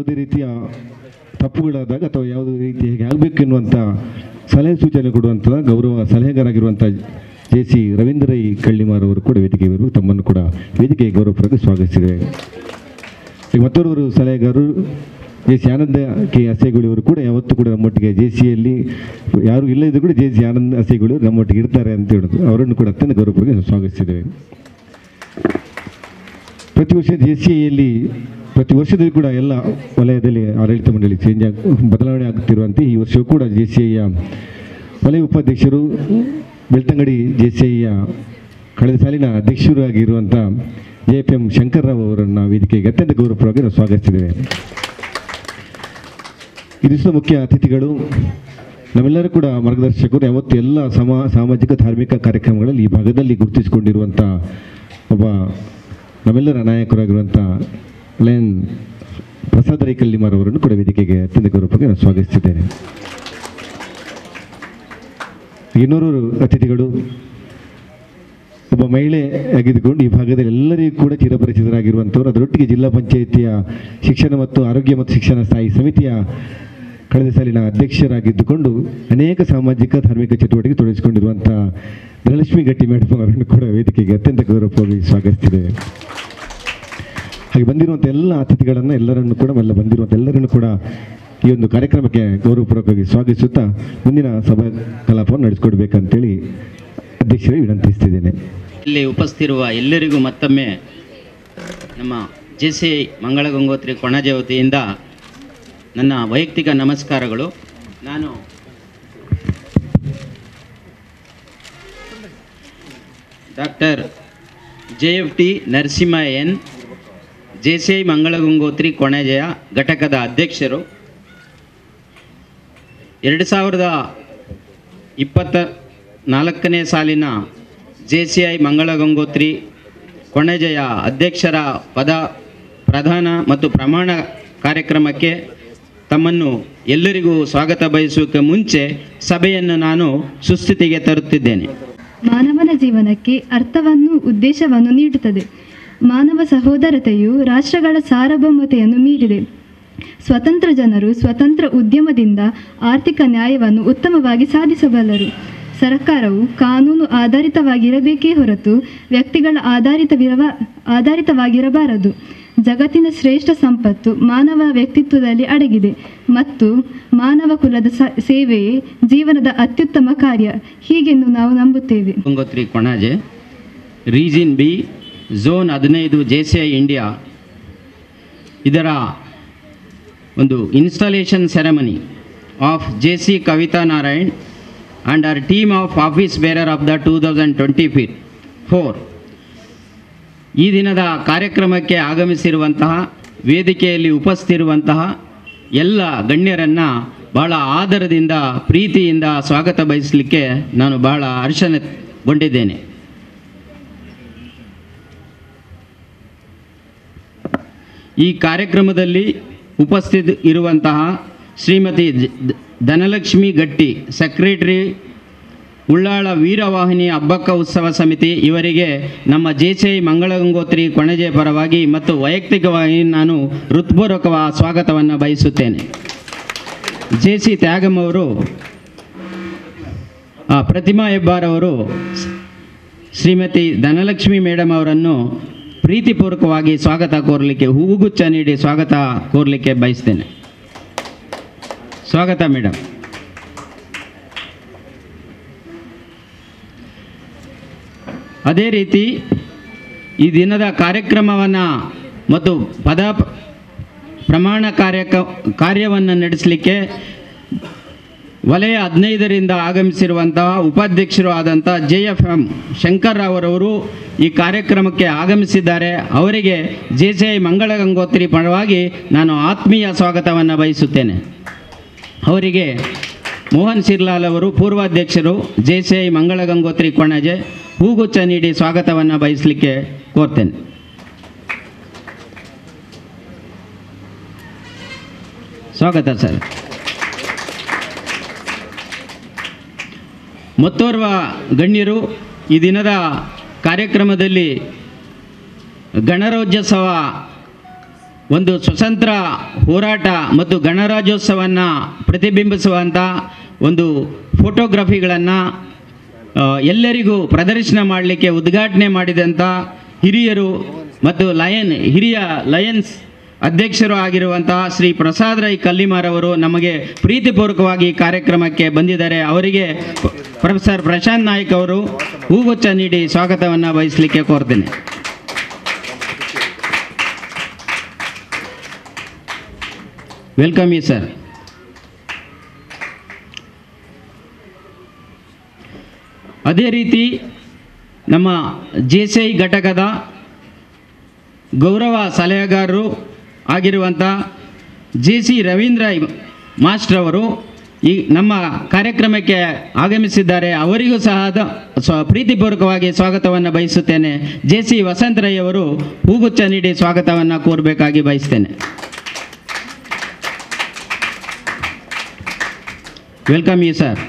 ಯಾವುದೇ ರೀತಿಯ ತಪ್ಪುಗಳಾದಾಗ ಅಥವಾ ಯಾವುದೇ ರೀತಿ ಹೇಗೆ ಆಗಬೇಕು ಎನ್ನುವಂಥ ಸಲಹೆ ಸೂಚನೆ ಕೊಡುವಂಥ ಗೌರವ ಸಲಹೆಗಾರಾಗಿರುವಂಥ ಜೆ ಸಿ ರವೀಂದ್ರ ರೈ ಕಳ್ಳಿಮಾರ್ ಅವರು ಕೂಡ ವೇದಿಕೆಗೆ ಬರಬೇಕು ತಮ್ಮನ್ನು ಕೂಡ ವೇದಿಕೆಗೆ ಗೌರವಪೂರ್ವಕ ಸ್ವಾಗತಿಸಿದೆ ಈಗ ಮತ್ತೋರ್ವರು ಸಲಹೆಗಾರರು J C Ananda K Aseguli ಅವರು ಕೂಡ ಯಾವತ್ತೂ ಕೂಡ ನಮ್ಮೊಟ್ಟಿಗೆ ಜೆ ಸಿಯಲ್ಲಿ ಯಾರು ಇಲ್ಲದಿದ್ದರೂ ಕೂಡ ಜೆ ಸಿ ಆನಂದ ಅಸೇಗುಳಿ ಅವರು ನಮ್ಮೊಟ್ಟಿಗೆ ಇರ್ತಾರೆ ಅಂತ ಹೇಳೋದು ಅವರನ್ನು ಕೂಡ ಅತ್ಯಂತ ಗೌರವಪೂರ್ವಕ ಸ್ವಾಗತಿಸಿದ್ದೇವೆ ಪ್ರತಿ ವರ್ಷ ಜೆ ಸಿ ಐಯಲ್ಲಿ ಪ್ರತಿ ವರ್ಷದಲ್ಲಿ ಕೂಡ ಎಲ್ಲ ವಲಯದಲ್ಲಿ ಆಡಳಿತ ಮಂಡಳಿ ಚೇಂಜ್ ಆಗ ಬದಲಾವಣೆ ಆಗುತ್ತಿರುವಂತೆ ಈ ವರ್ಷವೂ ಕೂಡ ಜೆ ಸಿ ಐಯ ವಲಯ ಉಪಾಧ್ಯಕ್ಷರು ಬೆಳ್ತಂಗಡಿ ಜೆ ಸಿ ಐಯ ಕಳೆದ ಸಾಲಿನ ಅಧ್ಯಕ್ಷರು ಆಗಿರುವಂಥ ಜೆ ಪಿ ಎಂ ಶಂಕರ್ರಾವ್ ಅವರನ್ನು ವೇದಿಕೆಗೆ ಅತ್ಯಂತ ಗೌರವಪೂರ್ವಕವಾಗಿ ನಾವು ಸ್ವಾಗತಿಸಿದ್ದೇವೆ ಈ ದಿವಸದ ಮುಖ್ಯ ಅತಿಥಿಗಳು ನಮ್ಮೆಲ್ಲರೂ ಕೂಡ ಮಾರ್ಗದರ್ಶಕರು ಯಾವತ್ತು ಎಲ್ಲ ಸಮ ಸಾಮಾಜಿಕ ಧಾರ್ಮಿಕ ಕಾರ್ಯಕ್ರಮಗಳಲ್ಲಿ ಈ ಭಾಗದಲ್ಲಿ ಗುರುತಿಸಿಕೊಂಡಿರುವಂಥ ಒಬ್ಬ ನಮ್ಮೆಲ್ಲರ ನಾಯಕರಾಗಿರುವಂಥ ಲಯನ್ ಪ್ರಸಾದ್ ರೈ ಕಲ್ಲಿಮಾರ್ ಅವರನ್ನು ಕೂಡ ವೇದಿಕೆಗೆ ಅತ್ಯಂತ ಗೌರವವಾಗಿ ನಾನು ಸ್ವಾಗತಿಸಿದ್ದೇನೆ ಇನ್ನೂರು ಅತಿಥಿಗಳು ಒಬ್ಬ ಮಹಿಳೆ ಆಗಿದ್ದುಕೊಂಡು ಈ ಭಾಗದಲ್ಲಿ ಎಲ್ಲರಿಗೂ ಕೂಡ ಚಿರಪರಿಚಿತರಾಗಿರುವಂಥವ್ರು ಅದರೊಟ್ಟಿಗೆ ಜಿಲ್ಲಾ ಪಂಚಾಯಿತಿಯ ಶಿಕ್ಷಣ ಮತ್ತು ಆರೋಗ್ಯ ಮತ್ತು ಶಿಕ್ಷಣ ಸ್ಥಾಯಿ ಸಮಿತಿಯ ಕಳೆದ ಸಾಲಿನ ಅಧ್ಯಕ್ಷರಾಗಿದ್ದುಕೊಂಡು ಅನೇಕ ಸಾಮಾಜಿಕ ಧಾರ್ಮಿಕ ಚಟುವಟಿಕೆ ತೊಡಗಿಸಿಕೊಂಡಿರುವಂಥ ಧನಲಕ್ಷ್ಮಿ ಗಟ್ಟಿ ಮೇಡಮ್ ಅವರನ್ನು ಕೂಡ ವೇದಿಕೆಗೆ ಅತ್ಯಂತ ಗೌರವವಾಗಿ ಸ್ವಾಗತಿಸಿದ್ದೇವೆ ಹಾಗೆ ಬಂದಿರುವಂಥ ಎಲ್ಲ ಅತಿಥಿಗಳನ್ನು ಎಲ್ಲರನ್ನು ಕೂಡ ಎಲ್ಲ ಬಂದಿರುವಂಥ ಎಲ್ಲರನ್ನು ಕೂಡ ಈ ಒಂದು ಕಾರ್ಯಕ್ರಮಕ್ಕೆ ಗೌರವಪೂರ್ವಕವಾಗಿ ಸ್ವಾಗತಿಸುತ್ತಾ ಮುಂದಿನ ಸಭಾ ಕಲಾಪವನ್ನು ನಡೆಸಿಕೊಡ್ಬೇಕಂತೇಳಿ ಅಧ್ಯಕ್ಷರಿಗೆ ವಿನಂತಿಸ್ತಿದ್ದೇನೆ ಇಲ್ಲಿ ಉಪಸ್ಥಿರುವ ಎಲ್ಲರಿಗೂ ಮತ್ತೊಮ್ಮೆ ನಮ್ಮ ಜೆ ಸಿ ಮಂಗಳ ಗಂಗೋತ್ರಿ ಕೊಣಜೆ ವತಿಯಿಂದ ನನ್ನ ವೈಯಕ್ತಿಕ ನಮಸ್ಕಾರಗಳು ನಾನು doctor J F T Narasimha N J C I Mangala Gangotri ಕೊಣಜೆಯ ಘಟಕದ ಅಧ್ಯಕ್ಷರು ಎರಡು ಸಾವಿರದ ಇಪ್ಪತ್ತ ನಾಲ್ಕನೇ ಸಾಲಿನ J C I Mangala Gangotri ಕೊಣೆಜೆಯ ಅಧ್ಯಕ್ಷರ ಪದ ಪ್ರಧಾನ ಮತ್ತು ಪ್ರಮಾಣ ಕಾರ್ಯಕ್ರಮಕ್ಕೆ ತಮ್ಮನ್ನು ಎಲ್ಲರಿಗೂ ಸ್ವಾಗತ ಬಯಸುವುದಕ್ಕೆ ಮುಂಚೆ ಸಭೆಯನ್ನು ನಾನು ಸುಸ್ಥಿತಿಗೆ ತರುತ್ತಿದ್ದೇನೆ ಮಾನವನ ಜೀವನಕ್ಕೆ ಅರ್ಥವನ್ನು ಉದ್ದೇಶವನ್ನು ನೀಡುತ್ತದೆ ಮಾನವ ಸಹೋದರತೆಯು ರಾಷ್ಟ್ರಗಳ ಸಾರ್ವಭೌಮತೆಯನ್ನು ಮೀರಿದೆ ಸ್ವತಂತ್ರ ಜನರು ಸ್ವತಂತ್ರ ಉದ್ಯಮದಿಂದ ಆರ್ಥಿಕ ನ್ಯಾಯವನ್ನು ಉತ್ತಮವಾಗಿ ಸಾಧಿಸಬಲ್ಲರು ಸರ್ಕಾರವು ಕಾನೂನು ಆಧಾರಿತವಾಗಿರಬೇಕೇ ಹೊರತು ವ್ಯಕ್ತಿಗಳ ಆಧಾರಿತವಿರವ ಆಧಾರಿತವಾಗಿರಬಾರದು ಜಗತ್ತಿನ ಶ್ರೇಷ್ಠ ಸಂಪತ್ತು ಮಾನವ ವ್ಯಕ್ತಿತ್ವದಲ್ಲಿ ಅಡಗಿದೆ ಮತ್ತು ಮಾನವ ಕುಲದ ಸ- ಸೇವೆಯೇ ಜೀವನದ ಅತ್ಯುತ್ತಮ ಕಾರ್ಯ ಹೀಗೆಂದು ನಾವು ನಂಬುತ್ತೇವೆ Gangotri Konaje region B zone ಹದಿನೈದು ಜೆ ಸಿ ಐ ಇಂಡಿಯಾ ಇದರ ಒಂದು installation ceremony of J C Kavitha Narayan and her team of office bearer of the two thousand twenty ಫಿ ಫೋರ್ ಈ ದಿನದ ಕಾರ್ಯಕ್ರಮಕ್ಕೆ ಆಗಮಿಸಿರುವಂತಹ ವೇದಿಕೆಯಲ್ಲಿ ಉಪಸ್ಥಿರುವಂತಹ ಎಲ್ಲ ಗಣ್ಯರನ್ನು ಬಹಳ ಆದರದಿಂದ ಪ್ರೀತಿಯಿಂದ ಸ್ವಾಗತ ಬಯಸಲಿಕ್ಕೆ ನಾನು ಬಹಳ ಹರ್ಷಣಗೊಂಡಿದ್ದೇನೆ ಈ ಕಾರ್ಯಕ್ರಮದಲ್ಲಿ ಉಪಸ್ಥಿತ ಇರುವಂತಹ ಶ್ರೀಮತಿ ಜ- ದ- ಧನಲಕ್ಷ್ಮಿ ಗಟ್ಟಿ ಸೆಕ್ರೆಟರಿ ಉಳ್ಳಾಳ ವೀರವಾಹಿನಿ ಹಬ್ಬಕ್ಕ ಉತ್ಸವ ಸಮಿತಿ ಇವರಿಗೆ ನಮ್ಮ J C I Mangalagangotri Konaje ಪರವಾಗಿ ಮತ್ತು ವೈಯಕ್ತಿಕವಾಗಿ ನಾನು ಹೃತ್ಪೂರ್ವಕ ಸ್ವಾಗತವನ್ನು ಬಯಸುತ್ತೇನೆ ಜೆ ಸಿ ತ್ಯಾಗಮ್ ಅವರು ಆ, ಪ್ರತಿಮಾ ಹೆಬ್ಬಾರ್ ಅವರು ಸ್- ಶ್ರೀಮತಿ ಧನಲಕ್ಷ್ಮಿ ಮೇಡಮ್ ಅವರನ್ನು ಪ್ರೀತಿಪೂರ್ವಕವಾಗಿ ಸ್ವಾಗತ ಕೋರಲಿಕ್ಕೆ ಹೂಗುಚ್ಛ ನೀಡಿ ಸ್ವಾಗತ ಕೋರಲಿಕ್ಕೆ ಬಯಸ್ತೇನೆ ಸ್ವಾಗತ ಮೇಡಮ್ ಅದೇ ರೀತಿ ಈ ದಿನದ ಕಾರ್ಯಕ್ರಮವನ್ನು ಮತ್ತು ಪದ ಪ್ರಮಾಣ ಕಾರ್ಯ ಕಾರ್ಯವನ್ನು ನಡೆಸಲಿಕ್ಕೆ ವಲಯ ಹದಿನೈದರಿಂದ ಆಗಮಿಸಿರುವಂತಹ ಉಪಾಧ್ಯಕ್ಷರು ಆದಂಥ ಜೆ ಎಫ್ ಎಂ ಶಂಕರ್ ಅವರವರು ಈ ಕಾರ್ಯಕ್ರಮಕ್ಕೆ ಆಗಮಿಸಿದ್ದಾರೆ ಅವರಿಗೆ J C I Mangala Gangotri ಪರವಾಗಿ ನಾನು ಆತ್ಮೀಯ ಸ್ವಾಗತವನ್ನು ಬಯಸುತ್ತೇನೆ ಅವರಿಗೆ ಮೋಹನ್ ಸಿರ್ಲಾಲ್ ಅವರು ಪೂರ್ವಾಧ್ಯಕ್ಷರು J C I Mangala Gangotri ಕೊಣಜೆ ಹೂಗುಚ್ಛ ನೀಡಿ ಸ್ವಾಗತವನ್ನು ಬಯಸಲಿಕ್ಕೆ ಕೋರ್ತೇನೆ ಸ್ವಾಗತ ಸರ್ ಮತ್ತೋರ್ವ ಗಣ್ಯರು ಈ ದಿನದ ಕಾರ್ಯಕ್ರಮದಲ್ಲಿ ಗಣರಾಜ್ಯೋತ್ಸವ ಒಂದು ಸ್ವತಂತ್ರ ಹೋರಾಟ ಮತ್ತು ಗಣರಾಜ್ಯೋತ್ಸವವನ್ನು ಪ್ರತಿಬಿಂಬಿಸುವಂಥ ಒಂದು ಫೋಟೋಗ್ರಫಿಗಳನ್ನು ಎಲ್ಲರಿಗೂ ಪ್ರದರ್ಶನ ಮಾಡಲಿಕ್ಕೆ ಉದ್ಘಾಟನೆ ಮಾಡಿದಂಥ ಹಿರಿಯರು ಮತ್ತು ಲಯನ್ ಹಿರಿಯ ಲಯನ್ಸ್ ಅಧ್ಯಕ್ಷರು ಆಗಿರುವಂತಹ ಶ್ರೀ ಪ್ರಸಾದ್ ರೈ ಕಲ್ಲಿಮಾರವರು ನಮಗೆ ಪ್ರೀತಿಪೂರ್ವಕವಾಗಿ ಈ ಕಾರ್ಯಕ್ರಮಕ್ಕೆ ಬಂದಿದ್ದಾರೆ ಅವರಿಗೆ ಪ- ಪ್ರೊಫೆಸರ್ ಪ್ರಶಾಂತ್ ನಾಯ್ಕ್ ಅವರು ಹೂಗುಚ್ಛ ನೀಡಿ ಸ್ವಾಗತವನ್ನು ವಹಿಸಲಿಕ್ಕೆ ಕೋರ್ತೇನೆ ವೆಲ್ಕಮ್ ಯು ಸರ್ ಅದೇ ರೀತಿ ನಮ್ಮ ಜೆ ಸಿ ಐ ಘಟಕದ ಗೌರವ ಸಲಹೆಗಾರರು ಆಗಿರುವಂಥ ಜೆ ಸಿ ರವೀಂದ್ರ ಮಾಸ್ಟರ್ ಅವರು ಈ ನಮ್ಮ ಕಾರ್ಯಕ್ರಮಕ್ಕೆ ಆಗಮಿಸಿದ್ದಾರೆ ಅವರಿಗೂ ಸಹ ದ- ಸ್ವ ಪ್ರೀತಿಪೂರ್ವಕವಾಗಿ ಸ್ವಾಗತವನ್ನು ಬಯಸುತ್ತೇನೆ ಜೆ ಸಿ ವಸಂತರೈ ಅವರು ಹೂಗುಚ್ಛ ನೀಡಿ ಸ್ವಾಗತವನ್ನು ಕೋರಬೇಕಾಗಿ ಬಯಸ್ತೇನೆ ವೆಲ್ಕಮ್ ಯು ಸರ್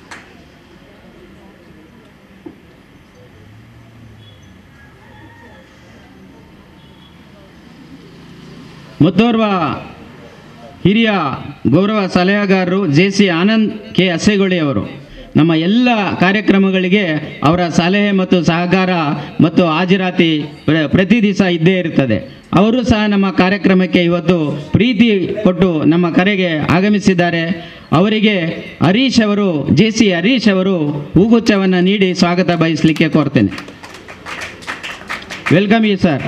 ಮತ್ತೋರ್ವ ಹಿರಿಯ ಗೌರವ ಸಲಹೆಗಾರರು J C Anand K Asegoli ಅವರು ನಮ್ಮ ಎಲ್ಲ ಕಾರ್ಯಕ್ರಮಗಳಿಗೆ ಅವರ ಸಲಹೆ ಮತ್ತು ಸಹಕಾರ ಮತ್ತು ಹಾಜರಾತಿ ಪ್ರ- ಪ್ರತಿ ದಿವಸ ಇದ್ದೇ ಇರುತ್ತದೆ ಅವರು ಸಹ ನಮ್ಮ ಕಾರ್ಯಕ್ರಮಕ್ಕೆ ಇವತ್ತು ಪ್ರೀತಿ ಕೊಟ್ಟು ನಮ್ಮ ಕರೆಗೆ ಆಗಮಿಸಿದ್ದಾರೆ ಅವರಿಗೆ ಹರೀಶ್ ಅವರು ಜೆ ಸಿ ಹರೀಶ್ ಅವರು ಹೂಗುಚ್ಛವನ್ನು ನೀಡಿ ಸ್ವಾಗತ ಬಯಸಲಿಕ್ಕೆ ಕೋರ್ತೇನೆ ವೆಲ್ಕಮ್ ಯು ಸರ್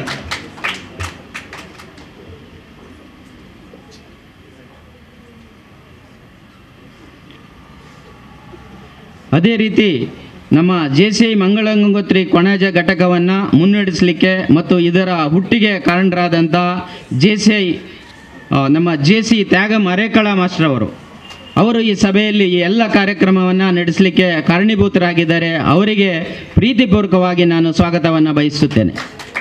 ಅದೇ ರೀತಿ ನಮ್ಮ J C I Mangalagangotri Konaje ಘಟಕವನ್ನು ಮುನ್ನಡೆಸಲಿಕ್ಕೆ ಮತ್ತು ಇದರ ಹುಟ್ಟಿಗೆ ಕಾರಣರಾದಂಥ ಜೆ ಸಿ ಐ ನಮ್ಮ J C Thyaga Marekala master ಅವರು ಅವರು ಈ ಸಭೆಯಲ್ಲಿ ಈ ಎಲ್ಲ ಕಾರ್ಯಕ್ರಮವನ್ನು ನಡೆಸಲಿಕ್ಕೆ ಕಾರಣೀಭೂತರಾಗಿದ್ದಾರೆ ಅವರಿಗೆ ಪ್ರೀತಿಪೂರ್ವಕವಾಗಿ ನಾನು ಸ್ವಾಗತವನ್ನು ಬಯಸುತ್ತೇನೆ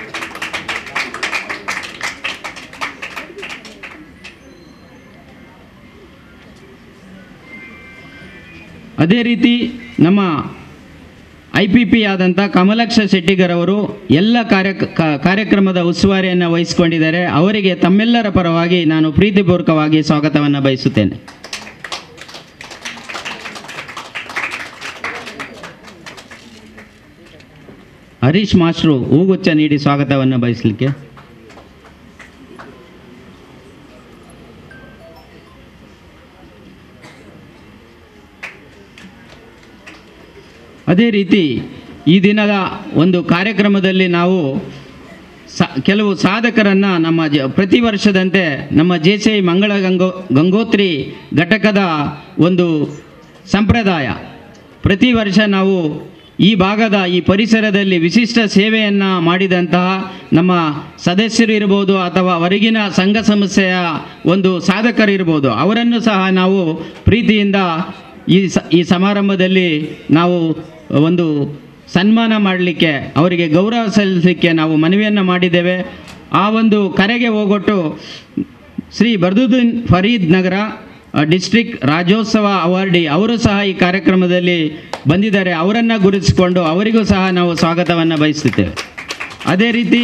ಅದೇ ರೀತಿ ನಮ್ಮ ಐ ಪಿ ಪಿ ಆದಂಥ ಕಮಲಕ್ಷ ಶೆಟ್ಟಿಗರ್ ಅವರು ಎಲ್ಲ ಕಾರ್ಯ ಕ- ಕಾರ್ಯಕ್ರಮದ ಉಸ್ತುವಾರಿಯನ್ನು ವಹಿಸಿಕೊಂಡಿದ್ದಾರೆ ಅವರಿಗೆ ತಮ್ಮೆಲ್ಲರ ಪರವಾಗಿ ನಾನು ಪ್ರೀತಿಪೂರ್ವಕವಾಗಿ ಸ್ವಾಗತವನ್ನು ಬಯಸುತ್ತೇನೆ ಹರೀಶ್ ಮಾಸ್ಟ್ರು ಹೂಗುಚ್ಛ ನೀಡಿ ಸ್ವಾಗತವನ್ನು ಬಯಸಲಿಕ್ಕೆ ಅದೇ ರೀತಿ ಈ ದಿನದ ಒಂದು ಕಾರ್ಯಕ್ರಮದಲ್ಲಿ ನಾವು ಸ ಕೆಲವು ಸಾಧಕರನ್ನು ನಮ್ಮ ಜ ಪ್ರತಿ ವರ್ಷದಂತೆ ನಮ್ಮ ಜೆ ಸಿ ಐ ಮಂಗಳ ಗಂಗೋ ಗಂಗೋತ್ರಿ ಘಟಕದ ಒಂದು ಸಂಪ್ರದಾಯ ಪ್ರತಿ ವರ್ಷ ನಾವು ಈ ಭಾಗದ ಈ ಪರಿಸರದಲ್ಲಿ ವಿಶಿಷ್ಟ ಸೇವೆಯನ್ನು ಮಾಡಿದಂತಹ ನಮ್ಮ ಸದಸ್ಯರು ಇರ್ಬೋದು ಅಥವಾ ಹೊರಗಿನ ಸಂಘ ಸಂಸ್ಥೆಯ ಒಂದು ಸಾಧಕರಿರ್ಬೋದು ಅವರನ್ನು ಸಹ ನಾವು ಪ್ರೀತಿಯಿಂದ ಈ ಸ ಈ ಸಮಾರಂಭದಲ್ಲಿ ನಾವು ಒಂದು ಸನ್ಮಾನ ಮಾಡಲಿಕ್ಕೆ ಅವರಿಗೆ ಗೌರವ ಸಲ್ಲಿಸಲಿಕ್ಕೆ ನಾವು ಮನವಿಯನ್ನು ಮಾಡಿದ್ದೇವೆ ಆ ಒಂದು ಕರೆಗೆ ಹೋಗೊಟ್ಟು ಶ್ರೀ ಬರ್ದುದ್ದೀನ್ ಫರೀದ್ ನಗರ ಡಿಸ್ಟ್ರಿಕ್ಟ್ ರಾಜ್ಯೋತ್ಸವ ಅವಾರ್ಡಿ ಅವರು ಸಹ ಈ ಕಾರ್ಯಕ್ರಮದಲ್ಲಿ ಬಂದಿದ್ದಾರೆ ಅವರನ್ನು ಗುರುತಿಸಿಕೊಂಡು ಅವರಿಗೂ ಸಹ ನಾವು ಸ್ವಾಗತವನ್ನು ಬಯಸುತ್ತೇವೆ ಅದೇ ರೀತಿ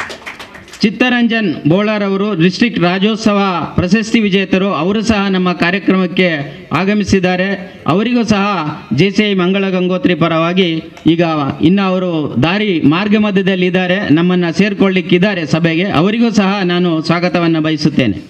ಚಿತ್ತರಂಜನ್ ಬೋಳಾರ್ ಅವರು ಡಿಸ್ಟ್ರಿಕ್ಟ್ ರಾಜ್ಯೋತ್ಸವ ಪ್ರಶಸ್ತಿ ವಿಜೇತರು ಅವರು ಸಹ ನಮ್ಮ ಕಾರ್ಯಕ್ರಮಕ್ಕೆ ಆಗಮಿಸಿದ್ದಾರೆ ಅವರಿಗೂ ಸಹ J C I Mangala Gangotri ಪರವಾಗಿ ಈಗ ಇನ್ನು ಅವರು ದಾರಿ ಮಾರ್ಗ ಮಧ್ಯದಲ್ಲಿ ಇದ್ದಾರೆ ನಮ್ಮನ್ನು ಸೇರ್ಕೊಳ್ಳಿಕ್ಕಿದ್ದಾರೆ ಸಭೆಗೆ ಅವರಿಗೂ ಸಹ ನಾನು ಸ್ವಾಗತವನ್ನು ಬಯಸುತ್ತೇನೆ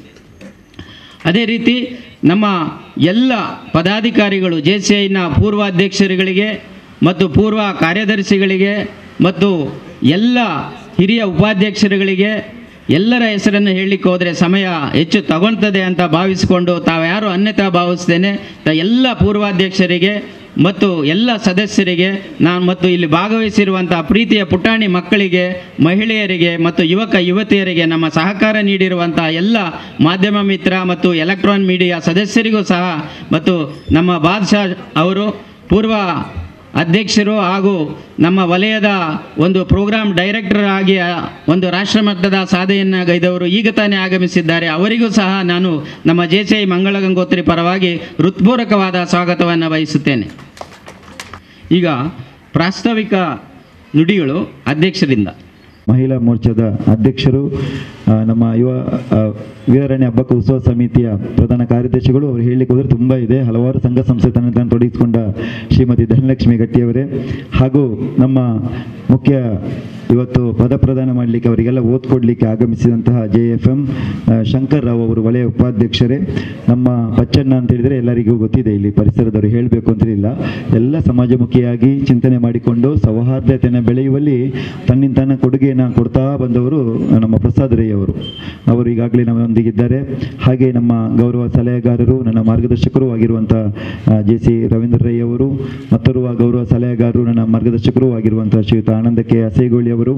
ಅದೇ ರೀತಿ ನಮ್ಮ ಎಲ್ಲ ಪದಾಧಿಕಾರಿಗಳು ಜೆ ಸಿ ಐನ ಪೂರ್ವ ಅಧ್ಯಕ್ಷರುಗಳಿಗೆ ಮತ್ತು ಪೂರ್ವ ಕಾರ್ಯದರ್ಶಿಗಳಿಗೆ ಮತ್ತು ಎಲ್ಲ ಹಿರಿಯ ಉಪಾಧ್ಯಕ್ಷರುಗಳಿಗೆ ಎಲ್ಲರ ಹೆಸರನ್ನು ಹೇಳಲಿಕ್ಕೆ ಹೋದರೆ ಸಮಯ ಹೆಚ್ಚು ತಗೊಳ್ತದೆ ಅಂತ ಭಾವಿಸಿಕೊಂಡು ತಾವ್ಯಾರು ಅನ್ಯತಾ ಭಾವಿಸ್ತೇನೆ ತ ಎಲ್ಲ ಪೂರ್ವಾಧ್ಯಕ್ಷರಿಗೆ ಮತ್ತು ಎಲ್ಲ ಸದಸ್ಯರಿಗೆ ನಾನು ಮತ್ತು ಇಲ್ಲಿ ಭಾಗವಹಿಸಿರುವಂಥ ಪ್ರೀತಿಯ ಪುಟಾಣಿ ಮಕ್ಕಳಿಗೆ ಮಹಿಳೆಯರಿಗೆ ಮತ್ತು ಯುವಕ ಯುವತಿಯರಿಗೆ ನಮ್ಮ ಸಹಕಾರ ನೀಡಿರುವಂಥ ಎಲ್ಲ ಮಾಧ್ಯಮ ಮಿತ್ರ ಮತ್ತು ಎಲೆಕ್ಟ್ರಾನ್ ಮೀಡಿಯಾ ಸದಸ್ಯರಿಗೂ ಸಹ ಮತ್ತು ನಮ್ಮ ಬಾದ್ಶಾ ಅವರು ಪೂರ್ವ ಅಧ್ಯಕ್ಷರು ಹಾಗೂ ನಮ್ಮ ವಲಯದ ಒಂದು ಪ್ರೋಗ್ರಾಮ್ ಡೈರೆಕ್ಟರ್ ಆಗಿ ಆ, ಒಂದು ರಾಷ್ಟ್ರಮಟ್ಟದ ಸಾಧನೆಯನ್ನು ಗೈದವರು ಈಗ ತಾನೇ ಆಗಮಿಸಿದ್ದಾರೆ ಅವರಿಗೂ ಸಹ ನಾನು ನಮ್ಮ J C I Mangala Gangotri ಪರವಾಗಿ ಹೃತ್ಪೂರ್ವಕವಾದ ಸ್ವಾಗತವನ್ನು ಬಯಸುತ್ತೇನೆ ಈಗ ಪ್ರಾಸ್ತಾವಿಕ ನುಡಿಗಳು ಅಧ್ಯಕ್ಷರಿಂದ ಮಹಿಳಾ ಮೋರ್ಚಾದ ಅಧ್ಯಕ್ಷರು ಆ, ನಮ್ಮ ಯುವ ಆ, ವೀರರಣ್ಯ ಹಬ್ಬಕ್ಕ ಉತ್ಸವ ಸಮಿತಿಯ ಪ್ರಧಾನ ಕಾರ್ಯದರ್ಶಿಗಳು ಅವರು ಹೇಳಲಿಕ್ಕೆ ಹೋದರೆ ತುಂಬ ಇದೆ ಹಲವಾರು ಸಂಘ ಸಂಸ್ಥೆ ತನ್ನ ತಾನು ತೊಡಗಿಸಿಕೊಂಡ ಶ್ರೀಮತಿ ಧನಲಕ್ಷ್ಮಿ ಗಟ್ಟಿಯವರೇ ಹಾಗೂ ನಮ್ಮ ಮುಖ್ಯ ಇವತ್ತು ಪದ ಪ್ರದಾನ ಮಾಡಲಿಕ್ಕೆ ಅವರಿಗೆಲ್ಲ ಓದ್ಕೊಡ್ಲಿಕ್ಕೆ ಆಗಮಿಸಿದಂತಹ J F M Shankar Rao ಅವರು ವಲಯ ಉಪಾಧ್ಯಕ್ಷರೇ ನಮ್ಮ ಪಚ್ಚಣ್ಣ ಅಂತ ಹೇಳಿದರೆ ಎಲ್ಲರಿಗೂ ಗೊತ್ತಿದೆ ಇಲ್ಲಿ ಪರಿಸರದವರು ಹೇಳಬೇಕು ಅಂತೇಳಿಲ್ಲ ಎಲ್ಲ ಸಮಾಜಮುಖಿಯಾಗಿ ಚಿಂತನೆ ಮಾಡಿಕೊಂಡು ಸೌಹಾರ್ದತೆಯನ್ನು ಬೆಳೆಯುವಲ್ಲಿ ತನ್ನಿಂತಾನ ಕೊಡುಗೆಯನ್ನು ಕೊಡ್ತಾ ಬಂದವರು ನಮ್ಮ ಪ್ರಸಾದ್ ರೈ ಅವರು ಅವರು ಈಗಾಗಲೇ ನಮ್ಮೊಂದಿಗಿದ್ದಾರೆ ಹಾಗೆ ನಮ್ಮ ಗೌರವ ಸಲಹೆಗಾರರು ನನ್ನ ಮಾರ್ಗದರ್ಶಕರು ಆಗಿರುವಂಥ ಜೆ ಸಿ ರವೀಂದ್ರ ರೈ ಅವರು ಮತ್ತೋರ್ವ ಗೌರವ ಸಲಹೆಗಾರರು ನನ್ನ ಮಾರ್ಗದರ್ಶಕರು ಆಗಿರುವಂಥ ಶ್ರೀಯುತ ಆನಂದ ಕೆ ಅಸೇಗೋಳಿ ಅವರು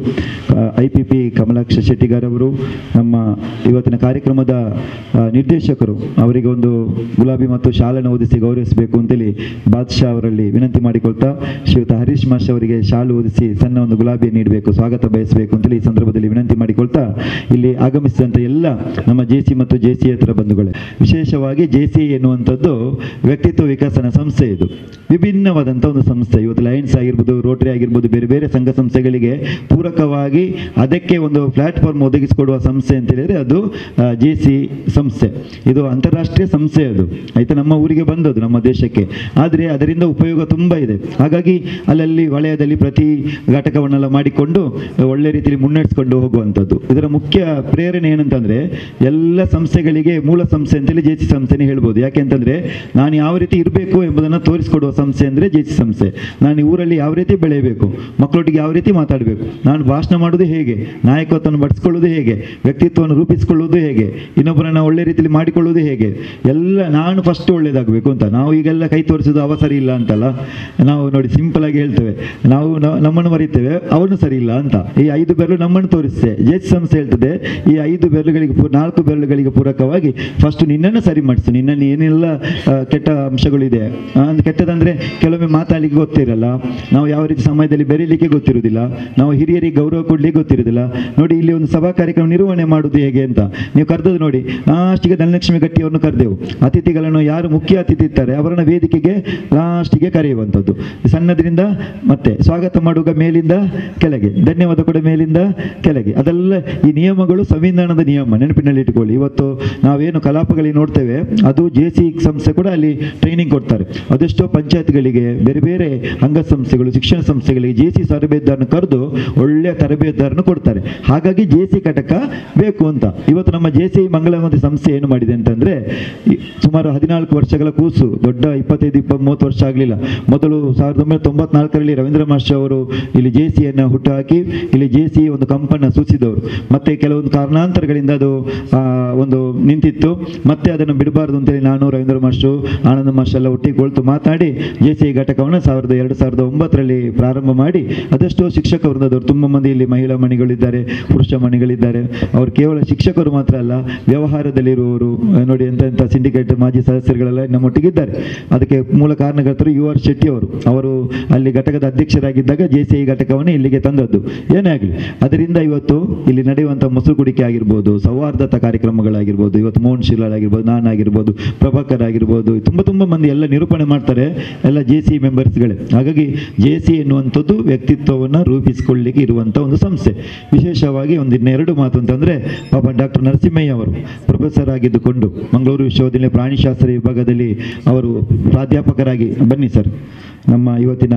I P P Kamalaksha Shettigar ಅವರು ನಮ್ಮ ಇವತ್ತಿನ ಕಾರ್ಯಕ್ರಮದ ಆ, ನಿರ್ದೇಶಕರು ಅವರಿಗೆ ಒಂದು ಗುಲಾಬಿ ಮತ್ತು ಶಾಲನ್ನು ಓದಿಸಿ ಗೌರವಿಸಬೇಕು ಅಂತೇಳಿ ಬಾದ್ಶಾ ಅವರಲ್ಲಿ ವಿನಂತಿ ಮಾಡಿಕೊಳ್ತಾ ಶ್ರೀಯುತ ಹರೀಶ್ ಮಾಷ್ ಅವರಿಗೆ ಶಾಲು ಓದಿಸಿ ಸಣ್ಣ ಒಂದು ಗುಲಾಬಿ ನೀಡಬೇಕು ಸ್ವಾಗತ ಬಯಸಬೇಕು ಅಂತೇಳಿ ಈ ಸಂದರ್ಭದಲ್ಲಿ ವಿನಂತಿ ಮಾಡಿಕೊಳ್ತಾ ಇಲ್ಲಿ ಆಗಮಿಸಿದಂಥ ಎಲ್ಲ ನಮ್ಮ ಜೆ ಸಿ ಮತ್ತು ಜೆ ಸಿ ಹತ್ರ ಬಂಧುಗಳೇ ವಿಶೇಷವಾಗಿ ಜೆ ಸಿ ಎನ್ನುವಂಥದ್ದು ವ್ಯಕ್ತಿತ್ವ ವಿಕಸನ ಸಂಸ್ಥೆ ಇದು ವಿಭಿನ್ನವಾದಂಥ ಒಂದು ಸಂಸ್ಥೆ ಇವತ್ತು ಲಯನ್ಸ್ ಆಗಿರ್ಬೋದು ರೋಟರಿ ಆಗಿರ್ಬೋದು ಬೇರೆ ಬೇರೆ ಸಂಘ ಸಂಸ್ಥೆಗಳಿಗೆ ಪೂರಕವಾಗಿ ಅದಕ್ಕೆ ಒಂದು ಪ್ಲಾಟ್ಫಾರ್ಮ್ ಒದಗಿಸಿಕೊಡುವ ಸಂಸ್ಥೆ ಅಂತ ಹೇಳಿದ್ರೆ ಅದು ಜೆ ಸಿ ಸಂಸ್ಥೆ ಇದು ಅಂತಾರಾಷ್ಟ್ರೀಯ ಸಂಸ್ಥೆ ಅದು ಆಯ್ತಾ ನಮ್ಮ ಊರಿಗೆ ಬಂದದ್ದು ನಮ್ಮ ದೇಶಕ್ಕೆ ಆದರೆ ಅದರಿಂದ ಉಪಯೋಗ ತುಂಬ ಇದೆ ಹಾಗಾಗಿ ಅಲ್ಲಲ್ಲಿ ವಲಯದಲ್ಲಿ ಪ್ರತಿ ಘಟಕವನ್ನೆಲ್ಲ ಮಾಡಿಕೊಂಡು ಒಳ್ಳೆ ರೀತಿಯಲ್ಲಿ ಮುನ್ನಡೆಸ್ಕೊಂಡು ಹೋಗುವಂಥದ್ದು ಇದರ ಮುಖ್ಯ ಪ್ರೇರಣೆ ಏನಂತಂದ್ರೆ ಎಲ್ಲ ಸಂಸ್ಥೆಗಳಿಗೆ ಮೂಲ ಸಂಸ್ಥೆ ಅಂತೇಳಿ ಜೆ ಸಿ ಸಂಸ್ಥೆನೇ ಹೇಳ್ಬೋದು ಯಾಕೆಂತಂದ್ರೆ ನಾನು ಯಾವ ರೀತಿ ಇರಬೇಕು ಎಂಬುದನ್ನು ತೋರಿಸಿಕೊಡುವ ಸಂಸ್ಥೆ ಅಂದರೆ ಜೆ ಸಿ ಸಂಸ್ಥೆ ನಾನು ಈ ಊರಲ್ಲಿ ಯಾವ ರೀತಿ ಬೆಳೆಯಬೇಕು ಮಕ್ಕಳೊಟ್ಟಿಗೆ ಯಾವ ರೀತಿ ಮಾತಾಡಬೇಕು ನಾನು ಭಾಷಣ ಮಾಡೋದು ಹೇಗೆ ನಾಯಕತ್ವವನ್ನು ಬಡಿಸ್ಕೊಳ್ಳೋದು ಹೇಗೆ ವ್ಯಕ್ತಿತ್ವವನ್ನು ರೂಪಿಸಿಕೊಳ್ಳುವುದು ಹೇಗೆ ಇನ್ನೊಬ್ಬರನ್ನ ಒಳ್ಳೆ ರೀತಿಯಲ್ಲಿ ಮಾಡಿಕೊಳ್ಳುವುದು ಹೇಗೆ ಎಲ್ಲ ನಾನು ಫಸ್ಟ್ ಒಳ್ಳೇದಾಗಬೇಕು ಅಂತ ನಾವು ಈಗೆಲ್ಲ ಕೈ ತೋರಿಸೋದು ಅವ ಸರಿ ಇಲ್ಲ ಅಂತಲ್ಲ ನಾವು ನೋಡಿ ಸಿಂಪಲ್ ಆಗಿ ಹೇಳ್ತೇವೆ ನಾವು ನ- ನಮ್ಮನ್ನು ಮರಿತೇವೆ ಅವನು ಸರಿ ಇಲ್ಲ ಅಂತ ಈ ಐದು ಬೆರಳು ನಮ್ಮನ್ನು ತೋರಿಸ್ತೇ ಜೆ ಸಿ ಸಂಸ್ಥೆ ಹೇಳ್ತದೆ ಈ ಐದು ಬೆರಳುಗಳಿಗೆ ಪೂ- ನಾಲ್ಕು ಬೆರಳುಗಳಿಗೆ ಪೂರಕವಾಗಿ ಫಸ್ಟ್ ನಿನ್ನನ್ನು ಸರಿ ಮಾಡಿಸು ನಿನ್ನಲ್ಲಿ ಏನೆಲ್ಲ ಆ, ಕೆಟ್ಟ ಅಂಶಗಳಿದೆ ಆ, ಅಂದ್ರೆ ಕೆಟ್ಟದಂದ್ರೆ ಕೆಲವೊಮ್ಮೆ ಮಾತಾಡಲಿಕ್ಕೆ ಗೊತ್ತಿರಲ್ಲ ನಾವು ಯಾವ ರೀತಿ ಸಮಯದಲ್ಲಿ ಬೆರೀಲಿಕ್ಕೆ ಗೊತ್ತಿರುವುದಿಲ್ಲ ನಾವು ಹಿರಿಯರಿಗೆ ಗೌರವ ಕೊಡ್ಲಿಕ್ಕೆ ಗೊತ್ತಿರುವುದಿಲ್ಲ ನೋಡಿ ಇಲ್ಲಿ ಒಂದು ಸಭಾ ಕಾರ್ಯಕ್ರಮ ನಿರ್ವಹಣೆ ಮಾಡುವುದು ಹೇಗೆ ಅಂತ ನೀವು ಕರೆದದ್ದು ನೋಡಿ ಲಾಸ್ಟಿಗೆ ಧನಲಕ್ಷ್ಮಿ ಗಟ್ಟಿಯವರನ್ನು ಕರೆದೆವು ಅತಿಥಿಗಳನ್ನು ಯಾರು ಮುಖ್ಯ ಅತಿಥಿ ಇರ್ತಾರೆ ಅವರನ್ನ ವೇದಿಕೆಗೆ ಲಾಸ್ಟಿಗೆ ಕರೆಯುವಂಥದ್ದು ಸಣ್ಣದ್ರಿಂದ ಮತ್ತೆ ಸ್ವಾಗತ ಮಾಡುವಾಗ ಮೇಲಿಂದ ಕೆಳಗೆ ಧನ್ಯವಾದ ಕೂಡ ಮೇಲಿಂದ ಕೆಳಗೆ ಅದೆಲ್ಲ ಈ ನಿಯಮಗಳು ಸಂವಿಧಾನದ ನಿಯಮ ನೆನಪಿನಲ್ಲಿ ಇಟ್ಕೊಳ್ಳಿ ಇವತ್ತು ನಾವೇನು ಕಲಾಪಗಳಿಗೆ ನೋಡ್ತೇವೆ ಅದು ಜೆ ಸಿ ಸಂಸ್ಥೆ ಕೂಡ ಅಲ್ಲಿ ಟ್ರೈನಿಂಗ್ ಕೊಡ್ತಾರೆ ಅದೆಷ್ಟೋ ಪಂಚಾಯತ್ಗಳಿಗೆ ಬೇರೆ ಬೇರೆ ಅಂಗಸಂಸ್ಥೆಗಳು ಶಿಕ್ಷಣ ಸಂಸ್ಥೆಗಳಿಗೆ ಜೆ ಸಿ ತರಬೇತುದಾರನ ಕರೆದು ಒಳ್ಳೆಯ ತರಬೇತುದಾರನ ಕೊಡ್ತಾರೆ ಹಾಗಾಗಿ ಜೆ ಸಿ ಘಟಕ ಬೇಕು ಅಂತ ಇವತ್ತು ನಮ್ಮ ಜೆ ಸಿ ಮಂಗಳಮತಿ ಸಂಸ್ಥೆ ಏನು ಮಾಡಿದೆ ಅಂತಂದ್ರೆ ಈ ಸುಮಾರು ಹದಿನಾಲ್ಕು ವರ್ಷಗಳ ಕೂಸು ದೊಡ್ಡ ಇಪ್ಪತ್ತೈದು ಇಪ್ಪತ್ತು ಮೂವತ್ತು ವರ್ಷ ಆಗಲಿಲ್ಲ ಮೊದಲು ಸಾವಿರದ ಒಂಬೈನೂರ ತೊಂಬತ್ನಾಲ್ಕರಲ್ಲಿ ರವೀಂದ್ರ ಮಾಸ್ಟರ್ ಅವರು ಇಲ್ಲಿ ಜೆ ಸಿಯನ್ನು ಹುಟ್ಟುಹಾಕಿ ಇಲ್ಲಿ ಜೆ ಸಿ ಒಂದು ಕಂಪನ್ನು ಸೂಚಿಸಿದವರು ಮತ್ತೆ ಕೆಲವೊಂದು ಕಾರಣಾಂತರಗಳಿಂದ ಅದು ಆ, ಒಂದು ನಿಂತಿತ್ತು ಮತ್ತೆ ಅದನ್ನು ಬಿಡಬಾರ್ದು ಅಂತೇಳಿ ನಾನು ರವೀಂದ್ರ ಮಾಸ್ಟರು ಆನಂದ ಮಾಸ್ಟರ್ ಎಲ್ಲ ಒಟ್ಟಿಗೆ ಕೊಳ್ತು ಮಾತಾಡಿ ಜೆ ಸಿ ಘಟಕವನ್ನು ಸಾವಿರದ ಎರಡು ಸಾವಿರದ ಒಂಬತ್ತರಲ್ಲಿ ಪ್ರಾರಂಭ ಮಾಡಿ ಅದೆಷ್ಟೋ ಶಿಕ್ಷಕ ವೃಂದದವರು ತುಂಬ ಮಂದಿ ಇಲ್ಲಿ ಮಹಿಳಾ ಮಣಿಗಳಿದ್ದಾರೆ ಪುರುಷ ಮಣಿಗಳಿದ್ದಾರೆ ಅವರು ಕೇವಲ ಶಿಕ್ಷಕರು ಮಾತ್ರ ಅಲ್ಲ ವ್ಯವಹಾರದಲ್ಲಿರುವವರು ಆ, ನೋಡಿ ಎಂತ ಎಂತ ಸಿಂಡಿಕೇಟ್ ಮಾಜಿ ಸದಸ್ಯರುಗಳೆಲ್ಲ ನಮ್ಮೊಟ್ಟಿಗಿದ್ದಾರೆ ಅದಕ್ಕೆ ಮೂಲ ಕಾರಣಕರ್ತರು ಯು ಆರ್ ಶೆಟ್ಟಿ ಅವರು ಅವರು ಅಲ್ಲಿ ಘಟಕದ ಅಧ್ಯಕ್ಷರಾಗಿದ್ದಾಗ ಜೆ ಸಿ ಐ ಘಟಕವನ್ನು ಇಲ್ಲಿಗೆ ತಂದದ್ದು ಏನೇ ಆಗಲಿ ಅದರಿಂದ ಇವತ್ತು ಇಲ್ಲಿ ನಡೆಯುವಂಥ ಮೊಸರು ಕುಡಿಕೆ ಆಗಿರ್ಬೋದು ಸೌಹಾರ್ದತಾ ಕಾರ್ಯಕ್ರಮಗಳಾಗಿರ್ಬೋದು ಇವತ್ತು ಮೋಹನ್ ಶಿಲಾಲ್ ಆಗಿರ್ಬೋದು ನಾನಾಗಿರ್ಬೋದು ಪ್ರಭಾಕರ್ ಆಗಿರ್ಬೋದು ತುಂಬ ತುಂಬ ಮಂದಿ ಎಲ್ಲ ನಿರೂಪಣೆ ಮಾಡ್ತಾರೆ ಎಲ್ಲ ಜೆ ಸಿ ಮೆಂಬರ್ಸ್ಗಳೇ ಹಾಗಾಗಿ ಜೆ ಸಿ ಎನ್ನುವಂಥದ್ದು ವ್ಯಕ್ತಿತ್ವವನ್ನು ರೂಪಿಸಿಕೊಳ್ಳಿಕ್ಕೆ ಇರುವಂಥ ಒಂದು ಸಂಸ್ಥೆ ವಿಶೇಷವಾಗಿ ಒಂದು ಇನ್ನೆರಡು ಮಾತು ಅಂತಂದರೆ ಪಾಪ ಡಾಕ್ಟರ್ ನರಸಿಂಹಯ್ಯ ಅವರು ಪ್ರೊಫೆಸರ್ ಆಗಿದ್ದುಕೊಂಡು ಮಂಗಳೂರು ವಿಶ್ವವಿದ್ಯಾಲಯ ಪ್ರಾಣಿಶಾಸ್ತ್ರ ವಿಭಾಗದಲ್ಲಿ ಅವರು ಪ್ರಾಧ್ಯಾಪಕರಾಗಿ ಬನ್ನಿ ಸರ್ ನಮ್ಮ ಇವತ್ತಿನ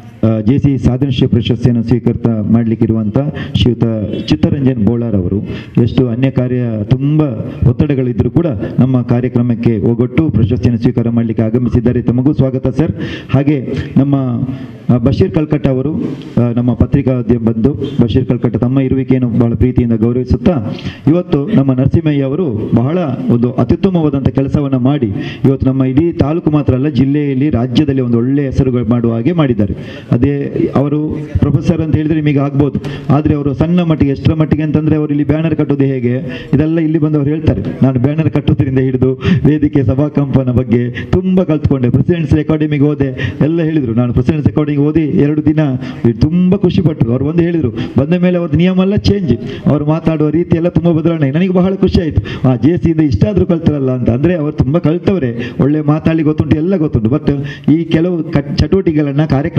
ಜೆ ಸಿ ಸಾಧನಶ್ರೀ ಪ್ರಶಸ್ತಿಯನ್ನು ಸ್ವೀಕೃತ ಮಾಡಲಿಕ್ಕಿರುವಂಥ ಶ್ರೀಯುತ ಚಿತ್ತರಂಜನ್ ಬೋಳಾರ್ ಅವರು ಎಷ್ಟು ಅನ್ಯ ಕಾರ್ಯ ತುಂಬ ಒತ್ತಡಗಳಿದ್ದರೂ ಕೂಡ ನಮ್ಮ ಕಾರ್ಯಕ್ರಮಕ್ಕೆ ಒಗ್ಗಟ್ಟು ಪ್ರಶಸ್ತಿಯನ್ನು ಸ್ವೀಕಾರ ಮಾಡಲಿಕ್ಕೆ ಆಗಮಿಸಿದ್ದಾರೆ ತಮಗೂ ಸ್ವಾಗತ ಸರ್ ಹಾಗೆ ನಮ್ಮ ಆ, ಬಶೀರ್ ಕಲ್ಕಟ್ಟ ಅವರು ಆ, ನಮ್ಮ ಪತ್ರಿಕಾದ್ಯಮ ಬಂದು ಬಶೀರ್ ಕಲ್ಕಟ್ಟ ತಮ್ಮ ಇರುವಿಕೆಯನ್ನು ಬಹಳ ಪ್ರೀತಿಯಿಂದ ಗೌರವಿಸುತ್ತಾ ಇವತ್ತು ನಮ್ಮ ನರಸಿಂಹಯ್ಯ ಅವರು ಬಹಳ ಒಂದು ಅತ್ಯುತ್ತಮವಾದಂಥ ಕೆಲಸವನ್ನು ಮಾಡಿ ಇವತ್ತು ನಮ್ಮ ಇಡೀ ತಾಲೂಕು ಮಾತ್ರ ಅಲ್ಲ ಜಿಲ್ಲೆಯಲ್ಲಿ ರಾಜ್ಯದಲ್ಲಿ ಒಂದು ಒಳ್ಳೆಯ ಹೆಸರುಗಳು ಮಾಡುವ ಹಾಗೆ ಮಾಡಿದ್ದಾರೆ ಅದೇ ಅವರು ಪ್ರೊಫೆಸರ್ ಅಂತ ಹೇಳಿದ್ರೆ ನಿಮಗೆ ಆಗ್ಬೋದು ಆದರೆ ಅವರು ಸಣ್ಣ ಮಟ್ಟಿಗೆ ಎಷ್ಟರ ಮಟ್ಟಿಗೆ ಅಂತಂದ್ರೆ ಅವರು ಇಲ್ಲಿ ಬ್ಯಾನರ್ ಕಟ್ಟೋದು ಹೇಗೆ ಇದೆಲ್ಲ ಇಲ್ಲಿ ಬಂದವರು ಹೇಳ್ತಾರೆ ನಾನು ಬ್ಯಾನರ್ ಕಟ್ಟೋದ್ರಿಂದ ಹಿಡಿದು ವೇದಿಕೆ ಸಭಾಕಂಪನ ಬಗ್ಗೆ ತುಂಬ ಕಲ್ತ್ಕೊಂಡೆ ಪ್ರೆಸಿಡೆಂಟ್ಸ್ ಅಕಾಡೆಮಿಗೆ ಹೋದೆ ಎಲ್ಲ ಹೇಳಿದರು ನಾನು ಪ್ರೆಸಿಡೆಂಟ್ಸ್ ಅಕಾಡೆಮಿಗೆ ಓದಿ ಎರಡು ದಿನ ತುಂಬ ಖುಷಿ ಪಟ್ಟರು ಅವ್ರು ಬಂದು ಹೇಳಿದರು ಬಂದ ಮೇಲೆ ಅವ್ರದ್ದು ನಿಯಮ ಎಲ್ಲ ಚೇಂಜ್ ಅವರು ಮಾತಾಡುವ ರೀತಿ ಎಲ್ಲ ತುಂಬ ಬದಲಾವಣೆ ನನಗೆ ಬಹಳ ಖುಷಿ ಆಯಿತು ಆ ಜೆ ಸಿಯಿಂದ ಇಷ್ಟಾದರೂ ಕಲ್ತರಲ್ಲ ಅಂತ ಅಂದರೆ ಅವರು ತುಂಬ ಕಲ್ತವ್ರೆ ಒಳ್ಳೆ ಮಾತಾಡಿ ಗೊತ್ತುಂಟು ಎಲ್ಲ ಗೊತ್ತುಂಟು ಬಟ್ ಈ ಕೆಲವು ಕಟ್ ಚಟುವಟಿಕೆಗಳನ್ನ ಕಾರ್ಯಕ್ರಮಗಳನ್ನ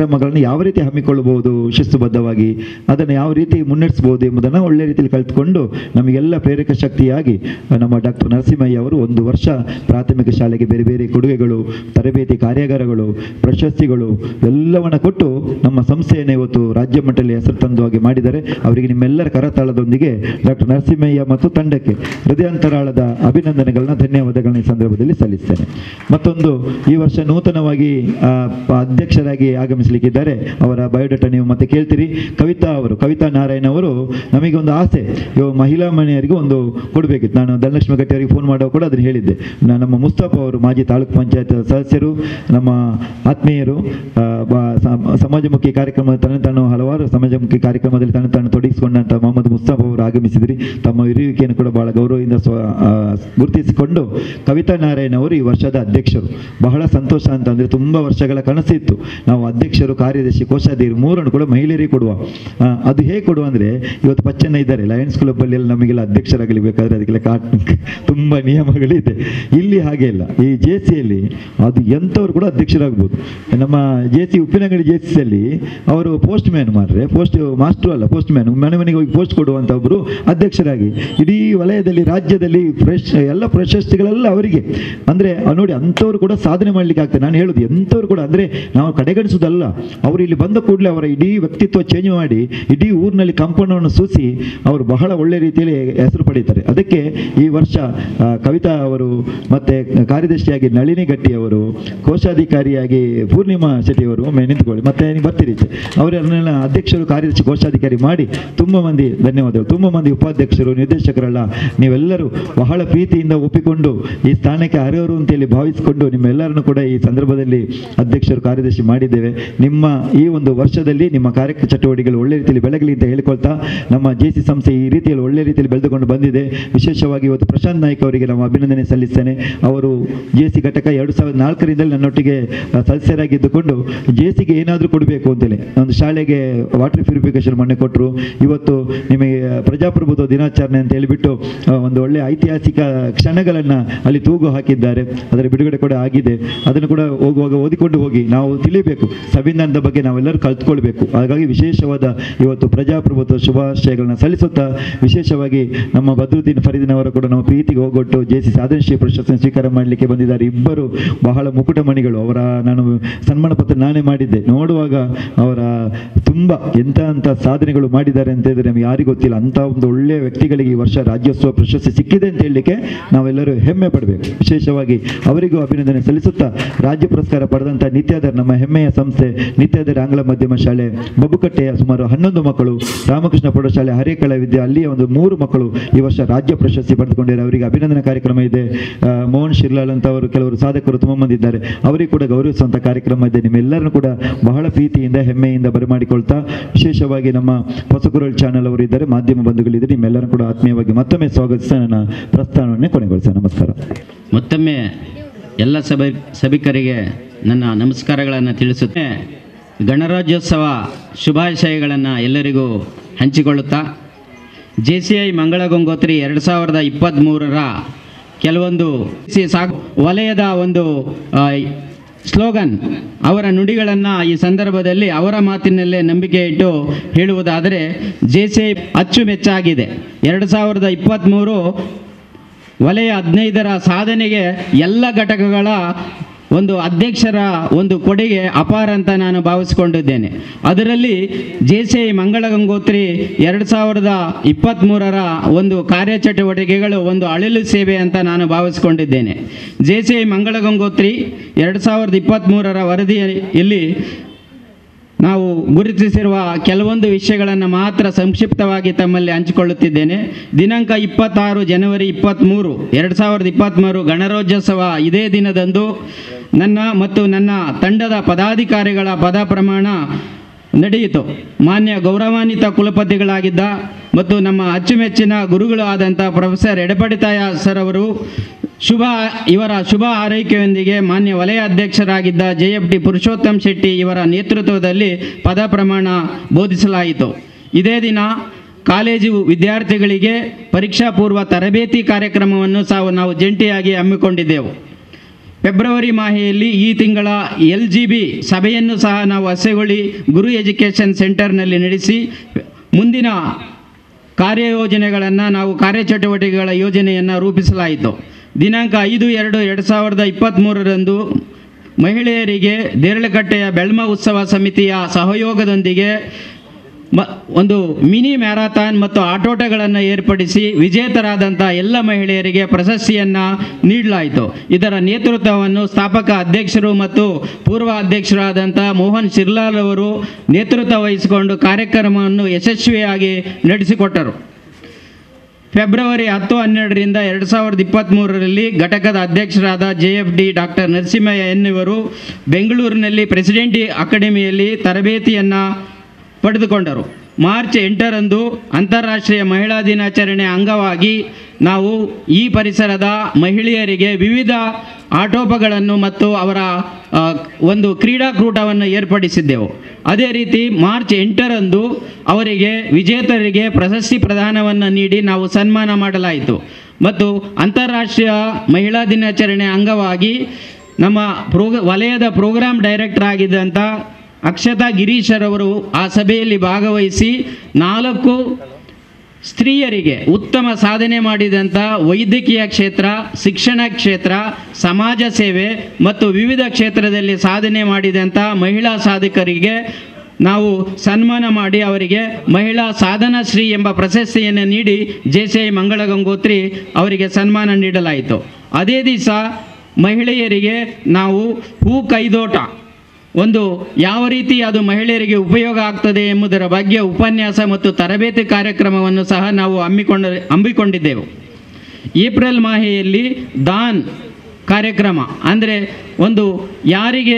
ಯಾವ ರೀತಿ ಹಮ್ಮಿಕೊಳ್ಳಬಹುದು ಶಿಸ್ತುಬದ್ಧವಾಗಿ ಅದನ್ನು ಯಾವ ರೀತಿ ಮುನ್ನಡೆಸಬಹುದು ಎಂಬುದನ್ನು ಒಳ್ಳೆ ರೀತಿಯಲ್ಲಿ ಕಲಿತುಕೊಂಡು ನಮಗೆಲ್ಲ ಪ್ರೇರಕ ಶಕ್ತಿಯಾಗಿ ನಮ್ಮ ಡಾಕ್ಟರ್ ನರಸಿಂಹಯ್ಯ ಅವರು ಒಂದು ವರ್ಷ ಪ್ರಾಥಮಿಕ ಶಾಲೆಗೆ ಬೇರೆ ಬೇರೆ ಕೊಡುಗೆಗಳು ತರಬೇತಿ ಕಾರ್ಯಾಗಾರಗಳು ಪ್ರಶಸ್ತಿಗಳು ಎಲ್ಲವನ್ನ ಕೊಟ್ಟು ನಮ್ಮ ಸಂಸ್ಥೆಯನ್ನು ಇವತ್ತು ರಾಜ್ಯ ಮಟ್ಟದಲ್ಲಿ ಹೆಸರು ತಂದು ಹಾಗೆ ಮಾಡಿದ್ದಾರೆ ಅವರಿಗೆ ನಿಮ್ಮೆಲ್ಲರ ಕರತಾಳದೊಂದಿಗೆ ಡಾಕ್ಟರ್ ನರಸಿಂಹಯ್ಯ ಮತ್ತು ತಂಡಕ್ಕೆ ಹೃದಯಾಂತರಾಳದ ಅಭಿನಂದನೆಗಳನ್ನ ಧನ್ಯವಾದಗಳನ್ನ ಈ ಸಂದರ್ಭದಲ್ಲಿ ಸಲ್ಲಿಸ್ತೇನೆ ಮತ್ತೊಂದು ಈ ವರ್ಷ ನೂತನವಾಗಿ ಆ, ಪ- ಅಧ್ಯಕ್ಷರಾಗಿ ಆಗಮಿಸಲಿಕ್ಕಿದ್ದಾರೆ ಅವರ ಬಯೋಡಾಟಾ ನೀವು ಮತ್ತೆ ಕೇಳ್ತೀರಿ ಕವಿತಾ ಅವರು ಕವಿತಾ ನಾರಾಯಣ್ ಅವರು ನಮಗೆ ಒಂದು ಆಸೆ ಇವಾಗ ಮಹಿಳಾ ಮನೆಯವರಿಗೆ ಒಂದು ಕೊಡಬೇಕಿತ್ತು ನಾನು ಧನಲಕ್ಷ್ಮಿ ಗಟ್ಟಿ ಅವರಿಗೆ ಫೋನ್ ಮಾಡುವಾಗ ಕೂಡ ಅದನ್ನು ಹೇಳಿದ್ದೆ ನಾ- ನಮ್ಮ ಮುಸ್ತಫಾ ಅವರು ಮಾಜಿ ತಾಲೂಕು ಪಂಚಾಯತ್ ಸದಸ್ಯರು ನಮ್ಮ ಆತ್ಮೀಯರು ಆ, ಬ- ಸಮ- ಸಮಾಜಮುಖಿ ಕಾರ್ಯಕ್ರಮ ತನ್ನ ತಾನು ಹಲವಾರು ಸಮಾಜಮುಖಿ ಕಾರ್ಯಕ್ರಮದಲ್ಲಿ ತನ್ನ ತಾನು ತೊಡಗಿಸಿಕೊಂಡಂತ ಮೊಹಮ್ಮದ್ ಮುಸ್ತಫಾ ಅವರು ಆಗಮಿಸಿದ್ರಿ ತಮ್ಮ ಇರುವಿಕೆಯನ್ನು ಕೂಡ ಬಹಳ ಗೌರವದಿಂದ ಸ್ವ ಆ, ಗುರುತಿಸಿಕೊಂಡು ಕವಿತಾ ನಾರಾಯಣ್ ಅವರು ಈ ವರ್ಷದ ಅಧ್ಯಕ್ಷರು ಬಹಳ ಸಂತೋಷ ಅಂತ ಅಂದ್ರೆ ತುಂಬಾ ವರ್ಷಗಳ ಕನಸಿತ್ತು ನಾವು ಅಧ್ಯಕ್ಷರು ಕಾರ್ಯದರ್ಶಿ ಕೋಶಾಧಿಕಾರಿ ಮೂರನ್ನು ಕೂಡ ಮಹಿಳೆಯರಿಗೆ ಕೊಡುವ ಆ, ಅದು ಹೇಗೆ ಕೊಡುವ ಅಂದ್ರೆ ಇವತ್ತು ಪಚ್ಚನ್ನ ಇದ್ದಾರೆ ಲಯನ್ಸ್ ಕ್ಲಬ್ ಅಲ್ಲಿ ಎಲ್ಲ ನಮಗೆಲ್ಲ ಅಧ್ಯಕ್ಷರಾಗಲಿ ಬೇಕಾದ್ರೆ ಅದಕ್ಕೆಲ್ಲ ಕಾಟ್ ತುಂಬಾ ನಿಯಮಗಳಿದೆ ಇಲ್ಲಿ ಹಾಗೆ ಇಲ್ಲ ಈ ಜೆ ಸಿಯಲ್ಲಿ ಅದು ಎಂಥವ್ರು ಕೂಡ ಅಧ್ಯಕ್ಷರಾಗ್ಬೋದು ನಮ್ಮ ಜೆ ಸಿ ಉಪ್ಪಿನಂಗಡಿ ಜೆ ಸಿಯಲ್ಲಿ ಅವರು ಪೋಸ್ಟ್ ಮ್ಯಾನ್ ಮಾರ್ರೆ ಪೋಸ್ಟ್ ಮಾಸ್ಟರ್ ಅಲ್ಲ ಪೋಸ್ಟ್ ಮ್ಯಾನ್ ಮನೆ ಮನೆಗೆ ಹೋಗಿ ಪೋಸ್ಟ್ ಕೊಡುವಂತ ಒಬ್ಬರು ಅಧ್ಯಕ್ಷರಾಗಿ ಇಡೀ ವಲಯದಲ್ಲಿ ರಾಜ್ಯದಲ್ಲಿ ಫ್ರೆಶ್ ಎಲ್ಲ ಪ್ರಶಸ್ತಿಗಳೆಲ್ಲ ಅವರಿಗೆ ಅಂದ್ರೆ ಆ ನೋಡಿ ಅಂಥವ್ರು ಕೂಡ ಸಾಧನೆ ಮಾಡ್ಲಿಕ್ಕೆ ಆಗ್ತದೆ ನಾನು ಹೇಳುದು ಎಂಥವ್ರು ಕೂಡ ಅಂದ್ರೆ ನಾವು ಕಡೆಗಣಿಸುವುದಲ್ಲ ಅವರು ಇಲ್ಲಿ ಬಂದ ಕೂಡಲೇ ಅವರ ಇಡೀ ವ್ಯಕ್ತಿತ್ವ ಚೇಂಜ್ ಮಾಡಿ ಇಡೀ ಊರಿನಲ್ಲಿ ಕಂಪೌಂಡನ್ನು ಸೂಸಿ ಅವರು ಬಹಳ ಒಳ್ಳೆ ರೀತಿಯಲ್ಲಿ ಹೆಸರು ಪಡೀತಾರೆ ಅದಕ್ಕೆ ಈ ವರ್ಷ ಆ, ಕವಿತಾ ಅವರು ಮತ್ತೆ ಕಾರ್ಯದರ್ಶಿಯಾಗಿ ನಳಿನಿ ಗಟ್ಟಿ ಅವರು ಕೋಶಾಧಿಕಾರಿಯಾಗಿ ಪೂರ್ಣಿಮಾ ಶೆಟ್ಟಿ ಅವರು ಒಮ್ಮೆ ನಿಂತ್ಕೊಳ್ಳಿ ಮತ್ತೆ ನೀವು ಬರ್ತೀರಿ ಈಚೆ. ಅವರನ್ನೆಲ್ಲ ಅಧ್ಯಕ್ಷರು ಕಾರ್ಯದರ್ಶಿ ಕೋಶಾಧಿಕಾರಿ ಮಾಡಿ ತುಂಬ ಮಂದಿ ಧನ್ಯವಾದಗಳು ತುಂಬ ಮಂದಿ ಉಪಾಧ್ಯಕ್ಷರು ನಿರ್ದೇಶಕರೆಲ್ಲ ನೀವೆಲ್ಲರೂ ಬಹಳ ಪ್ರೀತಿಯಿಂದ ಒಪ್ಪಿಕೊಂಡು ಈ ಸ್ಥಾನಕ್ಕೆ ಅರ್ಹರು ಅಂತೇಳಿ ಭಾವಿಸಿಕೊಂಡು ನಿಮ್ಮೆಲ್ಲರನ್ನು ಕೂಡ ಈ ಸಂದರ್ಭದಲ್ಲಿ ಅಧ್ಯಕ್ಷರು ಕಾರ್ಯದರ್ಶಿ ಮಾಡಿದ್ದೇವೆ ನಿಮ್ಮ ಈ ಒಂದು ವರ್ಷದಲ್ಲಿ ನಿಮ್ಮ ಕಾರ್ಯ ಚಟುವಟಿಕೆಗಳು ಒಳ್ಳೆ ರೀತಿಯಲ್ಲಿ ಬೆಳಗಲಿ ಅಂತ ಹೇಳಿಕೊಳ್ತಾ ನಮ್ಮ ಜೆ ಸಿ ಸಂಸ್ಥೆ ಈ ರೀತಿಯಲ್ಲಿ ಒಳ್ಳೆ ರೀತಿಯಲ್ಲಿ ಬೆಳೆದುಕೊಂಡು ಬಂದಿದೆ ವಿಶೇಷವಾಗಿ ಇವತ್ತು ಪ್ರಶಾಂತ್ ನಾಯ್ಕ ಅವರಿಗೆ ನಾವು ಅಭಿನಂದನೆ ಸಲ್ಲಿಸ್ತೇನೆ ಅವರು ಜೆ ಸಿ ಘಟಕ ಎರಡು ಸಾವಿರದ ನಾಲ್ಕರಿಂದಲೇ ನನ್ನೊಟ್ಟಿಗೆ ಆ, ಸದಸ್ಯರಾಗಿದ್ದುಕೊಂಡು ಜೆ ಸಿಗೆ ಏನಾದರೂ ಕೊಡಬೇಕು ಅಂತೇಳಿ ಒಂದು ಶಾಲೆಗೆ ವಾಟರ್ ಪ್ಯೂರಿಫಿಕೇಶನ್ ಮೊನ್ನೆ ಕೊಟ್ಟರು ಇವತ್ತು ನಿಮಗೆ ಪ್ರಜಾಪ್ರಭುತ್ವ ದಿನಾಚರಣೆ ಅಂತ ಹೇಳಿಬಿಟ್ಟು ಆ, ಒಂದು ಒಳ್ಳೆ ಐತಿಹಾಸಿಕ ಕ್ಷಣಗಳನ್ನು ಅಲ್ಲಿ ತೂಗು ಹಾಕಿದ್ದಾರೆ ಅದರ ಬಿಡುಗಡೆ ಕೂಡ ಆಗಿದೆ ಅದನ್ನು ಕೂಡ ಹೋಗುವಾಗ ಓದಿಕೊಂಡು ಹೋಗಿ ನಾವು ತಿಳಿಬೇಕು ಸಂವಿಧಾನದ ಬಗ್ಗೆ ನಾವೆಲ್ಲರೂ ಕಲ್ತ್ಕೊಳ್ಬೇಕು ಹಾಗಾಗಿ ವಿಶೇಷವಾದ ಇವತ್ತು ಪ್ರಜಾಪ್ರಭುತ್ವ ಶುಭಾಶಯಗಳನ್ನ ಸಲ್ಲಿಸುತ್ತಾ ವಿಶೇಷವಾಗಿ ನಮ್ಮ ಬದ್ರುದ್ದೀನ್ ಫರೀದಿನ್ ಅವರು ಕೂಡ ನಮ್ಮ ಪ್ರೀತಿಗೆ ಹೋಗೊಟ್ಟು ಜೆ ಸಿ ಸಾಧನಶ್ರೀ ಪ್ರಶಸ್ತಿ ಸ್ವೀಕಾರ ಮಾಡಲಿಕ್ಕೆ ಬಂದಿದ್ದಾರೆ ಇಬ್ಬರು ಬಹಳ ಮುಕುಟಮಣಿಗಳು ಅವರ ನಾನು ಸನ್ಮಾನ ಪತ್ರ ನಾನೇ ಮಾಡಿದ್ದೆ ನೋಡುವಾಗ ಅವರ ತುಂಬ ಎಂಥ ಅಂತ ಸಾಧನೆಗಳು ಮಾಡಿದ್ದಾರೆ ಅಂತ ಹೇಳಿದ್ರೆ ನಮ್ಗೆ ಯಾರಿಗೂ ಗೊತ್ತಿಲ್ಲ ಅಂತ ಒಂದು ಒಳ್ಳೆಯ ವ್ಯಕ್ತಿಗಳಿಗೆ ಈ ವರ್ಷ ರಾಜ್ಯೋತ್ಸವ ಪ್ರಶಸ್ತಿ ಸಿಕ್ಕಿದೆ ಅಂತ ಹೇಳಲಿಕ್ಕೆ ನಾವೆಲ್ಲರೂ ಹೆಮ್ಮೆ ಪಡಬೇಕು ವಿಶೇಷವಾಗಿ ಅವರಿಗೂ ಅಭಿನಂದನೆ ಸಲ್ಲಿಸುತ್ತಾ ರಾಜ್ಯ ಪುರಸ್ಕಾರ ಪಡೆದಂಥ ನಿತ್ಯಾಧರ್ ನಮ್ಮ ಹೆಮ್ಮೆಯ ಸಂಸ್ಥೆ ನಿತ್ಯಾಧರ್ ಆಂಗ್ಲ ಮಾಧ್ಯಮ ಶಾಲೆ ಬಬ್ಬುಕಟ್ಟೆಯ ಸುಮಾರು ಹನ್ನೊಂದು ಮಕ್ಕಳು ರಾಮಕೃಷ್ಣ ಪ್ರೌಢಶಾಲೆ ಹರೇಕಳ ವಿದ್ಯೆ ಅಲ್ಲಿಯ ಒಂದು ಮೂರು ಮಕ್ಕಳು ಈ ವರ್ಷ ರಾಜ್ಯ ಪ್ರಶಸ್ತಿ ಪಡೆದುಕೊಂಡಿದ್ದಾರೆ ಅವರಿಗೆ ಅಭಿನಂದನಾ ಕಾರ್ಯಕ್ರಮ ಇದೆ ಆ, ಮೋಹನ್ ಶಿರ್ಲಾಲ್ ಅಂತ ಅವರು ಕೆಲವರು ಸಾಧಕರು ತುಂಬ ಮಂದಿ ಇದ್ದಾರೆ ಅವರಿಗೆ ಕೂಡ ಗೌರವಿಸುವಂಥ ಕಾರ್ಯಕ್ರಮ ಇದೆ ನಿಮ್ಮೆಲ್ಲರನ್ನು ಕೂಡ ಬಹಳ ಪ್ರೀತಿಯಿಂದ ಹೆಮ್ಮೆಯಿಂದ ಬರಮಾಡಿಕೊಳ್ತಾ ವಿಶೇಷವಾಗಿ ನಮ್ಮ ಹೊಸಕುರಲ್ ಚಾನಲ್ ಅವರು ಇದ್ದಾರೆ ಮಾಧ್ಯಮ ಬಂಧುಗಳಿದ್ದಾರೆ ನಿಮ್ಮೆಲ್ಲರನ್ನು ಕೂಡ ಆತ್ಮೀಯವಾಗಿ ಮತ್ತೊಮ್ಮೆ ಸ್ವಾಗತಿಸ್ತಾ ನನ್ನ ಪ್ರಸ್ಥಾನವನ್ನೇ ಕೊನೆಗೊಳಿಸ್ತೇನೆ ನಮಸ್ಕಾರ ಮತ್ತೊಮ್ಮೆ ಎಲ್ಲ ಸಭೆ ಸಭಿಕರಿಗೆ ನನ್ನ ನಮಸ್ಕಾರಗಳನ್ನು ತಿಳಿಸುತ್ತೆ ಗಣರಾಜ್ಯೋತ್ಸವ ಶುಭಾಶಯಗಳನ್ನು ಎಲ್ಲರಿಗೂ ಹಂಚಿಕೊಳ್ಳುತ್ತಾ J C I Mangala Gangotri ಎರಡು ಸಾವಿರದ ಇಪ್ಪತ್ತ್ಮೂರರ ಕೆಲವೊಂದು ಸಿ- ಸಾಗು ವಲಯದ ಒಂದು ಆ, ಸ್ಲೋಗನ್ ಅವರ ನುಡಿಗಳನ್ನು ಈ ಸಂದರ್ಭದಲ್ಲಿ ಅವರ ಮಾತಿನಲ್ಲೇ ನಂಬಿಕೆ ಇಟ್ಟು ಹೇಳುವುದಾದರೆ ಜೆ ಸಿ ಐ ಅಚ್ಚುಮೆಚ್ಚಾಗಿದೆ ಎರಡು ಸಾವಿರದ ಇಪ್ಪತ್ತ್ಮೂರು ವಲಯ ಹದಿನೈದರ ಸಾಧನೆಗೆ ಎಲ್ಲ ಘಟಕಗಳ ಒಂದು ಅಧ್ಯಕ್ಷರ ಒಂದು ಕೊಡುಗೆ ಅಪಾರ ಅಂತ ನಾನು ಭಾವಿಸಿಕೊಂಡಿದ್ದೇನೆ ಅದರಲ್ಲಿ J C I Mangala Gangotri ಎರಡು ಸಾವಿರದ ಇಪ್ಪತ್ತ್ಮೂರರ ಒಂದು ಕಾರ್ಯಚಟುವಟಿಕೆಗಳು ಒಂದು ಅಳಿಲು ಸೇವೆ ಅಂತ ನಾನು ಭಾವಿಸಿಕೊಂಡಿದ್ದೇನೆ J C I Mangala Gangotri ಎರಡು ಸಾವಿರದ ಇಪ್ಪತ್ತ್ಮೂರರ ವರದಿಯಲ್ಲಿ ನಾವು ಗುರುತಿಸಿರುವ ಕೆಲವೊಂದು ವಿಷಯಗಳನ್ನು ಮಾತ್ರ ಸಂಕ್ಷಿಪ್ತವಾಗಿ ತಮ್ಮಲ್ಲಿ ಹಂಚಿಕೊಳ್ಳುತ್ತಿದ್ದೇನೆ ದಿನಾಂಕ ಇಪ್ಪತ್ತಾರು ಜನವರಿ ಇಪ್ಪತ್ತ್ಮೂರು ಎರಡು ಸಾವಿರದ ಇಪ್ಪತ್ತ್ಮೂರು ಗಣರಾಜ್ಯೋತ್ಸವ ಇದೇ ದಿನದಂದು ನನ್ನ ಮತ್ತು ನನ್ನ ತಂಡದ ಪದಾಧಿಕಾರಿಗಳ ಪದ ಪ್ರಮಾಣ ನಡೆಯಿತು ಮಾನ್ಯ ಗೌರವಾನ್ವಿತ ಕುಲಪತಿಗಳಾಗಿದ್ದ ಮತ್ತು ನಮ್ಮ ಅಚ್ಚುಮೆಚ್ಚಿನ ಗುರುಗಳು ಆದಂಥ ಪ್ರೊಫೆಸರ್ ಎಡಪಡಿತಾಯ ಸರ್ ಅವರು ಶುಭ ಇವರ ಶುಭ ಆರೈಕೆಯೊಂದಿಗೆ ಮಾನ್ಯ ವಲಯ ಅಧ್ಯಕ್ಷರಾಗಿದ್ದ J F D Purushottam Shetty ಇವರ ನೇತೃತ್ವದಲ್ಲಿ ಪದ ಪ್ರಮಾಣ ಬೋಧಿಸಲಾಯಿತು ಇದೇ ದಿನ ಕಾಲೇಜು ವಿದ್ಯಾರ್ಥಿಗಳಿಗೆ ಪರೀಕ್ಷಾ ಪೂರ್ವ ತರಬೇತಿ ಕಾರ್ಯಕ್ರಮವನ್ನು ಸಹ ನಾವು ಜಂಟಿಯಾಗಿ ಹಮ್ಮಿಕೊಂಡಿದ್ದೆವು ಫೆಬ್ರವರಿ ಮಾಹೆಯಲ್ಲಿ ಈ ತಿಂಗಳ ಎಲ್ ಜಿ ಬಿ ಸಭೆಯನ್ನು ಸಹ ನಾವು ಹಸೆಗೊಳಿ ಗುರು ಎಜುಕೇಷನ್ ಸೆಂಟರ್ನಲ್ಲಿ ನಡೆಸಿ ಮುಂದಿನ ಕಾರ್ಯಯೋಜನೆಗಳನ್ನು ನಾವು ಕಾರ್ಯಚಟುವಟಿಕೆಗಳ ಯೋಜನೆಯನ್ನು ರೂಪಿಸಲಾಯಿತು ದಿನಾಂಕ ಐದು ಎರಡು ಎರಡು ಸಾವಿರದ ಇಪ್ಪತ್ತ್ಮೂರರಂದು ಮಹಿಳೆಯರಿಗೆ ದೇರಳಕಟ್ಟೆಯ ಬೆಳ್ಮ ಉತ್ಸವ ಸಮಿತಿಯ ಸಹಯೋಗದೊಂದಿಗೆ ಮ ಒಂದು ಮಿನಿ ಮ್ಯಾರಥಾನ್ ಮತ್ತು ಆಟೋಟಗಳನ್ನು ಏರ್ಪಡಿಸಿ ವಿಜೇತರಾದಂಥ ಎಲ್ಲ ಮಹಿಳೆಯರಿಗೆ ಪ್ರಶಸ್ತಿಯನ್ನು ನೀಡಲಾಯಿತು ಇದರ ನೇತೃತ್ವವನ್ನು ಸ್ಥಾಪಕ ಅಧ್ಯಕ್ಷರು ಮತ್ತು ಪೂರ್ವ ಅಧ್ಯಕ್ಷರಾದಂಥ ಮೋಹನ್ ಶಿರ್ಲಾಲ್ ಅವರು ನೇತೃತ್ವ ವಹಿಸಿಕೊಂಡು ಕಾರ್ಯಕ್ರಮವನ್ನು ಯಶಸ್ವಿಯಾಗಿ ನಡೆಸಿಕೊಟ್ಟರು ಫೆಬ್ರವರಿ ಹತ್ತು ಹನ್ನೆರಡರಿಂದ ಎರಡು ಸಾವಿರದ ಇಪ್ಪತ್ತ್ಮೂರರಲ್ಲಿ ಘಟಕದ ಅಧ್ಯಕ್ಷರಾದ J F D doctor Narasimhaiah N ಇವರು ಬೆಂಗಳೂರಿನಲ್ಲಿ ಪ್ರೆಸಿಡೆಂಟಿ ಅಕಾಡೆಮಿಯಲ್ಲಿ ತರಬೇತಿಯನ್ನು ಪಡೆದುಕೊಂಡರು ಮಾರ್ಚ್ ಎಂಟರಂದು ಅಂತಾರಾಷ್ಟ್ರೀಯ ಮಹಿಳಾ ದಿನಾಚರಣೆ ಅಂಗವಾಗಿ ನಾವು ಈ ಪರಿಸರದ ಮಹಿಳೆಯರಿಗೆ ವಿವಿಧ ಆಟೋಪಗಳನ್ನು ಮತ್ತು ಅವರ ಆ, ಒಂದು ಕ್ರೀಡಾಕೂಟವನ್ನು ಏರ್ಪಡಿಸಿದ್ದೆವು ಅದೇ ರೀತಿ ಮಾರ್ಚ್ ಎಂಟರಂದು ಅವರಿಗೆ ವಿಜೇತರಿಗೆ ಪ್ರಶಸ್ತಿ ಪ್ರದಾನವನ್ನು ನೀಡಿ ನಾವು ಸನ್ಮಾನ ಮಾಡಲಾಯಿತು ಮತ್ತು ಅಂತಾರಾಷ್ಟ್ರೀಯ ಮಹಿಳಾ ದಿನಾಚರಣೆ ಅಂಗವಾಗಿ ನಮ್ಮ ಪ್ರೋಗ ವಲಯದ ಪ್ರೋಗ್ರಾಮ್ ಡೈರೆಕ್ಟರ್ ಆಗಿದ್ದಂಥ ಅಕ್ಷತಾ ಗಿರೀಶರವರು ಆ ಸಭೆಯಲ್ಲಿ ಭಾಗವಹಿಸಿ ನಾಲ್ಕು ಸ್ತ್ರೀಯರಿಗೆ ಉತ್ತಮ ಸಾಧನೆ ಮಾಡಿದಂಥ ವೈದ್ಯಕೀಯ ಕ್ಷೇತ್ರ ಶಿಕ್ಷಣ ಕ್ಷೇತ್ರ ಸಮಾಜ ಸೇವೆ ಮತ್ತು ವಿವಿಧ ಕ್ಷೇತ್ರದಲ್ಲಿ ಸಾಧನೆ ಮಾಡಿದಂಥ ಮಹಿಳಾ ಸಾಧಕರಿಗೆ ನಾವು ಸನ್ಮಾನ ಮಾಡಿ ಅವರಿಗೆ ಮಹಿಳಾ ಸಾಧನಾ ಶ್ರೀ ಎಂಬ ಪ್ರಶಸ್ತಿಯನ್ನು ನೀಡಿ J C I Mangala Gangotri ಅವರಿಗೆ ಸನ್ಮಾನ ನೀಡಲಾಯಿತು ಅದೇ ದಿವಸ ಮಹಿಳೆಯರಿಗೆ ನಾವು ಹೂ ಕೈದೋಟ ಒಂದು ಯಾವ ರೀತಿ ಅದು ಮಹಿಳೆಯರಿಗೆ ಉಪಯೋಗ ಆಗ್ತದೆ ಎಂಬುದರ ಬಗ್ಗೆ ಉಪನ್ಯಾಸ ಮತ್ತು ತರಬೇತಿ ಕಾರ್ಯಕ್ರಮವನ್ನು ಸಹ ನಾವು ಹಮ್ಮಿಕೊಂಡ ಹಮ್ಮಿಕೊಂಡಿದ್ದೆವು ಏಪ್ರಿಲ್ ಮಾಹೆಯಲ್ಲಿ ದಾನ್ ಕಾರ್ಯಕ್ರಮ ಅಂದರೆ ಒಂದು ಯಾರಿಗೆ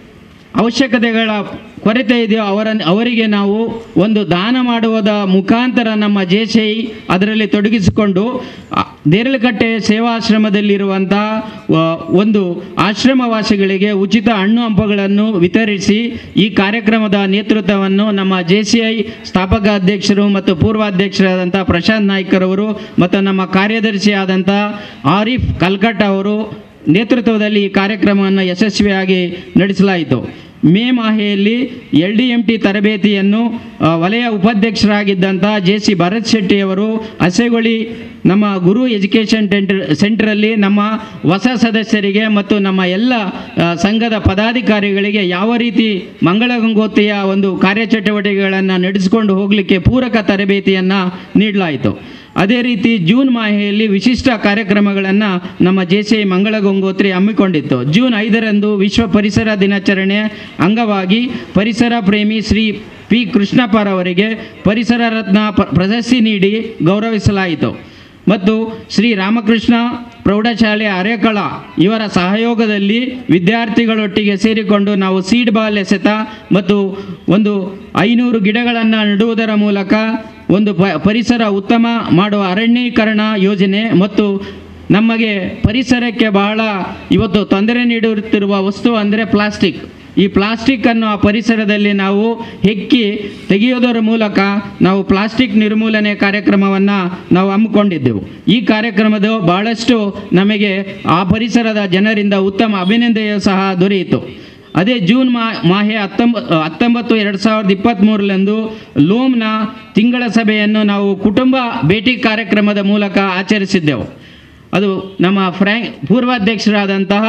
ಅವಶ್ಯಕತೆಗಳ ಕೊರತೆ ಇದೆಯೋ ಅವರ ಅವರಿಗೆ ನಾವು ಒಂದು ದಾನ ಮಾಡುವುದ ಮುಖಾಂತರ ನಮ್ಮ ಜೇಸೈ ಅದರಲ್ಲಿ ತೊಡಗಿಸಿಕೊಂಡು ಆ, ದೇರಳಕಟ್ಟೆ ಸೇವಾಶ್ರಮದಲ್ಲಿರುವಂಥ ವ- ಒಂದು ಆಶ್ರಮವಾಸಿಗಳಿಗೆ ಉಚಿತ ಹಣ್ಣು ಹಂಪಗಳನ್ನು ವಿತರಿಸಿ ಈ ಕಾರ್ಯಕ್ರಮದ ನೇತೃತ್ವವನ್ನು ನಮ್ಮ ಜೆ ಸಿ ಐ ಸ್ಥಾಪಕ ಅಧ್ಯಕ್ಷರು ಮತ್ತು ಪೂರ್ವಾಧ್ಯಕ್ಷರಾದಂಥ ಪ್ರಶಾಂತ್ ನಾಯ್ಕರವರು ಮತ್ತು ನಮ್ಮ ಕಾರ್ಯದರ್ಶಿಯಾದಂಥ ಆರಿಫ್ ಕಲ್ಕಟ್ ಅವರು ನೇತೃತ್ವದಲ್ಲಿ ಈ ಕಾರ್ಯಕ್ರಮವನ್ನು ಯಶಸ್ವಿಯಾಗಿ ನಡೆಸಲಾಯಿತು ಮೇ ಮಾಹೆಯಲ್ಲಿ ಎಲ್ ಡಿ ಎಂ ಟಿ ತರಬೇತಿಯನ್ನು ಆ, ವಲಯ ಉಪಾಧ್ಯಕ್ಷರಾಗಿದ್ದಂಥ ಜೆ ಸಿ ಭರತ್ ಶೆಟ್ಟಿಯವರು ಹಸೆಗೊಳಿ ನಮ್ಮ ಗುರು ಎಜುಕೇಷನ್ ಟೆಂಟರ್ ಸೆಂಟರಲ್ಲಿ ನಮ್ಮ ಹೊಸ ಸದಸ್ಯರಿಗೆ ಮತ್ತು ನಮ್ಮ ಎಲ್ಲ ಆ, ಸಂಘದ ಪದಾಧಿಕಾರಿಗಳಿಗೆ ಯಾವ ರೀತಿ ಮಂಗಳ ಗಂಗೋತ್ರಿಯ ಒಂದು ಕಾರ್ಯಚಟುವಟಿಕೆಗಳನ್ನು ನಡೆಸಿಕೊಂಡು ಹೋಗಲಿಕ್ಕೆ ಪೂರಕ ತರಬೇತಿಯನ್ನು ನೀಡಲಾಯಿತು ಅದೇ ರೀತಿ ಜೂನ್ ಮಾಹೆಯಲ್ಲಿ ವಿಶಿಷ್ಟ ಕಾರ್ಯಕ್ರಮಗಳನ್ನು ನಮ್ಮ J C Mangala Gangotri ಹಮ್ಮಿಕೊಂಡಿತ್ತು June ಐದರಂದು ವಿಶ್ವ ಪರಿಸರ ದಿನಾಚರಣೆ ಅಂಗವಾಗಿ ಪರಿಸರ ಪ್ರೇಮಿ ಶ್ರೀ ಪಿ ಕೃಷ್ಣಪ್ಪರವರಿಗೆ ಪರಿಸರ ರತ್ನ ಪ- ಪ್ರಶಸ್ತಿ ನೀಡಿ ಗೌರವಿಸಲಾಯಿತು ಮತ್ತು ಶ್ರೀ ರಾಮಕೃಷ್ಣ ಪ್ರೌಢಶಾಲೆ ಅರೆಕಳ ಇವರ ಸಹಯೋಗದಲ್ಲಿ ವಿದ್ಯಾರ್ಥಿಗಳೊಟ್ಟಿಗೆ ಸೇರಿಕೊಂಡು ನಾವು ಸೀಡ್ ಬಾಲ್ ಎಸೆತ ಮತ್ತು ಒಂದು ಐನೂರು ಗಿಡಗಳನ್ನು ನೆಡುವುದರ ಮೂಲಕ ಒಂದು ಪ ಪರಿಸರ ಉತ್ತಮ ಮಾಡುವ ಅರಣ್ಯೀಕರಣ ಯೋಜನೆ ಮತ್ತು ನಮಗೆ ಪರಿಸರಕ್ಕೆ ಬಹಳ ಇವತ್ತು ತೊಂದರೆ ನೀಡುತ್ತಿರುವ ವಸ್ತು ಅಂದರೆ ಪ್ಲಾಸ್ಟಿಕ್ ಈ ಪ್ಲಾಸ್ಟಿಕ್ಕನ್ನು ಆ ಪರಿಸರದಲ್ಲಿ ನಾವು ಹೆಕ್ಕಿ ತೆಗೆಯೋದರ ಮೂಲಕ ನಾವು ಪ್ಲಾಸ್ಟಿಕ್ ನಿರ್ಮೂಲನೆ ಕಾರ್ಯಕ್ರಮವನ್ನು ನಾವು ಹಮ್ಮಿಕೊಂಡಿದ್ದೆವು ಈ ಕಾರ್ಯಕ್ರಮದ ಬಹಳಷ್ಟು ನಮಗೆ ಆ ಪರಿಸರದ ಜನರಿಂದ ಉತ್ತಮ ಅಭಿನಂದನೆಯೂ ಸಹ ದೊರೆಯಿತು ಅದೇ ಜೂನ್ ಮಾ ಮಾಹೆ ಹತ್ತೊಂಬ ಹತ್ತೊಂಬತ್ತು ಎರಡು ಸಾವಿರದ ಇಪ್ಪತ್ತ್ಮೂರರಂದು ಲೋಮ್ನ ತಿಂಗಳ ಸಭೆಯನ್ನು ನಾವು ಕುಟುಂಬ ಭೇಟಿ ಕಾರ್ಯಕ್ರಮದ ಮೂಲಕ ಆಚರಿಸಿದ್ದೆವು ಅದು ನಮ್ಮ ಫ್ರ್ಯಾಂಕ್ ಪೂರ್ವಾಧ್ಯಕ್ಷರಾದಂತಹ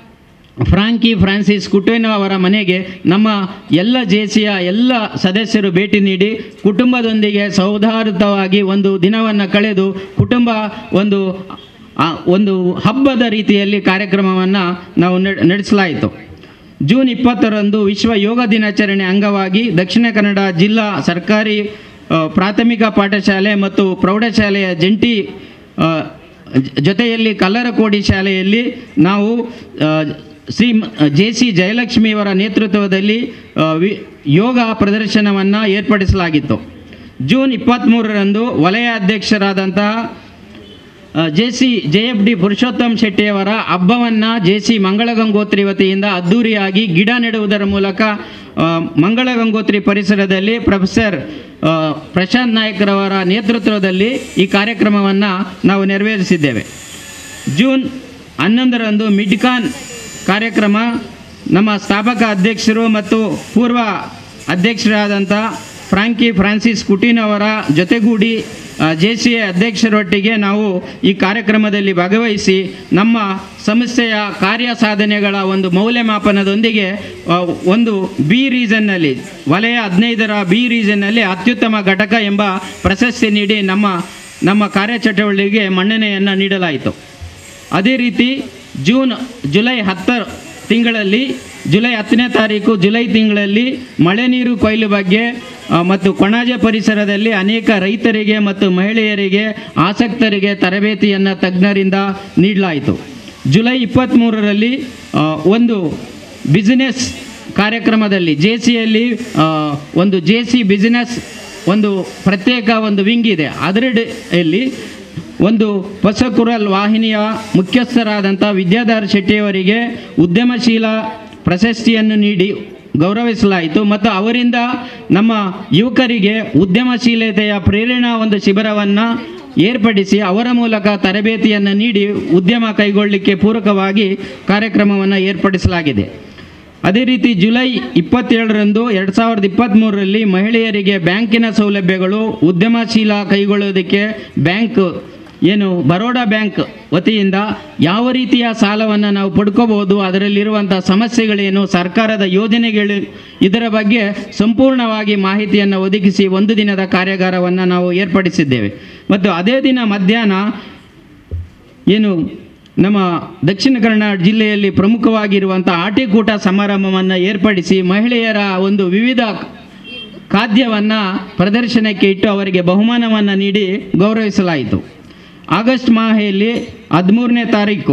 ಫ್ರಾಂಕಿ ಫ್ರಾನ್ಸಿಸ್ ಕುಟೇನೋ ಅವರ ಮನೆಗೆ ನಮ್ಮ ಎಲ್ಲ ಜೇಸಿಯ ಎಲ್ಲ ಸದಸ್ಯರು ಭೇಟಿ ನೀಡಿ ಕುಟುಂಬದೊಂದಿಗೆ ಸೌಹಾರ್ದವಾಗಿ ಒಂದು ದಿನವನ್ನು ಕಳೆದು ಕುಟುಂಬ ಒಂದು ಆ, ಒಂದು ಹಬ್ಬದ ರೀತಿಯಲ್ಲಿ ಕಾರ್ಯಕ್ರಮವನ್ನು ನಾವು ನಡೆ- ನಡೆಸಲಾಯಿತು ಜೂನ್ ಇಪ್ಪತ್ತರಂದು ವಿಶ್ವ ಯೋಗ ದಿನಾಚರಣೆ ಅಂಗವಾಗಿ ದಕ್ಷಿಣ ಕನ್ನಡ ಜಿಲ್ಲಾ ಸರ್ಕಾರಿ ಆ, ಪ್ರಾಥಮಿಕ ಪಾಠಶಾಲೆ ಮತ್ತು ಪ್ರೌಢಶಾಲೆಯ ಜಂಟಿ ಆ, ಜ- ಜೊತೆಯಲ್ಲಿ ಕಲ್ಲರಕೋಡಿ ಶಾಲೆಯಲ್ಲಿ ನಾವು ಆ, ಶ್ರೀ ಜೆ ಸಿ ಜಯಲಕ್ಷ್ಮಿಯವರ ನೇತೃತ್ವದಲ್ಲಿ ಆ, ವಿ ಯೋಗ ಪ್ರದರ್ಶನವನ್ನು ಏರ್ಪಡಿಸಲಾಗಿತ್ತು ಜೂನ್ ಇಪ್ಪತ್ತ್ಮೂರರಂದು ವಲಯ ಅಧ್ಯಕ್ಷರಾದಂತಹ J C J F D Purushottam ಶೆಟ್ಟಿಯವರ ಹಬ್ಬವನ್ನು ಜೆ ಸಿ ಮಂಗಳ ಗಂಗೋತ್ರಿ ವತಿಯಿಂದ ಅದ್ಧೂರಿಯಾಗಿ ಗಿಡ ನೆಡುವುದರ ಮೂಲಕ ಆ, ಮಂಗಳ ಗಂಗೋತ್ರಿ ಪರಿಸರದಲ್ಲಿ ಪ್ರೊಫೆಸರ್ ಆ, ಪ್ರಶಾಂತ್ ನಾಯ್ಕರವರ ನೇತೃತ್ವದಲ್ಲಿ ಈ ಕಾರ್ಯಕ್ರಮವನ್ನು ನಾವು ನೆರವೇರಿಸಿದ್ದೇವೆ ಜೂನ್ ಹನ್ನೊಂದರಂದು ಮಿಡ್ಕಾನ್ ಕಾರ್ಯಕ್ರಮ ನಮ್ಮ ಸ್ಥಾಪಕ ಅಧ್ಯಕ್ಷರು ಮತ್ತು ಪೂರ್ವ ಅಧ್ಯಕ್ಷರಾದಂಥ ಫ್ರಾಂಕಿ ಫ್ರಾನ್ಸಿಸ್ ಕುಟಿನ್ ಅವರ ಜೊತೆಗೂಡಿ ಜೆ ಸಿ ಎ ಅಧ್ಯಕ್ಷರೊಟ್ಟಿಗೆ ನಾವು ಈ ಕಾರ್ಯಕ್ರಮದಲ್ಲಿ ಭಾಗವಹಿಸಿ ನಮ್ಮ ಸಂಸ್ಥೆಯ ಕಾರ್ಯ ಸಾಧನೆಗಳ ಒಂದು ಮೌಲ್ಯಮಾಪನದೊಂದಿಗೆ ಆ, ಒಂದು ಬಿ ರೀಜನ್ನಲ್ಲಿ ವಲಯ ಹದಿನೈದರ ಬಿ ರೀಜನ್ನಲ್ಲಿ ಅತ್ಯುತ್ತಮ ಘಟಕ ಎಂಬ ಪ್ರಶಸ್ತಿ ನೀಡಿ ನಮ್ಮ ನಮ್ಮ ಕಾರ್ಯಚಟುವಟಿಕೆಗೆ ಮನ್ನಣೆಯನ್ನು ನೀಡಲಾಯಿತು ಅದೇ ರೀತಿ ಜೂನ್ ಜುಲೈ ಹತ್ತರ ತಿಂಗಳಲ್ಲಿ ಜುಲೈ ಹತ್ತನೇ ತಾರೀಕು ಜುಲೈ ತಿಂಗಳಲ್ಲಿ ಮಳೆ ನೀರು ಕೊಯ್ಲು ಬಗ್ಗೆ ಆ, ಮತ್ತು ಕೊಣಾಜೆ ಪರಿಸರದಲ್ಲಿ ಅನೇಕ ರೈತರಿಗೆ ಮತ್ತು ಮಹಿಳೆಯರಿಗೆ ಆಸಕ್ತರಿಗೆ ತರಬೇತಿಯನ್ನು ತಜ್ಞರಿಂದ ನೀಡಲಾಯಿತು ಜುಲೈ ಇಪ್ಪತ್ತ್ಮೂರರಲ್ಲಿ ಆ, ಒಂದು ಬಿಸಿನೆಸ್ ಕಾರ್ಯಕ್ರಮದಲ್ಲಿ ಜೆ ಸಿಯಲ್ಲಿ ಒಂದು ಜೆ ಸಿ ಬಿಸಿನೆಸ್ ಒಂದು ಪ್ರತ್ಯೇಕ ಒಂದು ವಿಂಗ್ ಇದೆ ಅದರಲ್ಲಿ ಒಂದು ಹೊಸಕುರಲ್ ವಾಹಿನಿಯ ಮುಖ್ಯಸ್ಥರಾದಂಥ ವಿದ್ಯಾಧರ್ ಶೆಟ್ಟಿಯವರಿಗೆ ಉದ್ಯಮಶೀಲ ಪ್ರಶಸ್ತಿಯನ್ನು ನೀಡಿ ಗೌರವಿಸಲಾಯಿತು ಮತ್ತು ಅವರಿಂದ ನಮ್ಮ ಯುವಕರಿಗೆ ಉದ್ಯಮಶೀಲತೆಯ ಪ್ರೇರಣಾ ಒಂದು ಶಿಬಿರವನ್ನು ಏರ್ಪಡಿಸಿ ಅವರ ಮೂಲಕ ತರಬೇತಿಯನ್ನು ನೀಡಿ ಉದ್ಯಮ ಕೈಗೊಳ್ಳಲಿಕ್ಕೆ ಪೂರಕವಾಗಿ ಕಾರ್ಯಕ್ರಮವನ್ನು ಏರ್ಪಡಿಸಲಾಗಿದೆ ಅದೇ ರೀತಿ ಜುಲೈ ಇಪ್ಪತ್ತೇಳರಂದು ಎರಡು ಸಾವಿರದ ಇಪ್ಪತ್ತ್ಮೂರರಲ್ಲಿ ಮಹಿಳೆಯರಿಗೆ ಬ್ಯಾಂಕಿನ ಸೌಲಭ್ಯಗಳು ಉದ್ಯಮಶೀಲ ಕೈಗೊಳ್ಳೋದಕ್ಕೆ ಬ್ಯಾಂಕ್ ಏನು ಬರೋಡಾ ಬ್ಯಾಂಕ್ ವತಿಯಿಂದ ಯಾವ ರೀತಿಯ ಸಾಲವನ್ನು ನಾವು ಪಡ್ಕೋಬಹುದು ಅದರಲ್ಲಿರುವಂಥ ಸಮಸ್ಯೆಗಳೇನು ಸರ್ಕಾರದ ಯೋಜನೆಗಳು ಇದರ ಬಗ್ಗೆ ಸಂಪೂರ್ಣವಾಗಿ ಮಾಹಿತಿಯನ್ನು ಒದಗಿಸಿ ಒಂದು ದಿನದ ಕಾರ್ಯಾಗಾರವನ್ನು ನಾವು ಏರ್ಪಡಿಸಿದ್ದೇವೆ ಮತ್ತು ಅದೇ ದಿನ ಮಧ್ಯಾಹ್ನ ಏನು ನಮ್ಮ ದಕ್ಷಿಣ ಕನ್ನಡ ಜಿಲ್ಲೆಯಲ್ಲಿ ಪ್ರಮುಖವಾಗಿರುವಂಥ ಆಟಿಕೂಟ ಸಮಾರಂಭವನ್ನು ಏರ್ಪಡಿಸಿ ಮಹಿಳೆಯರ ಒಂದು ವಿವಿಧ ಖಾದ್ಯವನ್ನು ಪ್ರದರ್ಶನಕ್ಕೆ ಇಟ್ಟು ಅವರಿಗೆ ಬಹುಮಾನವನ್ನು ನೀಡಿ ಗೌರವಿಸಲಾಯಿತು ಆಗಸ್ಟ್ ಮಾಹೆಯಲ್ಲಿ ಹದಿಮೂರನೇ ತಾರೀಕು